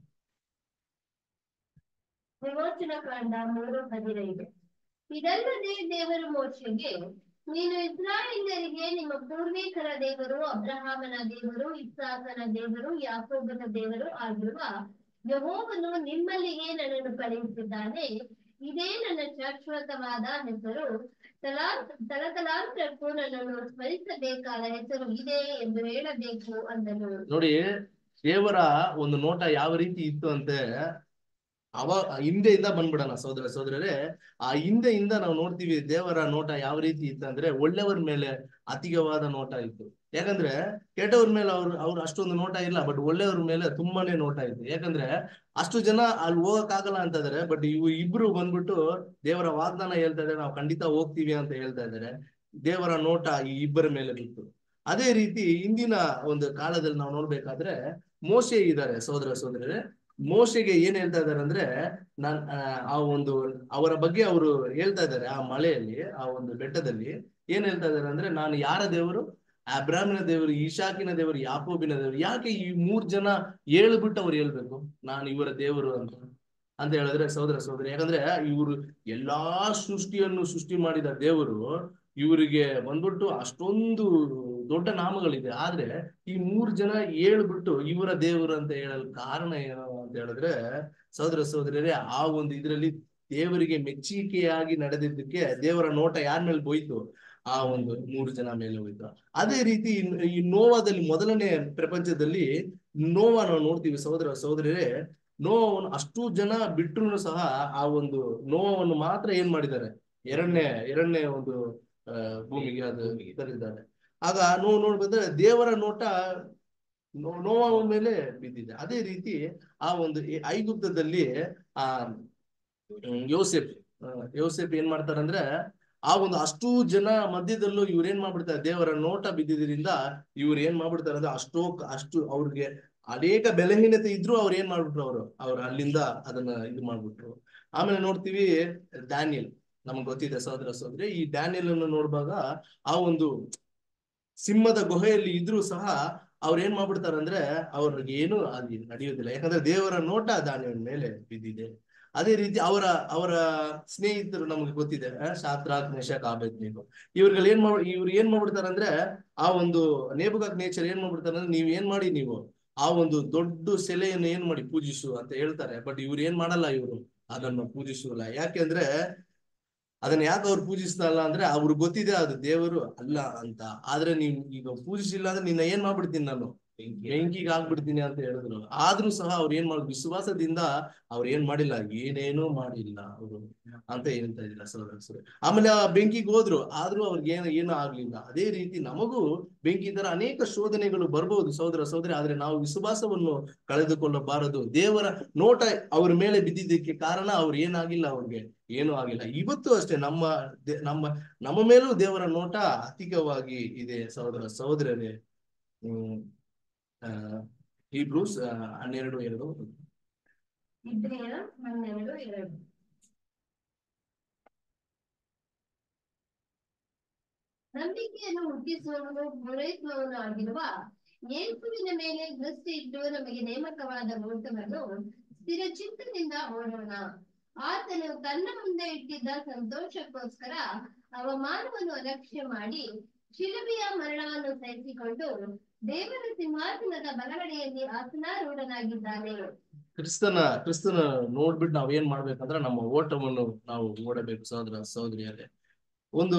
ವಿಮೋಚನ ಕಾಂಡ ಮೂರು ಹದಿನೈದು ಇದಲ್ಲದೆ ದೇವರು ಮೋಶೆಗೆ ನೀನು ಇಸ್ರಾಯೇಲರಿಗೆ ನಿಮ್ಮ ಪೂರ್ವಿಕರ ದೇವರು ಅಬ್ರಹಾಮನ ದೇವರು ಇಸ್ಸಾಕನ ದೇವರು ಯಾಕೋಬನ ದೇವರು ಆಗಿರುವ ಯಹೋವನು ನಿಮ್ಮಲ್ಲಿಗೆ ನನ್ನನ್ನು ಕಳುಹಿಸಿದ್ದಾನೆ ಇದೇ ನನ್ನ ಶಾಶ್ವತವಾದ ಹೆಸರು ತಲಾ ತಲತಲಾಂತರಕ್ಕೂ ನನ್ನನ್ನು ಸ್ಮರಿಸಬೇಕಾದ ಹೆಸರು ಇದೆ ಎಂದು ಹೇಳಬೇಕು ಅಂದನು ನೋಡಿ ದೇವರ ಒಂದು ನೋಟ ಯಾವ ರೀತಿ ಇತ್ತು ಅಂತೆ ಅವ ಹಿಂದೆಯಿಂದ ಬಂದ್ಬಿಡೋಣ ಸೋದರ ಸೋದರರೇ ಆ ಹಿಂದೆಯಿಂದ ನಾವು ನೋಡ್ತೀವಿ ದೇವರ ನೋಟ ಯಾವ ರೀತಿ ಇತ್ತಂದ್ರೆ ಒಳ್ಳೆಯವರ ಮೇಲೆ ಅತಿಗವಾದ ನೋಟ ಇತ್ತು ಯಾಕಂದ್ರೆ ಕೆಟ್ಟವ್ರ ಮೇಲೆ ಅವ್ರು ಅವ್ರು ಅಷ್ಟೊಂದು ನೋಟ ಇಲ್ಲ ಬಟ್ ಒಳ್ಳೆಯವ್ರ ಮೇಲೆ ತುಂಬಾನೇ ನೋಟ ಇತ್ತು ಯಾಕಂದ್ರೆ ಅಷ್ಟು ಜನ ಅಲ್ಲಿ ಹೋಗಕ್ ಆಗಲ್ಲ ಅಂತ ಇದಾರೆ ಬಟ್ ಇವು ಇಬ್ರು ಬಂದ್ಬಿಟ್ಟು ದೇವರ ವಾಗ್ದಾನ ಹೇಳ್ತಾ ಇದಾರೆ ನಾವು ಖಂಡಿತ ಹೋಗ್ತೀವಿ ಅಂತ ಹೇಳ್ತಾ ಇದಾರೆ ದೇವರ ನೋಟ ಈ ಇಬ್ಬರ ಮೇಲೆ ಬಿತ್ತು ಅದೇ ರೀತಿ ಇಂದಿನ ಒಂದು ಕಾಲದಲ್ಲಿ ನಾವು ನೋಡ್ಬೇಕಾದ್ರೆ ಮೋಶೆ ಇದ್ದಾರೆ ಸೋದರ ಸೋದರರೇ ಮೋಶೆಗೆ ಏನ್ ಹೇಳ್ತಾ ಇದಾರೆ ಅಂದ್ರೆ ನಾನ್ ಆ, ಆ ಒಂದು ಅವರ ಬಗ್ಗೆ ಅವರು ಹೇಳ್ತಾ ಇದ್ದಾರೆ ಆ ಮಳೆಯಲ್ಲಿ ಆ ಒಂದು ಬೆಟ್ಟದಲ್ಲಿ ಏನ್ ಹೇಳ್ತಾ ಇದಾರೆ ಅಂದ್ರೆ ನಾನು ಯಾರ ದೇವರು ಅಬ್ರಾಮಿನ ದೇವರು ಈಶಾಕಿನ ದೇವರು ಯಾಕೋಬಿನ ದೇವರು ಯಾಕೆ ಈ ಮೂರ್ ಜನ ಹೇಳ್ಬಿಟ್ಟು ಅವ್ರು ಹೇಳ್ಬೇಕು ನಾನು ಇವರ ದೇವರು ಅಂತ ಅಂತ ಹೇಳಿದ್ರೆ ಸೋದರ ಸೋದರಿ ಯಾಕಂದ್ರೆ ಇವರು ಎಲ್ಲಾ ಸೃಷ್ಟಿಯನ್ನು ಸೃಷ್ಟಿ ಮಾಡಿದ ದೇವರು ಇವರಿಗೆ ಬಂದ್ಬಿಟ್ಟು ಅಷ್ಟೊಂದು ದೊಡ್ಡ ನಾಮಗಳಿದೆ ಆದ್ರೆ ಈ ಮೂರ್ ಜನ ಹೇಳ್ಬಿಟ್ಟು ಇವರ ದೇವರು ಅಂತ ಹೇಳಲು ಕಾರಣ ಏನು ಅಂತ ಹೇಳಿದ್ರೆ ಸಹೋದರ ಸಹೋದರರೇ ಆ ಒಂದು ಇದರಲ್ಲಿ ದೇವರಿಗೆ ಮೆಚ್ಚುಗೆಯಾಗಿ ನಡೆದಿದ್ದಕ್ಕೆ ದೇವರ ನೋಟ ಯಾರ ಮೇಲೆ ಹೋಯ್ತು ಆ ಒಂದು ಮೂರು ಜನ ಮೇಲೆ ಹೋಯ್ತು ಅದೇ ರೀತಿ ಇನ್- ಈ ನೋವಾದಲ್ಲಿ ಮೊದಲನೇ ಪ್ರಪಂಚದಲ್ಲಿ ನೋವ ನಾವು ನೋಡ್ತೀವಿ ಸಹೋದರ ಸಹೋದರರೇ ನೋವನ್ನು ಅಷ್ಟು ಜನ ಬಿಟ್ರು ಸಹ ಆ ಒಂದು ನೋವನ್ನು ಮಾತ್ರ ಏನ್ ಮಾಡಿದ್ದಾರೆ ಎರಡನೇ ಎರಡನೇ ಒಂದು ಆ, ಭೂಮಿಗೆ ಅದು ತರಿದ್ದಾರೆ ಆಗ ನೋವು ನೋಡ್ಬೇಕಂದ್ರೆ ದೇವರ ನೋಟ ನೋ- ನೋವ ಮೇಲೆ ಬಿದ್ದಿದೆ ಅದೇ ರೀತಿ ಆ ಒಂದು ಈ ಐಗುಪ್ತದಲ್ಲಿ ಆ ಹ್ಮ್, ಯೋಸೆಫ್ ಆ, ಯೋಸೆಫ್ ಏನ್ ಮಾಡ್ತಾರಂದ್ರೆ ಆ ಒಂದು ಅಷ್ಟು ಜನ ಮಧ್ಯದಲ್ಲೂ ಇವ್ರು ಏನ್ ಮಾಡ್ಬಿಡ್ತಾರೆ ದೇವರ ನೋಟ ಬಿದ್ದಿದ್ರಿಂದ ಇವ್ರು ಏನ್ ಮಾಡ್ಬಿಡ್ತಾರೆ ಅಂದ್ರೆ ಅಷ್ಟೋ ಅಷ್ಟು ಅವ್ರಿಗೆ ಅನೇಕ ಬೆಲೆಹೀನತೆ ಇದ್ರು ಅವ್ರು ಏನ್ ಮಾಡ್ಬಿಟ್ರು ಅವರು ಅವ್ರು ಅಲ್ಲಿಂದ ಅದನ್ನ ಇದು ಮಾಡ್ಬಿಟ್ರು ಆಮೇಲೆ ನೋಡ್ತೀವಿ ಡ್ಯಾನಿಯಲ್ ನಮ್ಗೆ ಗೊತ್ತಿದೆ ಸಹೋದರ ಸಹೋದರಿ ಈ ಡ್ಯಾನಿಯಲ್ ಅನ್ನು ನೋಡುವಾಗ ಆ ಒಂದು ಸಿಂಹದ ಗುಹೆಯಲ್ಲಿ ಇದ್ರೂ ಸಹ ಅವ್ರು ಏನ್ ಮಾಡ್ಬಿಡ್ತಾರೆ ಅಂದ್ರೆ ಅವ್ರಿಗೆ ಏನು ಅಲ್ಲಿ ನಡೆಯುವುದಿಲ್ಲ ಯಾಕಂದ್ರೆ ದೇವರ ನೋಟ ದಾನಿಯಲ್ ಮೇಲೆ ಬಿದ್ದಿದೆ ಅದೇ ರೀತಿ ಅವರ ಅವರ ಸ್ನೇಹಿತರು ನಮ್ಗೆ ಗೊತ್ತಿದೆ ಆ, ಶಾತ್ರಾಕ್ ಮೇಷಕ್ ಆಬೇದ್ನೇಗು ಇವ್ರುಗಳು ಏನ್ ಮಾಡ್ ಇವ್ರು ಏನ್ ಮಾಡ್ಬಿಡ್ತಾರೆ ಅಂದ್ರೆ ಆ ಒಂದು ನೇಬುಗಾಕ್ ನೇಚರ್ ಏನ್ ಮಾಡ್ಬಿಡ್ತಾರೆ ಅಂದ್ರೆ ನೀವ್ ಏನ್ ಮಾಡಿ ನೀವು ಆ ಒಂದು ದೊಡ್ಡ ಸೆಲೆಯನ್ನು ಏನ್ ಮಾಡಿ ಪೂಜಿಸು ಅಂತ ಹೇಳ್ತಾರೆ ಬಟ್ ಇವ್ರು ಏನ್ ಮಾಡಲ್ಲ ಇವರು ಅದನ್ನು ಪೂಜಿಸುವಲ್ಲ ಯಾಕೆಂದ್ರೆ ಅದನ್ನ ಯಾಕೆ ಅವ್ರು ಪೂಜಿಸ್ತಾ ಇಲ್ಲ ಅಂದ್ರೆ ಅವ್ರಿಗೆ ಗೊತ್ತಿದೆ ಅದು ದೇವರು ಅಲ್ಲ ಅಂತ ಆದ್ರೆ ನೀವ್ ಈಗ ಪೂಜಿಸಿಲ್ಲ ಅಂದ್ರೆ ನಿನ್ನ ಏನ್ ಮಾಡ್ಬಿಡ್ತೀನಿ ನಾನು ಬೆಂಕಿಗೆ ಹಾಕ್ಬಿಡ್ತೀನಿ ಅಂತ ಹೇಳಿದ್ರು ಆದ್ರೂ ಸಹ ಅವ್ರು ಏನ್ ಮಾಡ್ ವಿಶ್ವಾಸದಿಂದ ಅವ್ರು ಏನ್ ಮಾಡಿಲ್ಲ ಏನೇನೂ ಮಾಡಿಲ್ಲ ಅವರು ಅಂತ ಹೇಳ್ತಾ ಇದಿಲ್ಲ ಸಹೋದರ ಸಹೋದರಿ. ಆಮೇಲೆ ಆ ಬೆಂಕಿಗೆ ಹೋದ್ರು ಆದ್ರೂ ಅವ್ರಿಗೆ ಏನು ಏನು ಆಗ್ಲಿಲ್ಲ ಅದೇ ರೀತಿ ನಮಗೂ ಬೆಂಕಿ ತರ ಅನೇಕ ಶೋಧನೆಗಳು ಬರ್ಬೋದು ಸಹೋದರ ಸಹೋದರಿ ಆದ್ರೆ ನಾವು ವಿಶ್ವಾಸವನ್ನು ಕಳೆದುಕೊಳ್ಳಬಾರದು ದೇವರ ನೋಟ ಅವ್ರ ಮೇಲೆ ಬಿದ್ದಿದ್ದಕ್ಕೆ ಕಾರಣ ಅವ್ರು ಏನಾಗಿಲ್ಲ ಅವ್ರಿಗೆ ಏನೂ ಆಗಿಲ್ಲ ಇವತ್ತು ಅಷ್ಟೇ ನಮ್ಮ ದೇ- ನಮ್ಮ ನಮ್ಮ ಮೇಲೂ ದೇವರ ನೋಟ ಅಧಿಕವಾಗಿ ಇದೆ ಸಹೋದರ ಸಹೋದರರೇ ಹ್ಮ್ ಆ ಹೀಬ್ರೂಸ್ ಆ, ಹನ್ನೆರಡು ಎರಡು ಇಬ್ರಿಯ ಹನ್ನೆರಡು ಎರಡು ನಂಬಿಕೆಯನ್ನು ಹುಟ್ಟಿಸುವವನು ಪೂರೈಸುವವನು ಆಗಿರುವ ಯೇಸುವಿನ ಮೇಲೆ ದೃಷ್ಟಿ ಇಟ್ಟು ನಮಗೆ ನೇಮಕವಾದ ಓಟವನ್ನು ಸ್ಥಿರ ಚಿತ್ತದಿಂದ ಓಡೋಣ ಆತನು ತನ್ನ ಮುಂದೆ ಇಟ್ಟಿದ್ದ ಸಂತೋಷಕ್ಕೋಸ್ಕರ ಅವಮಾನವನ್ನು ಅಲಕ್ಷ್ಯ ಮಾಡಿ ಶಿಲುಬೆಯ ಮರಣವನ್ನು ಸಹಿಸಿಕೊಂಡು ದೇವರ ಸಿಂಹಾಸನದ ಬಲಗಡೆಯಲ್ಲಿ ಆಸನಾರೂಢನಾಗಿದ್ದಾನೆ ಕ್ರಿಸ್ತನ ಕ್ರಿಸ್ತನ ನೋಡ್ಬಿಟ್ಟು ನಾವ್ ಏನ್ ಮಾಡ್ಬೇಕಂದ್ರೆ ನಮ್ಮ ಓಟವನ್ನು ನಾವು ಓಡಬೇಕು ಸಹೋದರ ಸಹೋದರಿಯರೇ ಒಂದು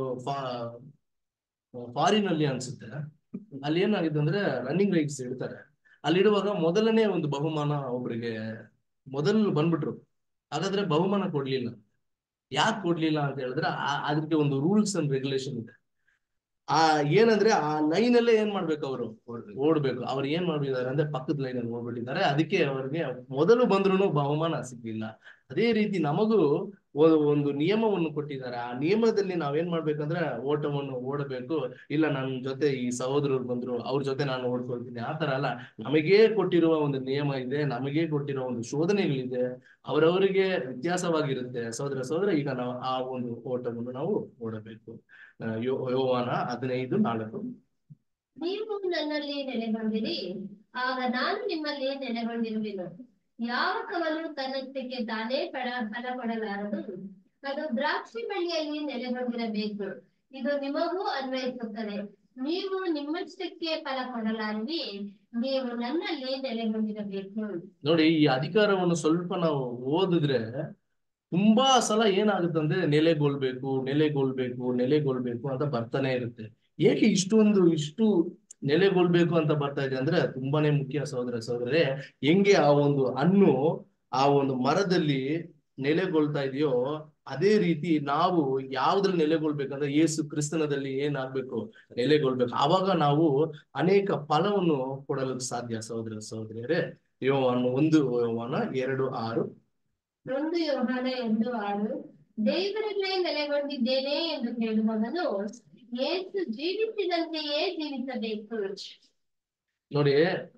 ಫಾರಿನ್ ಅಲ್ಲಿ ಅನ್ಸುತ್ತೆ ಅಲ್ಲಿ ಏನಾಗಿದೆ ಅಂದ್ರೆ ರನ್ನಿಂಗ್ ರೈಟ್ಸ್ ಇಡ್ತಾರೆ ಅಲ್ಲಿ ಇಡುವಾಗ ಮೊದಲನೇ ಒಂದು ಬಹುಮಾನ ಒಬ್ರಿಗೆ ಮೊದಲು ಬಂದ್ಬಿಟ್ರು ಹಾಗಾದ್ರೆ ಬಹುಮಾನ ಕೊಡ್ಲಿಲ್ಲ ಯಾಕೆ ಕೊಡ್ಲಿಲ್ಲ ಅಂತ ಹೇಳಿದ್ರೆ ಆ- ಅದಕ್ಕೆ ಒಂದು ರೂಲ್ಸ್ ಅಂಡ್ ರೆಗ್ಯುಲೇಷನ್ ಇದೆ ಆ ಏನಂದ್ರೆ ಆ ಲೈನ್ ಅಲ್ಲೇ ಏನ್ ಮಾಡ್ಬೇಕು ಅವರು ಓಡ್ಬೇಕು ಅವ್ರು ಏನ್ ಮಾಡ್ಬಿದ್ದಾರೆ ಅಂದ್ರೆ ಪಕ್ಕದ ಲೈನ್ ಅಲ್ಲಿ ಓಡ್ಬಿಟ್ಟಿದ್ದಾರೆ ಅದಕ್ಕೆ ಅವ್ರಿಗೆ ಮೊದಲು ಬಂದ್ರು ಬಹುಮಾನ ಸಿಗ್ಲಿಲ್ಲ ಅದೇ ರೀತಿ ನಮಗೂ ಒ- ಒಂದು ನಿಯಮವನ್ನು ಕೊಟ್ಟಿದ್ದಾರೆ ಆ ನಿಯಮದಲ್ಲಿ ನಾವೇನ್ ಮಾಡ್ಬೇಕಂದ್ರೆ ಓಟವನ್ನು ಓಡಬೇಕು ಇಲ್ಲ ನನ್ನ ಜೊತೆ ಈ ಸಹೋದರರು ಬಂದ್ರು ಅವ್ರ ಜೊತೆ ನಾನು ಓಡ್ಕೊಳ್ತೀನಿ ಆ ತರ ಅಲ್ಲ ನಮಗೇ ಕೊಟ್ಟಿರುವ ಒಂದು ನಿಯಮ ಇದೆ ನಮಗೇ ಕೊಟ್ಟಿರುವ ಒಂದು ಶೋಧನೆಗಳಿದೆ ಅವರವರಿಗೆ ವ್ಯತ್ಯಾಸವಾಗಿರುತ್ತೆ ಸಹೋದರ ಸಹೋದರ ಈಗ ನಾವು ಆ ಒಂದು ಓಟವನ್ನು ನಾವು ಓಡಬೇಕು ಆ, ಯೋ- ಯೋವಾನ ಹದಿನೈದು ನಾಲ್ಕು ನೀವು ನನ್ನಲ್ಲಿ ನೆಲೆಗೊಂಡಿರಿ ಆಗ ನಾನು ನಿಮ್ಮಲ್ಲಿ ನೆಲೆಗೊಂಡಿರುವೆನು ಯಾವ ಕವಲು ತನ್ನಷ್ಟಕ್ಕೆ ತಾನೇ ಫಲ ಫಲ ಕೊಡಲಾರದು ಅದು ದ್ರಾಕ್ಷಿ ಬಳ್ಳಿಯಲ್ಲಿ ನೆಲೆಗೊಂಡಿರಬೇಕು ಇದು ನಿಮಗೂ ಅನ್ವಯಿಸುತ್ತದೆ ನೀವು ನಿಮ್ಮಷ್ಟಕ್ಕೆ ಫಲ ಕೊಡಲಾರದಿ ನೀವು ನನ್ನಲ್ಲಿ ನೆಲೆಗೊಂಡಿರಬೇಕು ನೋಡಿ ಈ ಅಧಿಕಾರವನ್ನು ಸ್ವಲ್ಪ ನಾವು ಓದಿದ್ರೆ ತುಂಬಾ ಸಲ ಏನಾಗುತ್ತಂದ್ರೆ ನೆಲೆಗೊಳ್ಬೇಕು ನೆಲೆಗೊಳ್ಬೇಕು ನೆಲೆಗೊಳ್ಬೇಕು ಅಂತ ಬರ್ತಾನೆ ಇರುತ್ತೆ ಏಕೆ ಇಷ್ಟೊಂದು ಇಷ್ಟು ನೆಲೆಗೊಳ್ಬೇಕು ಅಂತ ಬರ್ತಾ ಇದೆ ಅಂದ್ರೆ ತುಂಬಾನೇ ಮುಖ್ಯ ಸಹೋದರ ಸಹೋದರರೇ ಹೆಂಗೆ ಆ ಒಂದು ಹಣ್ಣು ಆ ಒಂದು ಮರದಲ್ಲಿ ನೆಲೆಗೊಳ್ತಾ ಇದೆಯೋ ಅದೇ ರೀತಿ ನಾವು ಯಾವ್ದ್ರಲ್ಲಿ ನೆಲೆಗೊಳ್ಬೇಕಂದ್ರೆ ಯೇಸು ಕ್ರಿಸ್ತನದಲ್ಲಿ ಏನಾಗ್ಬೇಕು ನೆಲೆಗೊಳ್ಬೇಕು ಆವಾಗ ನಾವು ಅನೇಕ ಫಲವನ್ನು ಕೊಡಲು ಸಾಧ್ಯ ಸಹೋದರ ಸಹೋದರಿಯರೇ ಯೋವಾನ ಒಂದು ಯೋವಾನ ಎರಡು ಆರು ಒಂದು ಯೋಹಾನ ಎರಡು ಆರು ದೇವರಲ್ಲೇ ನೆಲೆಗೊಂಡಿದ್ದೇನೆ ಎಂದು ಹೇಳುವವನು ಯೇಸು ಜೀವಿಸಿದಂತೆಯೇ ಜೀವಿಸಬೇಕು ನೋಡಿ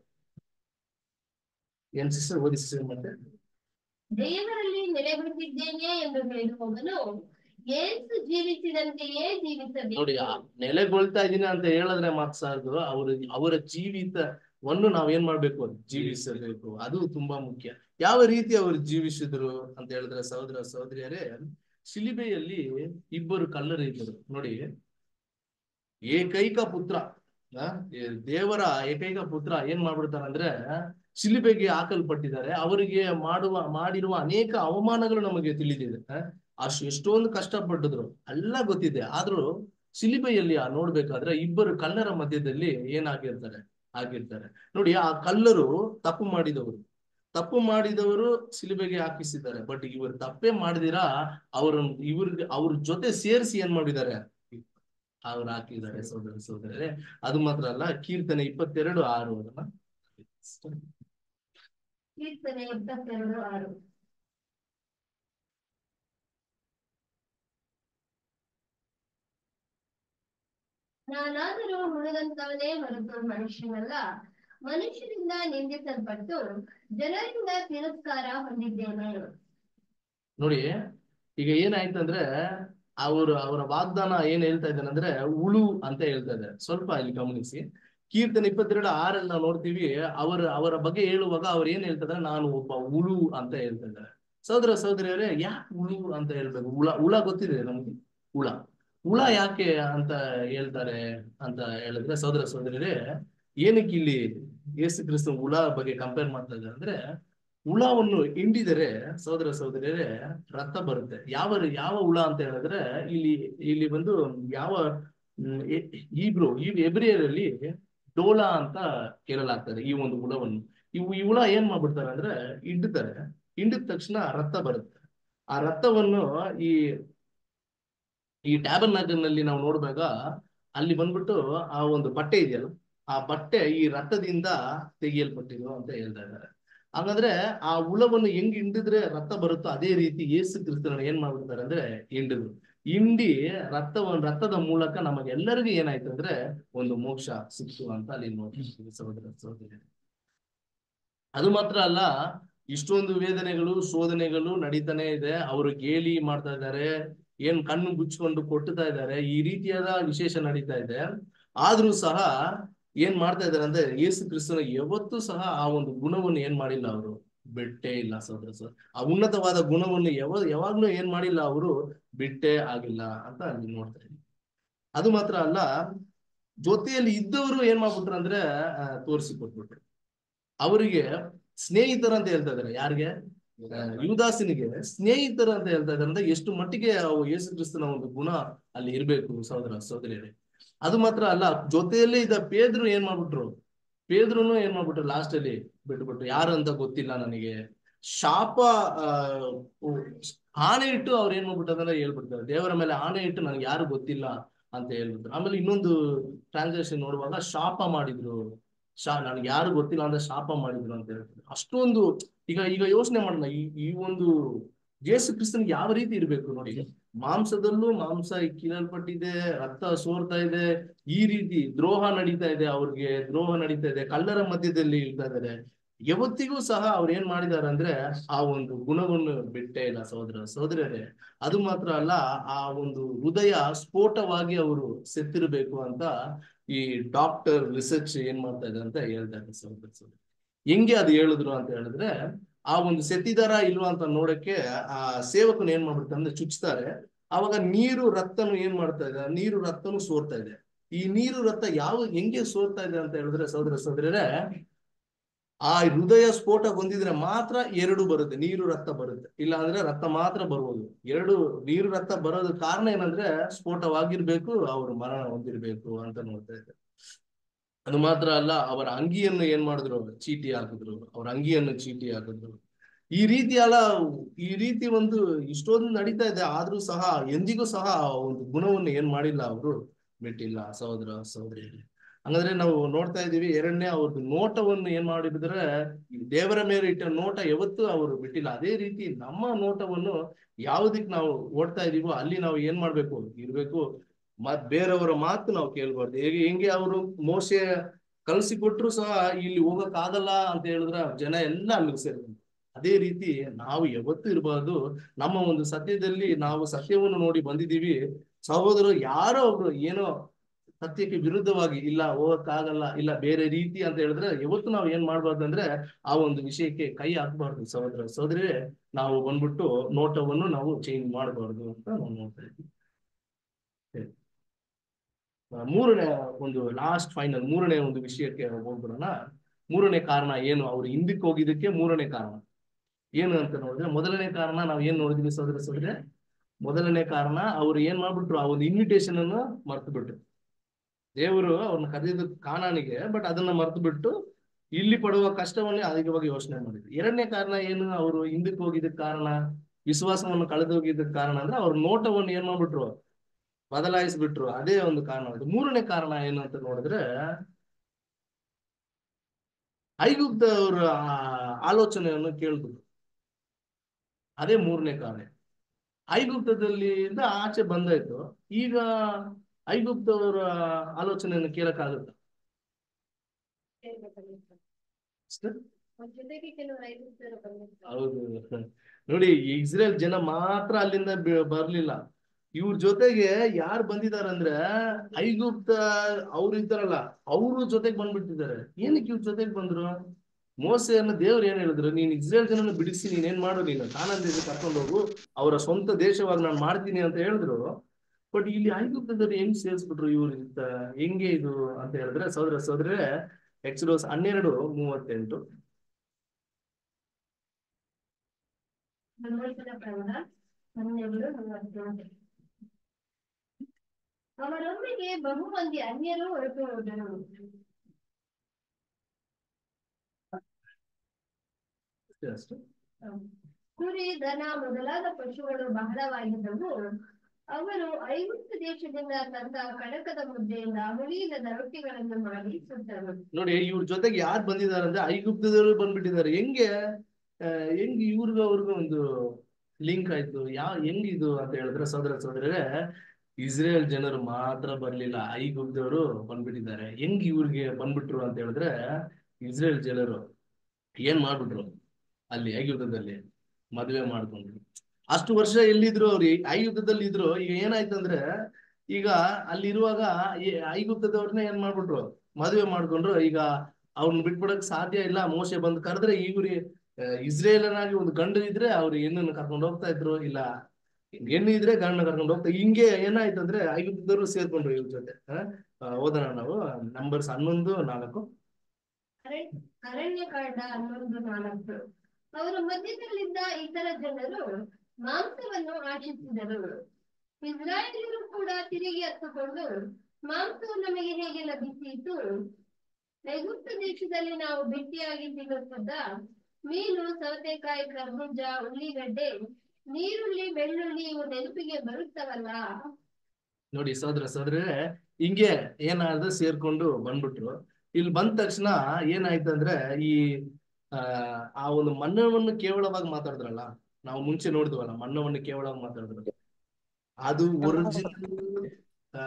ಏನ್ ಸಿಸ್ಟರ್ ಓದಿ ಸಿಸ್ಟರ್ ಮತ್ತೆ ದೇವರಲ್ಲಿ ನೆಲೆಗೊಂಡಿದ್ದೇನೆ ಎಂದು ಹೇಳುವವನು ಯೇಸು ಜೀವಿಸಿದಂತೆಯೇ ಜೀವಿಸಬೇಕು ನೋಡಿ ಆ ನೆಲೆಗೊಳ್ತಾ ಇದೀನಿ ಅಂತ ಹೇಳಿದ್ರೆ ಮಾತ್ರ ಸಾಲದು ಅವ್ರ ಅವರ ಜೀವಿತವನ್ನು ನಾವ್ ಏನ್ ಮಾಡ್ಬೇಕು ಜೀವಿಸಬೇಕು ಅದು ತುಂಬಾ ಮುಖ್ಯ ಯಾವ ರೀತಿ ಅವರು ಜೀವಿಸಿದ್ರು ಅಂತ ಹೇಳಿದ್ರೆ ಸಹೋದರ ಸಹೋದರಿಯರೇ ಶಿಲಿಬೆಯಲ್ಲಿ ಇಬ್ಬರು ಕಲ್ಲರು ಇದ್ದರು ನೋಡಿ ಏಕೈಕ ಪುತ್ರ ಆ, ಏ ದೇವರ ಏಕೈಕ ಪುತ್ರ ಏನ್ ಮಾಡ್ಬಿಡ್ತಾರ ಅಂದ್ರೆ ಶಿಲಿಬೆಗೆ ಹಾಕಲ್ಪಟ್ಟಿದ್ದಾರೆ ಅವರಿಗೆ ಮಾಡುವ ಮಾಡಿರುವ ಅನೇಕ ಅವಮಾನಗಳು ನಮಗೆ ತಿಳಿದಿದೆ ಆ, ಅಷ್ಟು ಎಷ್ಟೊಂದು ಕಷ್ಟಪಟ್ಟಿದ್ರು ಎಲ್ಲ ಗೊತ್ತಿದೆ ಆದ್ರೂ ಶಿಲಿಬೆಯಲ್ಲಿ ಆ ನೋಡ್ಬೇಕಾದ್ರೆ ಇಬ್ಬರು ಕಲ್ಲರ ಮಧ್ಯದಲ್ಲಿ ಏನಾಗಿರ್ತಾರೆ ಆಗಿರ್ತಾರೆ ನೋಡಿ ಆ ಕಲ್ಲರು ತಪ್ಪು ಮಾಡಿದವರು ತಪ್ಪು ಮಾಡಿದವರು ಶಿಲಿಬೆಗೆ ಹಾಕಿಸಿದ್ದಾರೆ ಬಟ್ ಇವರು ತಪ್ಪೇ ಮಾಡಿದಿರಾ ಅವ್ರ ಇವ್ರಿಗೆ ಅವ್ರ ಜೊತೆ ಸೇರಿಸಿ ಏನ್ ಮಾಡಿದ್ದಾರೆ ಅವ್ರು ಹಾಕಿದ್ದಾರೆ ಸೋದರ ಸೋದರರೇ ಅದು ಮಾತ್ರ ಅಲ್ಲ ಕೀರ್ತನೆ ಇಪ್ಪತ್ತೆರಡು ಆರು ಅದನ್ನ ಕೀರ್ತನೆ ಇಪ್ಪತ್ತೆರಡು ಆರು ನಾನಾದರೂ ಹುಡುಗಂತವನೇ ಹೊರತು ಮನುಷ್ಯನಲ್ಲ ಮನುಷ್ಯರಿಂದ ನಿಂದಿಸಲ್ಪಟ್ಟು ಜನರಿಂದ ತಿರಸ್ಕಾರ ಹೊಂದಿದ್ದೇನೆ ನೋಡಿ ಈಗ ಏನಾಯ್ತು ಅಂದ್ರೆ ಅವರು ಅವರ ವಾಗ್ದಾನ ಏನ್ ಹೇಳ್ತಾ ಇದ್ದಾನೆ ಅಂದ್ರೆ ಉಳು ಅಂತ ಹೇಳ್ತಾ ಇದ್ದಾರೆ ಸ್ವಲ್ಪ ಇಲ್ಲಿ ಗಮನಿಸಿ ಕೀರ್ತನೆ ಇಪ್ಪತ್ತೆರಡು ಆರಲ್ಲಿ ನಾವು ನೋಡ್ತೀವಿ ಅವರ ಅವರ ಬಗ್ಗೆ ಹೇಳುವಾಗ ಅವ್ರು ಏನ್ ಹೇಳ್ತಾ ಇದ್ದಾರೆ ನಾನು ಒಬ್ಬ ಉಳು ಅಂತ ಹೇಳ್ತಾ ಇದ್ದಾರೆ ಸಹೋದರ ಸಹೋದರಿಯರೇ ಯಾಕೆ ಉಳು ಅಂತ ಹೇಳ್ಬೇಕು ಹುಳ ಹುಳ ಗೊತ್ತಿದೆ ನಮ್ಗೆ ಹುಳ ಹುಳ ಯಾಕೆ ಅಂತ ಹೇಳ್ತಾರೆ ಅಂತ ಹೇಳಿದ್ರೆ ಸಹೋದರ ಸಹೋದರಿಯರೇ ಏನಕ್ಕೆ ಇಲ್ಲಿ ಯೇಸು ಕ್ರಿಸ್ತ ಹುಳ ಬಗ್ಗೆ ಕಂಪೇರ್ ಮಾಡ್ತಾ ಇದ್ದಾರೆ ಅಂದ್ರೆ ಹುಳವನ್ನು ಹಿಂಡಿದರೆ ಸಹೋದರ ಸಹೋದರಿಯರೇ ರಕ್ತ ಬರುತ್ತೆ ಯಾವ ಯಾವ ಹುಳ ಅಂತ ಹೇಳಿದ್ರೆ ಇಲ್ಲಿ ಇಲ್ಲಿ ಬಂದು ಯಾವ ಈಬ್ರು ಈ ಎಬ್ರಿಯರಲ್ಲಿ ಡೋಳ ಅಂತ ಕೇಳಲಾಗ್ತದೆ ಈ ಒಂದು ಹುಳವನ್ನು ಇವು ಈ ಹುಳ ಏನ್ ಮಾಡ್ಬಿಡ್ತಾರೆ ಅಂದ್ರೆ ಹಿಂಡ್ತಾರೆ ಹಿಂಡಿದ ತಕ್ಷಣ ರಕ್ತ ಬರುತ್ತೆ ಆ ರಕ್ತವನ್ನು ಈ ಈ ಟ್ಯಾಬನ್ ನಲ್ಲಿ ನಾವು ನೋಡುವಾಗ ಅಲ್ಲಿ ಬಂದ್ಬಿಟ್ಟು ಆ ಒಂದು ಬಟ್ಟೆ ಇದೆಯಲ್ಲ ಆ ಬಟ್ಟೆ ಈ ರಕ್ತದಿಂದ ತೆಗೆಯಲ್ಪಟ್ಟಿದ್ದು ಅಂತ ಹೇಳ್ತಾ ಇದ್ದಾರೆ ಹಾಗಾದ್ರೆ ಆ ಹುಳವನ್ನು ಹೆಂಗ್ ಹಿಂಡಿದ್ರೆ ರಕ್ತ ಬರುತ್ತೋ ಅದೇ ರೀತಿ ಯೇಸು ಕ್ರಿಸ್ತನ ಏನ್ ಮಾಡ್ಬಿಡ್ತಾರೆ ಅಂದ್ರೆ ಹಿಂಡಿದ್ರು ಹಿಂಡಿ ರಕ್ತವನ್ನು ರಕ್ತದ ಮೂಲಕ ನಮಗೆಲ್ಲರಿಗೂ ಏನಾಯ್ತು ಅಂದ್ರೆ ಒಂದು ಮೋಕ್ಷ ಸಿಕ್ತು ಅಂತ ಅಲ್ಲಿ ನೋಡ್ತೀವಿ ಸಹೋದರ ಸಹೋದರಿ ಅದು ಮಾತ್ರ ಅಲ್ಲ ಇಷ್ಟೊಂದು ವೇದನೆಗಳು ಶೋಧನೆಗಳು ನಡೀತಾನೆ ಇದೆ ಅವರು ಗೇಲಿ ಮಾಡ್ತಾ ಇದ್ದಾರೆ ಏನ್ ಕಣ್ಣು ಮುಚ್ಕೊಂಡು ಕೊಟ್ಟುತ್ತಾ ಇದ್ದಾರೆ ಈ ರೀತಿಯಾದ ವಿಶೇಷ ನಡೀತಾ ಇದೆ ಆದ್ರೂ ಸಹ ಏನ್ ಮಾಡ್ತಾ ಇದಾರೆ ಅಂದ್ರೆ ಯೇಸು ಕ್ರಿಸ್ತನ ಯಾವತ್ತೂ ಸಹ ಆ ಒಂದು ಗುಣವನ್ನು ಏನ್ ಮಾಡಿಲ್ಲ ಅವರು ಬಿಟ್ಟೇ ಇಲ್ಲ ಸಹೋದರ ಸರ್ ಆ ಉನ್ನತವಾದ ಗುಣವನ್ನು ಯಾವ ಯಾವಾಗ್ಲೂ ಏನ್ ಮಾಡಿಲ್ಲ ಅವರು ಬಿಟ್ಟೇ ಆಗಿಲ್ಲ ಅಂತ ಅಲ್ಲಿ ನೋಡ್ತಾ ಇದ್ದೀವಿ ಅದು ಮಾತ್ರ ಅಲ್ಲ ಜೊತೆಯಲ್ಲಿ ಇದ್ದವರು ಏನ್ ಮಾಡ್ಬಿಟ್ರು ಅಂದ್ರೆ ತೋರಿಸಿ ಕೊಟ್ಬಿಟ್ರು ಅವರಿಗೆ ಸ್ನೇಹಿತರು ಅಂತ ಹೇಳ್ತಾ ಇದಾರೆ ಯಾರಿಗೆ ಯುವದಾಸನಿಗೆ ಸ್ನೇಹಿತರು ಅಂತ ಹೇಳ್ತಾ ಇದಾರೆ ಅಂದ್ರೆ ಎಷ್ಟು ಮಟ್ಟಿಗೆ ಅವು ಯೇಸು ಕ್ರಿಸ್ತನ ಒಂದು ಗುಣ ಅಲ್ಲಿ ಇರ್ಬೇಕು ಸಹೋದರ ಸಹೋದರಿಯರೇ ಅದು ಮಾತ್ರ ಅಲ್ಲ ಜೊತೆಯಲ್ಲೇ ಇದ್ದ ಪೇದ್ರು ಏನ್ ಮಾಡ್ಬಿಟ್ರು ಪೇದ್ರುನು ಏನ್ ಮಾಡ್ಬಿಟ್ರು ಲಾಸ್ಟ್ ಅಲ್ಲಿ ಬಿಟ್ಬಿಟ್ರು ಯಾರು ಅಂತ ಗೊತ್ತಿಲ್ಲ ನನಗೆ ಶಾಪ ಆ ಆಣೆ ಇಟ್ಟು ಅವ್ರು ಏನ್ ಮಾಡ್ಬಿಟ್ಟಂದ್ರೆ ಹೇಳ್ಬಿಡ್ತಾರೆ ದೇವರ ಮೇಲೆ ಆಣೆ ಇಟ್ಟು ನನಗೆ ಯಾರು ಗೊತ್ತಿಲ್ಲ ಅಂತ ಹೇಳ್ಬಿಟ್ರು ಆಮೇಲೆ ಇನ್ನೊಂದು ಟ್ರಾನ್ಸಾಕ್ಷನ್ ನೋಡುವಾಗ ಶಾಪ ಮಾಡಿದ್ರು ಶಾ ನನಗೆ ಯಾರು ಗೊತ್ತಿಲ್ಲ ಅಂದ್ರೆ ಶಾಪ ಮಾಡಿದ್ರು ಅಂತ ಹೇಳ್ತಾರೆ ಅಷ್ಟೊಂದು ಈಗ ಈಗ ಯೋಚನೆ ಮಾಡೋಣ ಈ ಈ ಒಂದು ಯೇಸು ಕ್ರಿಸ್ತನ್ಗೆ ಯಾವ ರೀತಿ ಇರ್ಬೇಕು ನೋಡಿ ಮಾಂಸದಲ್ಲೂ ಮಾಂಸ ಕೀಳಲ್ಪಟ್ಟಿದೆ ರಕ್ತ ಸೋರ್ತಾ ಇದೆ ಈ ರೀತಿ ದ್ರೋಹ ನಡೀತಾ ಇದೆ ಅವ್ರಿಗೆ ದ್ರೋಹ ನಡೀತಾ ಇದೆ ಕಳ್ಳರ ಮಧ್ಯದಲ್ಲಿ ಇರ್ತಾ ಇದ್ದಾರೆ ಯಾವತ್ತಿಗೂ ಸಹ ಅವ್ರು ಏನ್ ಮಾಡಿದಾರೆ ಅಂದ್ರೆ ಆ ಒಂದು ಗುಣವನ್ನು ಬಿಟ್ಟೇ ಇಲ್ಲ ಸಹೋದರ ಸಹೋದರರೇ ಅದು ಮಾತ್ರ ಅಲ್ಲ ಆ ಒಂದು ಹೃದಯ ಸ್ಫೋಟವಾಗಿ ಅವರು ಸೆತ್ತಿರ್ಬೇಕು ಅಂತ ಈ ಡಾಕ್ಟರ್ ರಿಸರ್ಚ್ ಏನ್ ಮಾಡ್ತಾ ಇದೆ ಅಂತ ಹೇಳ್ತಾರೆ ಸಹೋದರ ಸಹೋದರ ಹೆಂಗೆ ಅದು ಹೇಳಿದ್ರು ಅಂತ ಹೇಳಿದ್ರೆ ಆ ಒಂದು ಸೆತ್ತಿದಾರ ಇಲ್ವಾ ಅಂತ ನೋಡಕ್ಕೆ ಆ ಸೇವಕನು ಏನ್ ಮಾಡ್ಬಿಡ್ತಾರೆ ಅಂದ್ರೆ ಚುಚ್ತಾರೆ ಅವಾಗ ನೀರು ರಕ್ತನು ಏನ್ ಮಾಡ್ತಾ ಇದೆ ನೀರು ರಕ್ತನು ಸೋರ್ತಾ ಇದೆ ಈ ನೀರು ರಕ್ತ ಯಾವ ಹೆಂಗೆ ಸೋರ್ತಾ ಇದೆ ಅಂತ ಹೇಳಿದ್ರೆ ಸಹೋದರ ಸಹೋದರರೇ ಆ ಹೃದಯ ಸ್ಫೋಟ ಹೊಂದಿದ್ರೆ ಮಾತ್ರ ಎರಡು ಬರುತ್ತೆ ನೀರು ರಕ್ತ ಬರುತ್ತೆ ಇಲ್ಲ ಅಂದ್ರೆ ರಕ್ತ ಮಾತ್ರ ಬರ್ಬೋದು ಎರಡು ನೀರು ರಕ್ತ ಬರೋದ ಕಾರಣ ಏನಂದ್ರೆ ಸ್ಫೋಟವಾಗಿರ್ಬೇಕು ಅವರು ಮರಣ ಹೊಂದಿರ್ಬೇಕು ಅಂತ ನೋಡ್ತಾ ಇದ್ದಾರೆ ಅದು ಮಾತ್ರ ಅಲ್ಲ ಅವರ ಅಂಗಿಯನ್ನು ಏನ್ ಮಾಡಿದ್ರು ಚೀಟಿ ಹಾಕಿದ್ರು ಅವ್ರ ಅಂಗಿಯನ್ನು ಚೀಟಿ ಹಾಕಿದ್ರು ಈ ರೀತಿ ಅಲ್ಲ ಈ ರೀತಿ ಒಂದು ಇಷ್ಟೊಂದು ನಡೀತಾ ಇದೆ ಆದ್ರೂ ಸಹ ಎಂದಿಗೂ ಸಹ ಆ ಒಂದು ಗುಣವನ್ನು ಏನ್ ಮಾಡಿಲ್ಲ ಅವರು ಬಿಟ್ಟಿಲ್ಲ ಸಹೋದರ ಸಹೋದರಿ ಹಂಗಂದ್ರೆ ನಾವು ನೋಡ್ತಾ ಇದೀವಿ ಎರಡನೇ ಅವ್ರದ್ದು ನೋಟವನ್ನು ಏನ್ ಮಾಡಿದ್ರೆ ದೇವರ ಮೇಲೆ ಇಟ್ಟ ನೋಟ ಯಾವತ್ತೂ ಅವರು ಬಿಟ್ಟಿಲ್ಲ ಅದೇ ರೀತಿ ನಮ್ಮ ನೋಟವನ್ನು ಯಾವುದಕ್ಕೆ ನಾವು ಓಡ್ತಾ ಇದೀವೋ ಅಲ್ಲಿ ನಾವು ಏನ್ ಮಾಡ್ಬೇಕು ಇರ್ಬೇಕು ಮತ್ ಬೇರೆಯವರ ಮಾತು ನಾವು ಕೇಳ್ಬಾರ್ದು ಹೇಗೆ ಹೆಂಗೆ ಅವರು ಮೋಸೆ ಕಳ್ಸಿಕೊಟ್ರು ಸಹ ಇಲ್ಲಿ ಹೋಗಕ್ ಆಗಲ್ಲ ಅಂತ ಹೇಳಿದ್ರ ಜನ ಎಲ್ಲ ಅಲ್ಲಿಗೆ ಸೇರ್ತಾರೆ ಅದೇ ರೀತಿ ನಾವು ಯಾವತ್ತೂ ಇರಬಾರ್ದು ನಮ್ಮ ಒಂದು ಸತ್ಯದಲ್ಲಿ ನಾವು ಸತ್ಯವನ್ನು ನೋಡಿ ಬಂದಿದ್ದೀವಿ ಸಹೋದರರು ಯಾರೋ ಒಬ್ರು ಏನೋ ಸತ್ಯಕ್ಕೆ ವಿರುದ್ಧವಾಗಿ ಇಲ್ಲ ಹೋಗಕ್ಕಾಗಲ್ಲ ಇಲ್ಲ ಬೇರೆ ರೀತಿ ಅಂತ ಹೇಳಿದ್ರೆ ಯಾವತ್ತು ನಾವು ಏನ್ ಮಾಡ್ಬಾರ್ದು ಅಂದ್ರೆ ಆ ಒಂದು ವಿಷಯಕ್ಕೆ ಕೈ ಹಾಕ್ಬಾರ್ದು ಸಹೋದರ ಸಹೋದರಿ ನಾವು ಬಂದ್ಬಿಟ್ಟು ನೋಟವನ್ನು ನಾವು ಚೇಂಜ್ ಮಾಡಬಾರ್ದು ಅಂತ ನಾವು ನೋಡ್ತಾ ಇದ್ದೀವಿ ಸರಿ. ಆ, ಮೂರನೇ ಒಂದು ಲಾಸ್ಟ್ ಫೈನಲ್ ಮೂರನೇ ಒಂದು ವಿಷಯಕ್ಕೆ ಹೋಗ್ಬಿಡೋಣ ಮೂರನೇ ಕಾರಣ ಏನು ಅವ್ರು ಹಿಂದಕ್ಕೆ ಹೋಗಿದ್ದಕ್ಕೆ ಮೂರನೇ ಕಾರಣ ಏನು ಅಂತ ನೋಡಿದ್ರೆ ಮೊದಲನೇ ಕಾರಣ ನಾವ್ ಏನ್ ನೋಡಿದ್ವಿ ಸಹೋದರ ಸಹೋದರಿ ಮೊದಲನೇ ಕಾರಣ ಅವ್ರು ಏನ್ ಮಾಡ್ಬಿಟ್ರು ಆ ಒಂದು ಇನ್ವಿಟೇಷನ್ ಅನ್ನು ಮರ್ತು ಬಿಟ್ರು ದೇವರು ಅವ್ರನ್ನ ಕರೆದಿದ್ದು ಕಾನಾನಿಗೆ ಬಟ್ ಅದನ್ನ ಮರ್ತು ಬಿಟ್ಟು ಇಲ್ಲಿ ಪಡುವ ಕಷ್ಟವನ್ನೇ ಅಧಿಕವಾಗಿ ಯೋಚನೆ ಮಾಡಿದ್ರು ಎರಡನೇ ಕಾರಣ ಏನು ಅವರು ಹಿಂದಕ್ಕೆ ಹೋಗಿದ್ದಕ್ಕೆ ಕಾರಣ ವಿಶ್ವಾಸವನ್ನು ಕಳೆದು ಹೋಗಿದ್ದಕ್ಕೆ ಕಾರಣ ಅಂದ್ರೆ ಅವ್ರ ನೋಟವನ್ನು ಏನ್ ಮಾಡ್ಬಿಟ್ರು ಬದಲಾಯಿಸ್ಬಿಟ್ರು ಅದೇ ಒಂದು ಕಾರಣ ಅದು ಮೂರನೇ ಕಾರಣ ಏನು ಅಂತ ನೋಡಿದ್ರೆ ಐಗುಪ್ತ ಅವರ ಆಲೋಚನೆಯನ್ನು ಕೇಳಿದ್ರು ಅದೇ ಮೂರನೇ ಕಾರಣ ಐಗುಪ್ತದಲ್ಲಿ ಇಂದ ಆಚೆ ಬಂದಾಯ್ತು ಈಗ ಐಗುಪ್ತವರ ಆಲೋಚನೆಯನ್ನು ಕೇಳಕ್ಕಾಗುತ್ತ ಜೊತೆಗೆ ಕೆಲವರು ಐಗುಪ್ತರು ಬಂದಿದ್ದಾರೆ ಹೌದು ನೋಡಿ ಇಸ್ರೇಲ್ ಜನ ಮಾತ್ರ ಅಲ್ಲಿಂದ ಬಿ- ಬರ್ಲಿಲ್ಲ ಇವ್ರ ಜೊತೆಗೆ ಯಾರು ಬಂದಿದಾರಂದ್ರೆ ಐಗುಪ್ತ ಅವ್ರು ಇದ್ದಾರಲ್ಲ ಅವರು ಜೊತೆಗೆ ಬಂದ್ಬಿಟ್ಟಿದ್ದಾರೆ ಏನಕ್ಕೆ ಇವ್ರ ಜೊತೆಗೆ ಬಂದ್ರು ಮೋಸೆಯನ್ನ ದೇವ್ರು ಏನ್ ಹೇಳಿದ್ರು ನೀನ್ ಇಸ್ರೇಲ್ ಜನನ ಬಿಡಿಸಿ ನೀನ್ ಏನ್ ಮಾಡು ನೀನು ಕಾನಾನ್ ದೇಶ ಕರ್ಕೊಂಡು ಹೋಗು ಅವರ ಸ್ವಂತ ದೇಶವಾಗಿ ನಾನು ಮಾಡ್ತೀನಿ ಅಂತ ಹೇಳಿದ್ರು ಬಟ್ ಇಲ್ಲಿ ಐಗುಪ್ತದಲ್ಲಿ ಹೆಂಗ್ ಸೇರಿಸ್ಬಿಟ್ರು ಇವ್ರು ಇಂತ ಹೆಂಗೆ ಇದು ಅಂತ ಹೇಳಿದ್ರೆ ಸೋದರ ಸೋದರೇ ಎಕ್ಸ್ಡೋಸ್ ಹನ್ನೆರಡು ಮೂವತ್ತೆಂಟು ನಲವತ್ತರ ಪ್ರವರ ಹನ್ನೆರಡು ಮೂವತ್ತೇಳು ಅವರೊಂದಿಗೆ ಬಹು ಮಂದಿ ಅನ್ಯರು ಹೊರಟು ಹೋದರು ಅಷ್ಟೇ ಅಷ್ಟೇ ಕುರಿ ದನ ಮೊದಲಾದ ಪಶುಗಳು ಬಹಳವಾಗಿದ್ದವು ಅವರು ಐಗುಪ್ತ ದೇಶದಿಂದ ತಂದ ಕಡಕದ ಮುದ್ದೆಯಿಂದ ಹುಳಿಯಿಲ್ಲದ ರೊಟ್ಟಿಗಳನ್ನು ಮಾಡಿ ಸುಟ್ಟರು ನೋಡಿ ಇವ್ರ ಜೊತೆಗೆ ಯಾರು ಬಂದಿದ್ದಾರೆ ಅಂದ್ರೆ ಐಗುಪ್ತದವರು ಬಂದ್ಬಿಟ್ಟಿದ್ದಾರೆ ಹೆಂಗೆ ಆ, ಹೆಂಗ್ ಇವ್ರಿಗೂ ಅವ್ರಿಗೂ ಒಂದು ಲಿಂಕ್ ಆಯ್ತು ಯಾವ ಹೆಂಗ್ ಇದು ಅಂತ ಹೇಳಿದ್ರೆ ಸೋದರ ಸೋದರರೇ ಇಸ್ರೇಲ್ ಜನರು ಮಾತ್ರ ಬರ್ಲಿಲ್ಲ ಐಗುಪ್ತದವರು ಬಂದ್ಬಿಟ್ಟಿದ್ದಾರೆ ಹೆಂಗ್ ಇವ್ರಿಗೆ ಬಂದ್ಬಿಟ್ರು ಅಂತ ಹೇಳಿದ್ರೆ ಇಸ್ರೇಲ್ ಜನರು ಏನ್ ಮಾಡ್ಬಿಟ್ರು ಅಲ್ಲಿ ಐಗುಪ್ತದಲ್ಲಿ ಮದುವೆ ಮಾಡ್ಕೊಂಡ್ರು ಅಷ್ಟು ವರ್ಷ ಎಲ್ಲಿದ್ರು ಅವ್ರು ಐಗುಪ್ತದಲ್ಲಿ ಇದ್ರು ಈಗ ಏನಾಯ್ತು ಅಂದ್ರೆ ಈಗ ಅಲ್ಲಿರುವಾಗ ಈ ಐಗುಪ್ತದವ್ರನ್ನ ಏನ್ ಮಾಡ್ಬಿಟ್ರು ಮದುವೆ ಮಾಡ್ಕೊಂಡ್ರು ಈಗ ಅವ್ರನ್ನ ಬಿಟ್ಬಿಡಕ್ ಸಾಧ್ಯ ಇಲ್ಲ ಮೋಸೆ ಬಂದು ಕರೆದ್ರೆ ಇವ್ರಿ ಇಸ್ರೇಲನಾಗಿ ಒಂದು ಗಂಡು ಇದ್ರೆ ಅವ್ರು ಹೆಣ್ಣನ್ನು ಕರ್ಕೊಂಡು ಹೋಗ್ತಾ ಇದ್ರು ಇಲ್ಲ ಹೆಣ್ಣು ಇದ್ರೆ ಗಂಡನ ಕರ್ಕೊಂಡು ಹೋಗ್ತಾ ಹಿಂಗೆ ಏನಾಯ್ತು ಅಂದ್ರೆ ಐಗುಪ್ತದವರು ಸೇರ್ಕೊಂಡ್ರು ಇವ್ರ ಜೊತೆ ಆ, ಆ, ಓದೋಣ ನಾವು ನಂಬರ್ಸ್ ಹನ್ನೊಂದು ನಾಲ್ಕು ಅರಣ್ಯ ಅರಣ್ಯಕಾಂಡ ಹನ್ನೊಂದು ನಾಲ್ಕು ಅವರ ಮಧ್ಯದಲ್ಲಿದ್ದ ಇತರ ಜನರು ಮಾಂಸವನ್ನು ಆಶಿಸಿದರು ಇಸ್ರಾಯೇಲರು ಕೂಡ ತಿರುಗಿ ಹತ್ತುಕೊಂಡು ಮಾಂಸವು ನಮಗೆ ಹೇಗೆ ಲಭಿಸಿತು ಐಗುಪ್ತ ದೇಶದಲ್ಲಿ ನಾವು ಭೇಟಿಯಾಗಿ ತಿನ್ನುತ್ತಿದ್ದ ಮೀನು ಸೌತೆಕಾಯಿ ಕರ್ಬೂಜ ಉಳ್ಳಿಗಡ್ಡೆ ನೀರುಳ್ಳಿ ಬೆಳ್ಳುಳ್ಳಿ ಇವು ನೆನಪಿಗೆ ಬರುತ್ತವಲ್ಲ ನೋಡಿ ಸೋದರ ಸೋದರೇ ಹಿಂಗೆ ಏನಾದ್ರು ಸೇರ್ಕೊಂಡು ಬಂದ್ಬಿಟ್ರು ಇಲ್ಲಿ ಬಂದ ತಕ್ಷಣ ಏನಾಯ್ತು ಅಂದ್ರೆ ಈ ಆ ಆ ಒಂದು ಮನ್ನವನ್ನು ಕೇವಲವಾಗಿ ಮಾತಾಡಿದ್ರಲ್ಲ ನಾವು ಮುಂಚೆ ನೋಡಿದ್ವಲ್ಲ ಮನ್ನವನ್ನು ಕೇವಲವಾಗಿ ಮಾತಾಡಿದ್ರು ಅದು ಒರಿಜಿನಲ್ ಆ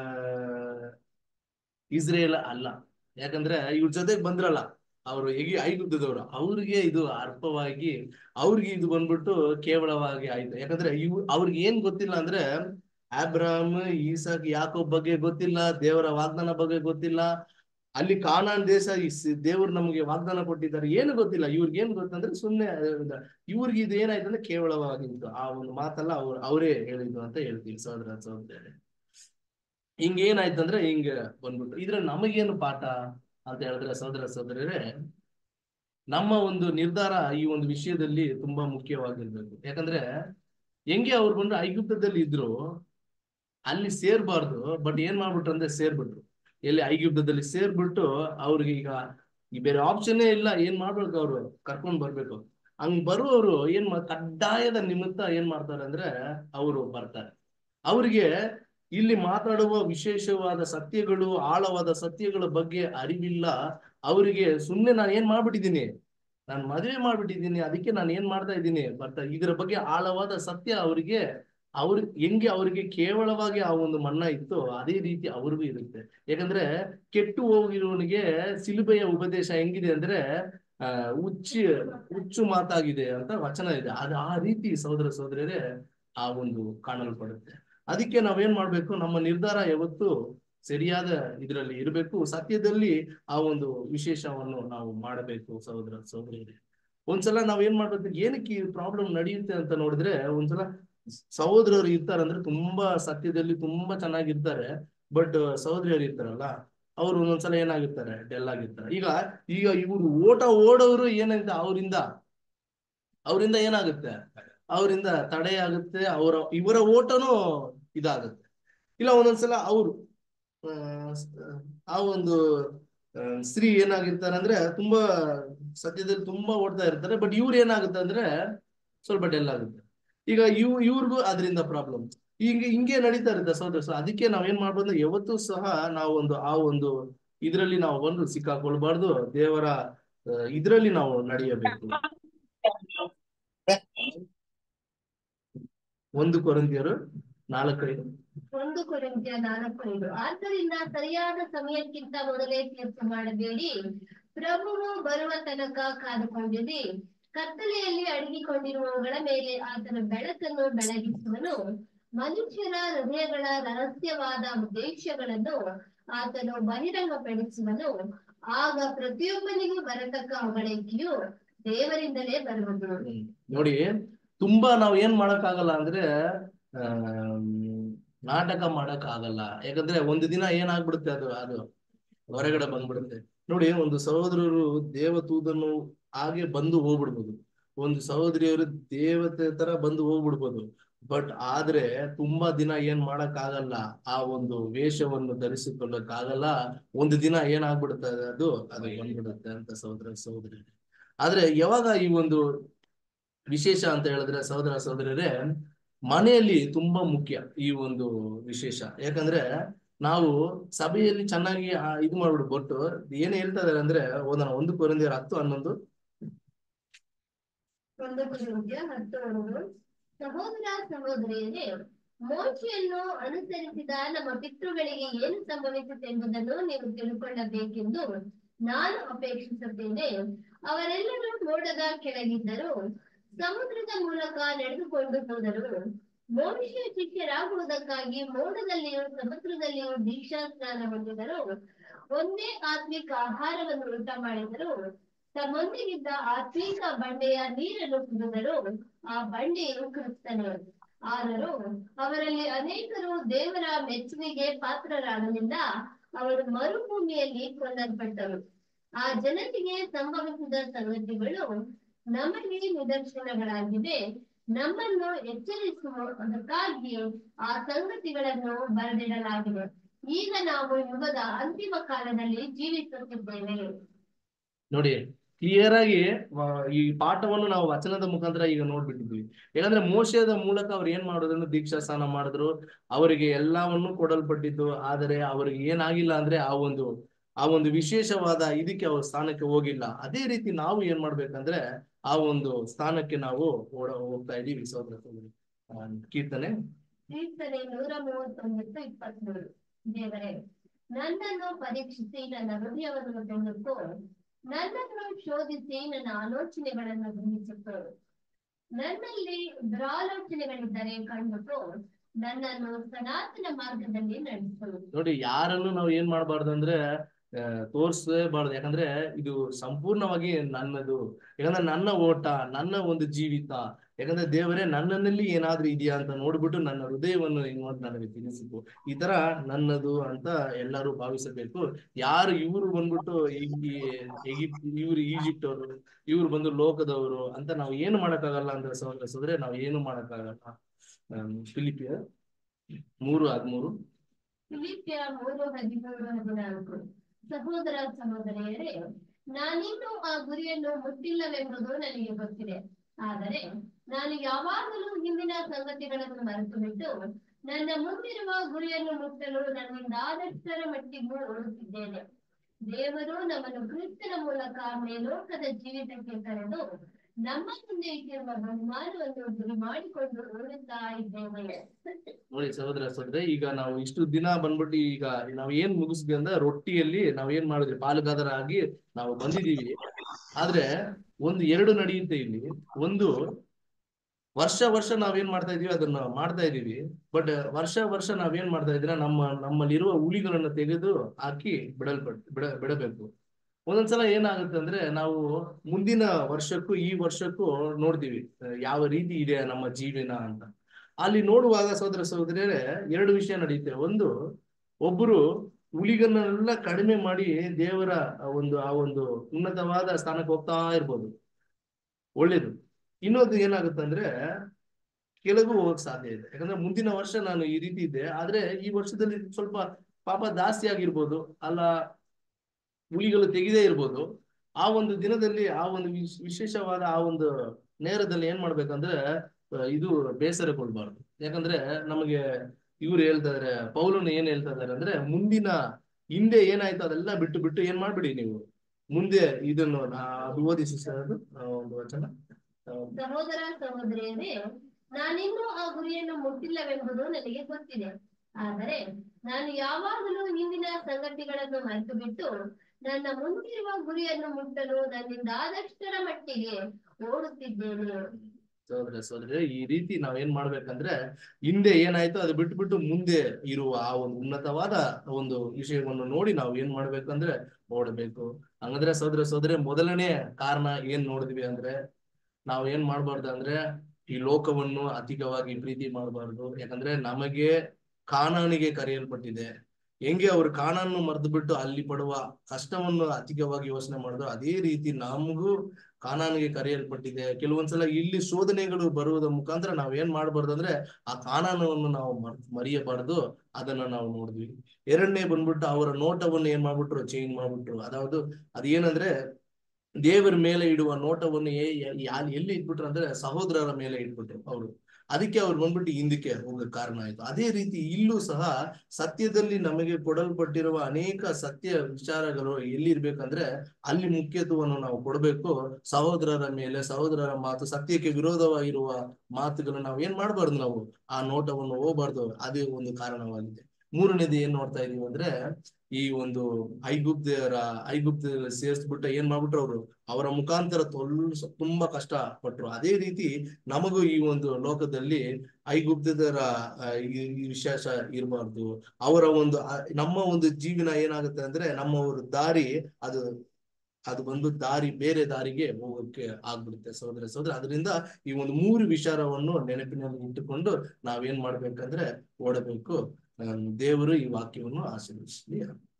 ಇಸ್ರೇಲ್ ಅಲ್ಲ ಯಾಕಂದ್ರೆ ಇವ್ರ ಜೊತೆಗೆ ಬಂದ್ರಲ್ಲ ಅವರು ಹೇಗೆ ಐಗುಪ್ತದವರು ಅವ್ರಿಗೆ ಇದು ಅರ್ಪವಾಗಿ ಅವ್ರಿಗೆ ಇದು ಬಂದ್ಬಿಟ್ಟು ಕೇವಲವಾಗಿ ಆಯ್ತು ಯಾಕಂದ್ರೆ ಇವ್ ಅವ್ರಿಗೆ ಏನ್ ಗೊತ್ತಿಲ್ಲ ಅಂದ್ರೆ ಅಬ್ರಾಮ್ ಈಸಾಕ್ ಯಾಕೋಬ್ ಬಗ್ಗೆ ಗೊತ್ತಿಲ್ಲ ದೇವರ ವಾಗ್ದಾನ ಬಗ್ಗೆ ಗೊತ್ತಿಲ್ಲ ಅಲ್ಲಿ ಕಾನಾನ್ ದೇಶ ದೇವ್ರು ನಮಗೆ ವಾಗ್ದಾನ ಕೊಟ್ಟಿದ್ದಾರೆ ಏನು ಗೊತ್ತಿಲ್ಲ ಇವ್ರಿಗೆ ಏನ್ ಗೊತ್ತಂದ್ರೆ ಸುಮ್ನೆ ಇವ್ರಿಗೆ ಇದು ಏನಾಯ್ತು ಅಂದ್ರೆ ಕೇವಲವಾಗಿತ್ತು ಆ ಒಂದು ಮಾತಲ್ಲ ಅವ್ರು ಅವರೇ ಹೇಳಿದ್ದು ಅಂತ ಹೇಳ್ತೀವಿ ಸಹೋದರ ಸಹೋದರಿ ಹಿಂಗ ಏನಾಯ್ತು ಅಂದ್ರೆ ಹಿಂಗ ಬಂದ್ಬಿಟ್ಟು ಇದ್ರ ನಮಗೇನು ಪಾಠ ಅಂತ ಹೇಳಿದ್ರೆ ಸಹೋದರ ಸಹೋದರರೇ ನಮ್ಮ ಒಂದು ನಿರ್ಧಾರ ಈ ಒಂದು ವಿಷಯದಲ್ಲಿ ತುಂಬಾ ಮುಖ್ಯವಾಗಿರ್ಬೇಕು ಯಾಕಂದ್ರೆ ಹೆಂಗೆ ಅವ್ರು ಬಂದು ಐಗುಪ್ತದಲ್ಲಿ ಇದ್ರು ಅಲ್ಲಿ ಸೇರ್ಬಾರ್ದು ಬಟ್ ಏನ್ ಮಾಡ್ಬಿಟ್ರು ಅಂದ್ರೆ ಸೇರ್ಬಿಟ್ರು ಎಲ್ಲಿ ಐಗುಪ್ತದಲ್ಲಿ ಸೇರ್ಬಿಟ್ಟು ಅವ್ರಿಗೆ ಈಗ ಈ ಬೇರೆ ಆಪ್ಷನ್ನೇ ಇಲ್ಲ ಏನ್ ಮಾಡ್ಬೇಕು ಅವ್ರು ಕರ್ಕೊಂಡ್ ಬರ್ಬೇಕು ಹಂಗ್ ಬರುವವರು ಏನ್ ಮಾಡ್ ಕಡ್ಡಾಯದ ನಿಮಿತ್ತ ಏನ್ ಮಾಡ್ತಾರೆ ಅಂದ್ರೆ ಅವರು ಬರ್ತಾರೆ ಅವ್ರಿಗೆ ಇಲ್ಲಿ ಮಾತಾಡುವ ವಿಶೇಷವಾದ ಸತ್ಯಗಳು ಆಳವಾದ ಸತ್ಯಗಳ ಬಗ್ಗೆ ಅರಿವಿಲ್ಲ ಅವರಿಗೆ ಸುಮ್ನೆ ನಾನು ಏನ್ ಮಾಡ್ಬಿಟ್ಟಿದ್ದೀನಿ ನಾನು ಮದುವೆ ಮಾಡ್ಬಿಟ್ಟಿದ್ದೀನಿ ಅದಕ್ಕೆ ನಾನು ಏನ್ ಮಾಡ್ತಾ ಇದ್ದೀನಿ ಬರ್ತಾ ಇದರ ಬಗ್ಗೆ ಆಳವಾದ ಸತ್ಯ ಅವರಿಗೆ ಅವ್ರ ಹೆಂಗೆ ಅವರಿಗೆ ಕೇವಲವಾಗಿ ಆ ಒಂದು ಮನ್ನ ಇತ್ತು ಅದೇ ರೀತಿ ಅವ್ರಿಗೂ ಇರುತ್ತೆ ಯಾಕಂದ್ರೆ ಕೆಟ್ಟು ಹೋಗಿರೋನಿಗೆ ಸಿಲುಬೆಯ ಉಪದೇಶ ಹೆಂಗಿದೆ ಅಂದ್ರೆ ಆ ಹುಚ್ಚು ಹುಚ್ಚು ಮಾತಾಗಿದೆ ಅಂತ ವಚನ ಇದೆ ಅದು ಆ ರೀತಿ ಸಹೋದರ ಸಹೋದರರೇ ಆ ಒಂದು ಕಾಣಲ್ಪಡುತ್ತೆ ಅದಕ್ಕೆ ನಾವೇನ್ ಮಾಡ್ಬೇಕು ನಮ್ಮ ನಿರ್ಧಾರ ಯಾವತ್ತು ಸರಿಯಾದ ಇದರಲ್ಲಿ ಇರಬೇಕು ಸತ್ಯದಲ್ಲಿ ಆ ಒಂದು ವಿಶೇಷವನ್ನು ನಾವು ಮಾಡಬೇಕು ಸಹೋದರ ಸಹೋದರಿಯರೇ ಒಂದ್ಸಲ ನಾವ್ ಏನ್ ಮಾಡ್ಬೇಕು ಏನಕ್ಕೆ ಈ ಪ್ರಾಬ್ಲಮ್ ನಡೆಯುತ್ತೆ ಅಂತ ನೋಡಿದ್ರೆ ಒಂದ್ಸಲ ಸಹೋದರರು ಇರ್ತಾರೆ ಅಂದ್ರೆ ತುಂಬಾ ಸತ್ಯದಲ್ಲಿ ತುಂಬಾ ಚೆನ್ನಾಗಿರ್ತಾರೆ ಬಟ್ ಸಹೋದರಿಯರು ಇರ್ತಾರಲ್ಲ ಅವ್ರು ಒಂದೊಂದ್ಸಲ ಏನಾಗಿರ್ತಾರೆ ಡೆಲ್ ಆಗಿರ್ತಾರೆ ಈಗ ಈಗ ಇವ್ರು ಓಟ ಓಡೋರು ಏನಂತ ಅವರಿಂದ ಅವರಿಂದ ಏನಾಗುತ್ತೆ ಅವರಿಂದ ತಡೆ ಆಗುತ್ತೆ ಅವರ ಇವರ ಓಟನು ಇದಾಗುತ್ತೆ ಇಲ್ಲ ಒಂದೊಂದ್ಸಲ ಅವರು ಆ ಒಂದು ಆ, ಸ್ತ್ರೀ ಏನಾಗಿರ್ತಾರೆ ಅಂದ್ರೆ ತುಂಬಾ ಸದ್ಯದಲ್ಲಿ ತುಂಬಾ ಓಡ್ತಾ ಇರ್ತಾರೆ ಬಟ್ ಇವ್ರು ಏನಾಗುತ್ತೆ ಅಂದ್ರೆ ಸ್ವಲ್ಪ ಡೆಲ್ ಆಗುತ್ತೆ ಈಗ ಇವ್ ಇವ್ರಿಗೂ ಅದರಿಂದ ಪ್ರಾಬ್ಲಮ್ ಹಿಂಗೆ ಹಿಂಗೆ ನಡೀತಾ ಇರುತ್ತೆ ಸಹೋದರ ಸೊ ಅದಕ್ಕೆ ನಾವೇನ್ ಮಾಡ್ಬೋದು ಯಾವತ್ತೂ ಸಹ ನಾವು ಒಂದು ಆ ಒಂದು ಇದ್ರಲ್ಲಿ ನಾವು ಒಂದು ಸಿಕ್ಕಾಕೊಳ್ಬಾರ್ದು ದೇವರ ಆ, ಇದ್ರಲ್ಲಿ ನಾವು ನಡೆಯಬೇಕು ಒಂದು ಕೊರಂತಿಯರು ನಾಲ್ಕೈದು ಒಂದು ಕೊರಿಂಥ್ಯ ನಾಲ್ಕು ಐದು ಆದ್ದರಿಂದ ಸರಿಯಾದ ಸಮಯಕ್ಕಿಂತ ಮೊದಲೇ ತೀರ್ಪು ಮಾಡಬೇಡಿ ಪ್ರಭುವು ಬರುವ ತನಕ ಕಾದುಕೊಂಡಿರಿ ಕತ್ತಲೆಯಲ್ಲಿ ಅಡಗಿಕೊಂಡಿರುವವುಗಳ ಮೇಲೆ ಆತನ ಬೆಳಕನ್ನು ಬೆಳಗಿಸುವನು ಮನುಷ್ಯರ ಹೃದಯಗಳ ರಹಸ್ಯವಾದ ಉದ್ದೇಶಗಳನ್ನು ಆತನು ಬಹಿರಂಗಪಡಿಸುವನು ಆಗ ಪ್ರತಿಯೊಬ್ಬನಿಗೂ ಬರತಕ್ಕ ಹೊಗಳಿಕೆಯು ದೇವರಿಂದಲೇ ಬರುವುದು ಹ್ಮ್. ನೋಡಿ ತುಂಬಾ ನಾವ್ ಏನ್ ಮಾಡಕ್ ಅಂದ್ರೆ ಆಮ್, ನಾಟಕ ಮಾಡಕ್ ಆಗಲ್ಲ ಯಾಕಂದ್ರೆ ಒಂದು ದಿನ ಏನಾಗ್ಬಿಡುತ್ತೆ ಅದು ಅದು ಹೊರಗಡೆ ಬಂದ್ಬಿಡುತ್ತೆ ನೋಡಿ ಒಂದು ಸಹೋದರರು ದೇವದೂತನು ಹಾಗೆ ಬಂದು ಹೋಗ್ಬಿಡ್ಬೋದು ಒಂದು ಸಹೋದರಿಯರು ದೇವತೆ ತರ ಬಂದು ಹೋಗ್ಬಿಡ್ಬೋದು ಬಟ್ ಆದ್ರೆ ತುಂಬಾ ದಿನ ಏನ್ ಮಾಡಕ್ ಆಗಲ್ಲ ಆ ಒಂದು ವೇಷವನ್ನು ಧರಿಸಿಕೊಳ್ಳಕ್ ಆಗಲ್ಲ ಒಂದು ದಿನ ಏನಾಗ್ಬಿಡುತ್ತೆ ಅದು ಅದು ಬಂದ್ಬಿಡುತ್ತೆ ಅಂತ ಸಹೋದರ ಸಹೋದರಿ ಆದ್ರೆ ಯಾವಾಗ ಈ ಒಂದು ವಿಶೇಷ ಅಂತ ಹೇಳಿದ್ರೆ ಸಹೋದರ ಸಹೋದರರೇ ಮನೆಯಲ್ಲಿ ತುಂಬಾ ಮುಖ್ಯ ಈ ಒಂದು ವಿಶೇಷ ಯಾಕಂದ್ರೆ ನಾವು ಸಭೆಯಲ್ಲಿ ಚೆನ್ನಾಗಿ ಆ ಇದು ಮಾಡ್ಬಿಡ್ಬಿಟ್ಟು ಏನ್ ಹೇಳ್ತಾ ಇದಾರೆ ಅಂದ್ರೆ ಓದೋಣ ಒಂದು ಕೊರಿಂದಿಯರ ಹತ್ತು ಹನ್ನೊಂದು ಒಂದು ಕೊರಿಂಥ್ಯ ಹತ್ತು ಒಂದು ಸಹೋದರ ಸಹೋದರಿಯರೇ ಮೋಶೆಯನ್ನು ಅನುಸರಿಸಿದ ನಮ್ಮ ಪಿತೃಗಳಿಗೆ ಏನು ಸಂಭವಿಸಿತೆಂಬುದನ್ನು ನೀವು ತಿಳ್ಕೊಳ್ಳಬೇಕೆಂದು ನಾನು ಅಪೇಕ್ಷಿಸುತ್ತೇನೆ ಅವರೆಲ್ಲರೂ ಮೋಡದ ಕೆಳಗಿದ್ದರು ಸಮುದ್ರದ ಮೂಲಕ ನಡೆದುಕೊಂಡು ಹೋದರು ಮೋಶೆಯ ಶಿಷ್ಯರಾಗುವುದಕ್ಕಾಗಿ ಮೋಡದಲ್ಲಿಯೂ ಸಮುದ್ರದಲ್ಲಿಯೂ ದೀಕ್ಷಾ ಸ್ನಾನ ಹೊಂದಿದರು ಒಂದೇ ಆತ್ಮಿಕ ಆಹಾರವನ್ನು ಊಟ ಮಾಡಿದರು ತಮ್ಮೊಂದಿಗಿದ್ದ ಆತ್ಮೀಕ ಬಂಡೆಯ ನೀರನ್ನು ಕುಡಿದರು ಆ ಬಂಡೆಯು ಕ್ರಿಸ್ತನೇ ಆದರೂ ಅವರಲ್ಲಿ ಅನೇಕರು ದೇವರ ಮೆಚ್ಚುಗೆಗೆ ಪಾತ್ರರಾಗಲಿಲ್ಲ ಅವರು ಮರುಭೂಮಿಯಲ್ಲಿ ಕೊಲ್ಲಲ್ಪಟ್ಟರು ಆ ಜನತೆಗೆ ಸಂಭವಿಸಿದ ಸಂಗತಿಗಳು ನಮಗೆ ನಿದರ್ಶನಗಳಾಗಿವೆ ನಮ್ಮನ್ನು ಎಚ್ಚರಿಸುವುದಕ್ಕಾಗಿ ಆ ಸಂಗತಿಗಳನ್ನು ಬರೆದಿಡಲಾಗಿದೆ ಈಗ ನಾವು ಯುಗದ ಅಂತಿಮ ಕಾಲದಲ್ಲಿ ಜೀವಿಸುತ್ತಿದ್ದೇವೆ ನೋಡಿ ಕ್ಲಿಯರ್ ಆಗಿ ಆ, ಈ ಪಾಠವನ್ನು ನಾವು ವಚನದ ಮುಖಾಂತರ ಈಗ ನೋಡ್ಬಿಟ್ಟಿದ್ವಿ ಯಾಕಂದ್ರೆ ಮೋಶದ ಮೂಲಕ ಅವ್ರು ಏನ್ ಮಾಡೋದಂದ್ರೆ ದೀಕ್ಷಾ ಸ್ನಾನ ಮಾಡಿದ್ರು ಅವರಿಗೆ ಎಲ್ಲವನ್ನು ಕೊಡಲ್ಪಟ್ಟಿದ್ದು ಆದರೆ ಅವರಿಗೆ ಏನಾಗಿಲ್ಲ ಅಂದ್ರೆ ಆ ಒಂದು ಆ ಒಂದು ವಿಶೇಷವಾದ ಇದಕ್ಕೆ ಅವ್ರ ಸ್ಥಾನಕ್ಕೆ ಹೋಗಿಲ್ಲ ಅದೇ ರೀತಿ ನಾವು ಏನ್ ಮಾಡ್ಬೇಕಂದ್ರೆ ಆ ಒಂದು ಸ್ಥಾನಕ್ಕೆ ನಾವು ಓಡ ಹೋಗ್ತಾ ಇದೀವಿ ಸಹೋದರ ಸಹೋದರಿ ಆ, ಕೀರ್ತನೆ ಕೀರ್ತನೆ ನೂರ ಮೂವತ್ತೊಂಬತ್ತು ಇಪ್ಪತ್ಮೂರು ದೇವರೇ ನನ್ನನ್ನು ಪರೀಕ್ಷಿಸಿ ನನ್ನ ಹೃದಯವನ್ನು ಬೆನ್ನಕ್ಕೂ ನನ್ನನ್ನು ಶೋಧಿಸಿ ನನ್ನ ಆಲೋಚನೆಗಳನ್ನು ಗಮನಿಸಿತು ನನ್ನಲ್ಲಿ ದುರಾಲೋಚನೆಗಳಿದ್ದರೆ ಕಂಡುಕೊ ನನ್ನನ್ನು ಸನಾತನ ಮಾರ್ಗದಲ್ಲಿ ನಡೆಸು ನೋಡಿ ಯಾರನ್ನು ನಾವು ಏನ್ ಮಾಡ್ಬಾರ್ದು ಅಂದ್ರೆ ಆ, ತೋರ್ಸಲೇಬಾರ್ದು ಯಾಕಂದ್ರೆ ಇದು ಸಂಪೂರ್ಣವಾಗಿ ನನ್ನದು ಯಾಕಂದ್ರೆ ನನ್ನ ಓಟ ನನ್ನ ಒಂದು ಜೀವಿತ ಯಾಕಂದ್ರೆ ದೇವರೇ ನನ್ನಲ್ಲಿ ಏನಾದ್ರೂ ಇದೆಯಾ ಅಂತ ನೋಡ್ಬಿಟ್ಟು ನನ್ನ ಹೃದಯವನ್ನು ಏನ್ ಮಾಡಿ ನನಗೆ ತಿಳಿಸಿತು ಈ ತರ ನನ್ನದು ಅಂತ ಎಲ್ಲರೂ ಭಾವಿಸಬೇಕು ಯಾರು ಇವರು ಬಂದ್ಬಿಟ್ಟು ಈಜಿಪ್ಟ್ ಇವ್ರು ಈಜಿಪ್ಟ್ ಅವರು ಇವ್ರು ಬಂದು ಲೋಕದವರು ಅಂತ ನಾವು ಏನು ಮಾಡಕ್ಕಾಗಲ್ಲ ಅಂತ ಸಹೋದರ ನಾವು ಏನು ಮಾಡಕ್ಕಾಗಲ್ಲ ಆಮ್, ಫಿಲಿಪಿಯ ಮೂರು ಹದಿಮೂರು ಫಿಲಿಪ್ಪಿಯ ಮೂರು ಹದಿಮೂರು ಹದಿನಾಲ್ಕು ಸಹೋದರ ಸಹೋದರಿಯರೇ ನಾನಿನ್ನೂ ಆ ಗುರಿಯನ್ನು ಮುಟ್ಟಿಲ್ಲವೆಂಬುದು ನನಗೆ ಗೊತ್ತಿದೆ ಆದರೆ ನಾನು ಯಾವಾಗಲೂ ಹಿಂದಿನ ಸಂಗತಿಗಳನ್ನು ಮರೆತು ಬಿಟ್ಟು ನನ್ನ ಮುಂದಿರುವ ಗುರಿಯನ್ನು ಮುಟ್ಟಲು ನನ್ನಿಂದ ಆದಷ್ಟರ ಮಟ್ಟಿಗೂ ಓಡುತ್ತಿದ್ದೇನೆ ದೇವರು ನಮ್ಮನ್ನು ಕ್ರಿಸ್ತನ ಮೂಲಕ ಮೇಲೋಕದ ಜೀವಿತಕ್ಕೆ ಕರೆದು ನಮ್ಮ ಮುಂದೆ ಇಟ್ಟಿರುವ ಬಹುಮಾನವನ್ನು ಗುರಿ ಮಾಡಿಕೊಂಡು ಓಡುತ್ತಾ ಇದ್ದೇವೆ ನೋಡಿ ಸಹೋದರ ಸಹೋದರ ಈಗ ನಾವು ಇಷ್ಟು ದಿನ ಬಂದ್ಬಿಟ್ಟು ಈಗ ನಾವು ಏನ್ ಮುಗಿಸ್ವಿ ಅಂದ್ರೆ ರೊಟ್ಟಿಯಲ್ಲಿ ನಾವ್ ಏನ್ ಮಾಡಿದ್ವಿ ಪಾಲುಗಾರರಾಗಿ ನಾವು ಬಂದಿದೀವಿ ಆದ್ರೆ ಒಂದು ಎರಡು ನಡೆಯುತ್ತೆ ಇಲ್ಲಿ ಒಂದು ವರ್ಷ ವರ್ಷ ನಾವೇನ್ ಮಾಡ್ತಾ ಇದೀವಿ ಅದನ್ನ ಮಾಡ್ತಾ ಇದೀವಿ ಬಟ್ ವರ್ಷ ವರ್ಷ ನಾವೇನ್ ಮಾಡ್ತಾ ಇದ್ರೆ ನಮ್ಮ ನಮ್ಮಲ್ಲಿರುವ ಹುಳಿಗಳನ್ನ ತೆಗೆದು ಹಾಕಿ ಬಿಡಲ್ಪಟ್ ಬಿಡ ಬಿಡಬೇಕು ಒಂದೊಂದ್ಸಲ ಏನಾಗುತ್ತೆ ಅಂದ್ರೆ ನಾವು ಮುಂದಿನ ವರ್ಷಕ್ಕೂ ಈ ವರ್ಷಕ್ಕೂ ನೋಡ್ತೀವಿ ಅಹ್ ಯಾವ ರೀತಿ ಇದೆ ನಮ್ಮ ಜೀವನ ಅಂತ ಅಲ್ಲಿ ನೋಡುವಾಗ ಸಹೋದರ ಸಹೋದರಿಯರೇ ಎರಡು ವಿಷಯ ನಡೆಯುತ್ತೆ ಒಂದು ಒಬ್ಬರು ಹುಲಿಗನ್ನೆಲ್ಲ ಕಡಿಮೆ ಮಾಡಿ ದೇವರ ಒಂದು ಆ ಒಂದು ಉನ್ನತವಾದ ಸ್ಥಾನಕ್ಕೆ ಹೋಗ್ತಾ ಇರ್ಬೋದು ಒಳ್ಳೇದು ಇನ್ನೊಂದು ಏನಾಗುತ್ತೆ ಅಂದ್ರೆ ಕೆಳಗೂ ಹೋಗಕ್ ಸಾಧ್ಯ ಇದೆ ಯಾಕಂದ್ರೆ ಮುಂದಿನ ವರ್ಷ ನಾನು ಈ ರೀತಿ ಇದ್ದೆ ಆದ್ರೆ ಈ ವರ್ಷದಲ್ಲಿ ಸ್ವಲ್ಪ ಪಾಪ ಜಾಸ್ತಿ ಆಗಿರ್ಬೋದು ಅಲ್ಲ ಹುಲಿಗಳು ತೆಗೆದೇ ಇರ್ಬೋದು ಆ ಒಂದು ದಿನದಲ್ಲಿ ಆ ಒಂದು ವಿಶ್- ವಿಶೇಷವಾದ ಆ ಒಂದು ನೇರದಲ್ಲಿ ಏನ್ ಮಾಡ್ಬೇಕಂದ್ರೆ ಅಹ್ ಇದು ಬೇಸರಗೊಳ್ಬಾರ್ದು ಯಾಕಂದ್ರೆ ನಮಗೆ ಇವ್ರು ಹೇಳ್ತಾ ಇದಾರೆ ಪೌಲನು ಏನ್ ಹೇಳ್ತಾ ಇದಾರೆ ಅಂದ್ರೆ ಮುಂದಿನ ಹಿಂದೆ ಏನಾಯ್ತು ಅದೆಲ್ಲ ಬಿಟ್ಟು ಬಿಟ್ಟು ಏನ್ ಮಾಡ್ಬಿಡಿ ನೀವು ಮುಂದೆ ಇದನ್ನು ಆ, ಅದು ಓದಿ sister ಅದು ಆ, ಒಂದು ವಚನ ಆ, ಸಹೋದರ ಸಹೋದರಿಯರೇ ನಾನಿನ್ನೂ ಆ ಗುರಿಯನ್ನು ಮುಟ್ಟಿಲ್ಲವೆಂಬುದು ನನಗೆ ಗೊತ್ತಿದೆ ಆದರೆ ನಾನು ಯಾವಾಗಲೂ ಹಿಂದಿನ ಸಂಗತಿಗಳನ್ನು ಮರೆತು ಬಿಟ್ಟು ನನ್ನ ಮುಂದಿರುವ ಗುರಿಯನ್ನು ಮುಟ್ಟಲು ನನ್ನಿಂದ ಆದಷ್ಟರ ಮಟ್ಟಿಗೆ ಓಡುತ್ತಿದ್ದೇನೆ ಸಹೋದರ ಸಹೋದರಿ ಈ ರೀತಿ ನಾವ್ ಏನ್ ಮಾಡ್ಬೇಕಂದ್ರೆ ಹಿಂದೆ ಏನಾಯ್ತು ಅದು ಬಿಟ್ಟು ಬಿಟ್ಟು ಮುಂದೆ ಇರುವ ಆ ಒಂದು ಉನ್ನತವಾದ ಒಂದು ವಿಷಯವನ್ನು ನೋಡಿ ನಾವು ಏನ್ ಮಾಡ್ಬೇಕಂದ್ರೆ ಓಡಬೇಕು ಹಂಗಂದ್ರೆ ಸಹೋದರ ಸಹೋದರಿ ಮೊದಲನೇ ಕಾರಣ ಏನ್ ನೋಡಿದ್ವಿ ಅಂದ್ರೆ ನಾವ್ ಏನ್ ಮಾಡ್ಬಾರ್ದು ಅಂದ್ರೆ ಈ ಲೋಕವನ್ನು ಅಧಿಕವಾಗಿ ಪ್ರೀತಿ ಮಾಡಬಾರ್ದು ಯಾಕಂದ್ರೆ ನಮಗೆ ಕಾನಾನಿಗೆ ಕರೆಯಲ್ಪಟ್ಟಿದೆ ಹೆಂಗೆ ಅವ್ರು ಕಾನನ್ನು ಮರೆತು ಬಿಟ್ಟು ಅಲ್ಲಿ ಪಡುವ ಕಷ್ಟವನ್ನು ಅಧಿಕವಾಗಿ ಯೋಚನೆ ಮಾಡಿದ್ರು ಅದೇ ರೀತಿ ನಮಗೂ ಕಾನಾನಿಗೆ ಕರೆಯಲ್ಪಟ್ಟಿದೆ ಕೆಲವೊಂದ್ಸಲ ಇಲ್ಲಿ ಶೋಧನೆಗಳು ಬರುವುದ ಮುಖಾಂತರ ನಾವ್ ಏನ್ ಮಾಡ್ಬಾರ್ದು ಅಂದ್ರೆ ಆ ಕಾನೂನನ್ನು ನಾವು ಮರ್- ಮರೆಯಬಾರ್ದು ಅದನ್ನ ನಾವು ನೋಡಿದ್ವಿ ಎರಡನೇ ಬಂದ್ಬಿಟ್ಟು ಅವರ ನೋಟವನ್ನು ಏನ್ ಮಾಡ್ಬಿಟ್ರು ಚೇಂಜ್ ಮಾಡ್ಬಿಟ್ರು ಅದಾವುದು ಅದೇನಂದ್ರೆ ದೇವರ ಮೇಲೆ ಇಡುವ ನೋಟವನ್ನು ಏ- ಎ- ಯಾ- ಎಲ್ಲಿ ಇಟ್ಬಿಟ್ರು ಅಂದ್ರೆ ಸಹೋದರರ ಮೇಲೆ ಇಟ್ಬಿಟ್ರು ಅವರು ಅದಕ್ಕೆ ಅವ್ರು ಬಂದ್ಬಿಟ್ಟು ಹಿಂದಕ್ಕೆ ಹೋಗಕ್ ಕಾರಣ ಆಯ್ತು ಅದೇ ರೀತಿ ಇಲ್ಲೂ ಸಹ ಸತ್ಯದಲ್ಲಿ ನಮಗೆ ಕೊಡಲ್ಪಟ್ಟಿರುವ ಅನೇಕ ಸತ್ಯ ವಿಚಾರಗಳು ಎಲ್ಲಿರ್ಬೇಕಂದ್ರೆ ಅಲ್ಲಿ ಮುಖ್ಯತ್ವವನ್ನು ನಾವು ಕೊಡಬೇಕು ಸಹೋದರರ ಮೇಲೆ ಸಹೋದರರ ಮಾತು ಸತ್ಯಕ್ಕೆ ವಿರೋಧವಾಗಿರುವ ಮಾತುಗಳನ್ನ ನಾವು ಏನ್ ಮಾಡಬಾರ್ದು ನಾವು ಆ ನೋಟವನ್ನು ಹೋಗ್ಬಾರ್ದು ಅದೇ ಒಂದು ಕಾರಣವಾಗಿದೆ ಮೂರನೇದು ಏನ್ ನೋಡ್ತಾ ಇದೀವಿ ಅಂದ್ರೆ ಈ ಒಂದು ಐಗುಪ್ತರ ಐಗುಪ್ತ ಸೇರಿಸ್ಬಿಟ್ಟ ಏನ್ ಮಾಡ್ಬಿಟ್ರು ಅವರು ಅವರ ಮುಖಾಂತರ ತೊಲ್ ತುಂಬಾ ಕಷ್ಟ ಪಟ್ರು ಅದೇ ರೀತಿ ನಮಗೂ ಈ ಒಂದು ಲೋಕದಲ್ಲಿ ಐಗುಪ್ತರ ಆ, ಈ ಈ ವಿಶೇಷ ಇರಬಾರ್ದು ಅವರ ಒಂದು ಆ, ನಮ್ಮ ಒಂದು ಜೀವನ ಏನಾಗುತ್ತೆ ಅಂದ್ರೆ ನಮ್ಮ ಒಂದು ದಾರಿ ಅದು ಅದು ಬಂದು ದಾರಿ ಬೇರೆ ದಾರಿಗೆ ಹೋಗಕ್ಕೆ ಆಗ್ಬಿಡುತ್ತೆ ಸಹೋದರ ಸಹೋದರ ಅದರಿಂದ ಈ ಒಂದು ಮೂರು ವಿಚಾರವನ್ನು ನೆನಪಿನಲ್ಲಿ ಇಟ್ಟುಕೊಂಡು ನಾವೇನ್ ಮಾಡ್ಬೇಕಂದ್ರೆ ಓಡಬೇಕು ಆಮ್, ದೇವರು ಈ ವಾಕ್ಯವನ್ನು ಆಶೀರ್ವದಿಸಲಿ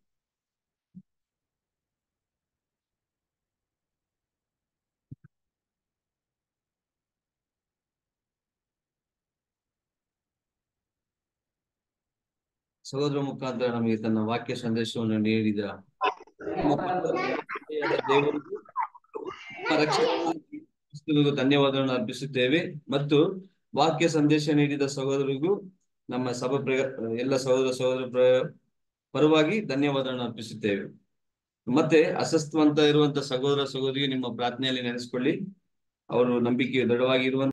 ಸಹೋದರ ಮುಖಾಂತರ ನಮಗೆ ತನ್ನ ವಾಕ್ಯ ಸಂದೇಶವನ್ನು ನೀಡಿದ ನಮ್ಮ ತಂದೆಯಾದ ದೇವರಿಗೂ ನಮ್ಮ ರಕ್ಷಕನಾದ ಕ್ರಿಸ್ತನಿಗೂ ಧನ್ಯವಾದಗಳನ್ನು ಅರ್ಪಿಸುತ್ತೇವೆ ಮತ್ತು ವಾಕ್ಯ ಸಂದೇಶ ನೀಡಿದ ಸಹೋದರಿಗೂ ನಮ್ಮ ಸಭಾ ಪ್ರ ಎಲ್ಲ ಸಹೋದರ ಸಹೋದರ ಪ್ರ- ಪರವಾಗಿ ಧನ್ಯವಾದಗಳನ್ನು ಅರ್ಪಿಸುತ್ತೇವೆ ಮತ್ತೆ ಅಸ್ವಸ್ಥವಂತ ಇರುವಂತ ಸಹೋದರ ಸಹೋದರಿಗೆ ನಿಮ್ಮ ಪ್ರಾರ್ಥನೆಯಲ್ಲಿ ನೆನೆಸ್ಕೊಳ್ಳಿ ಅವರು ನಂಬಿಕೆ ದೃಢವಾಗಿರುವಂತ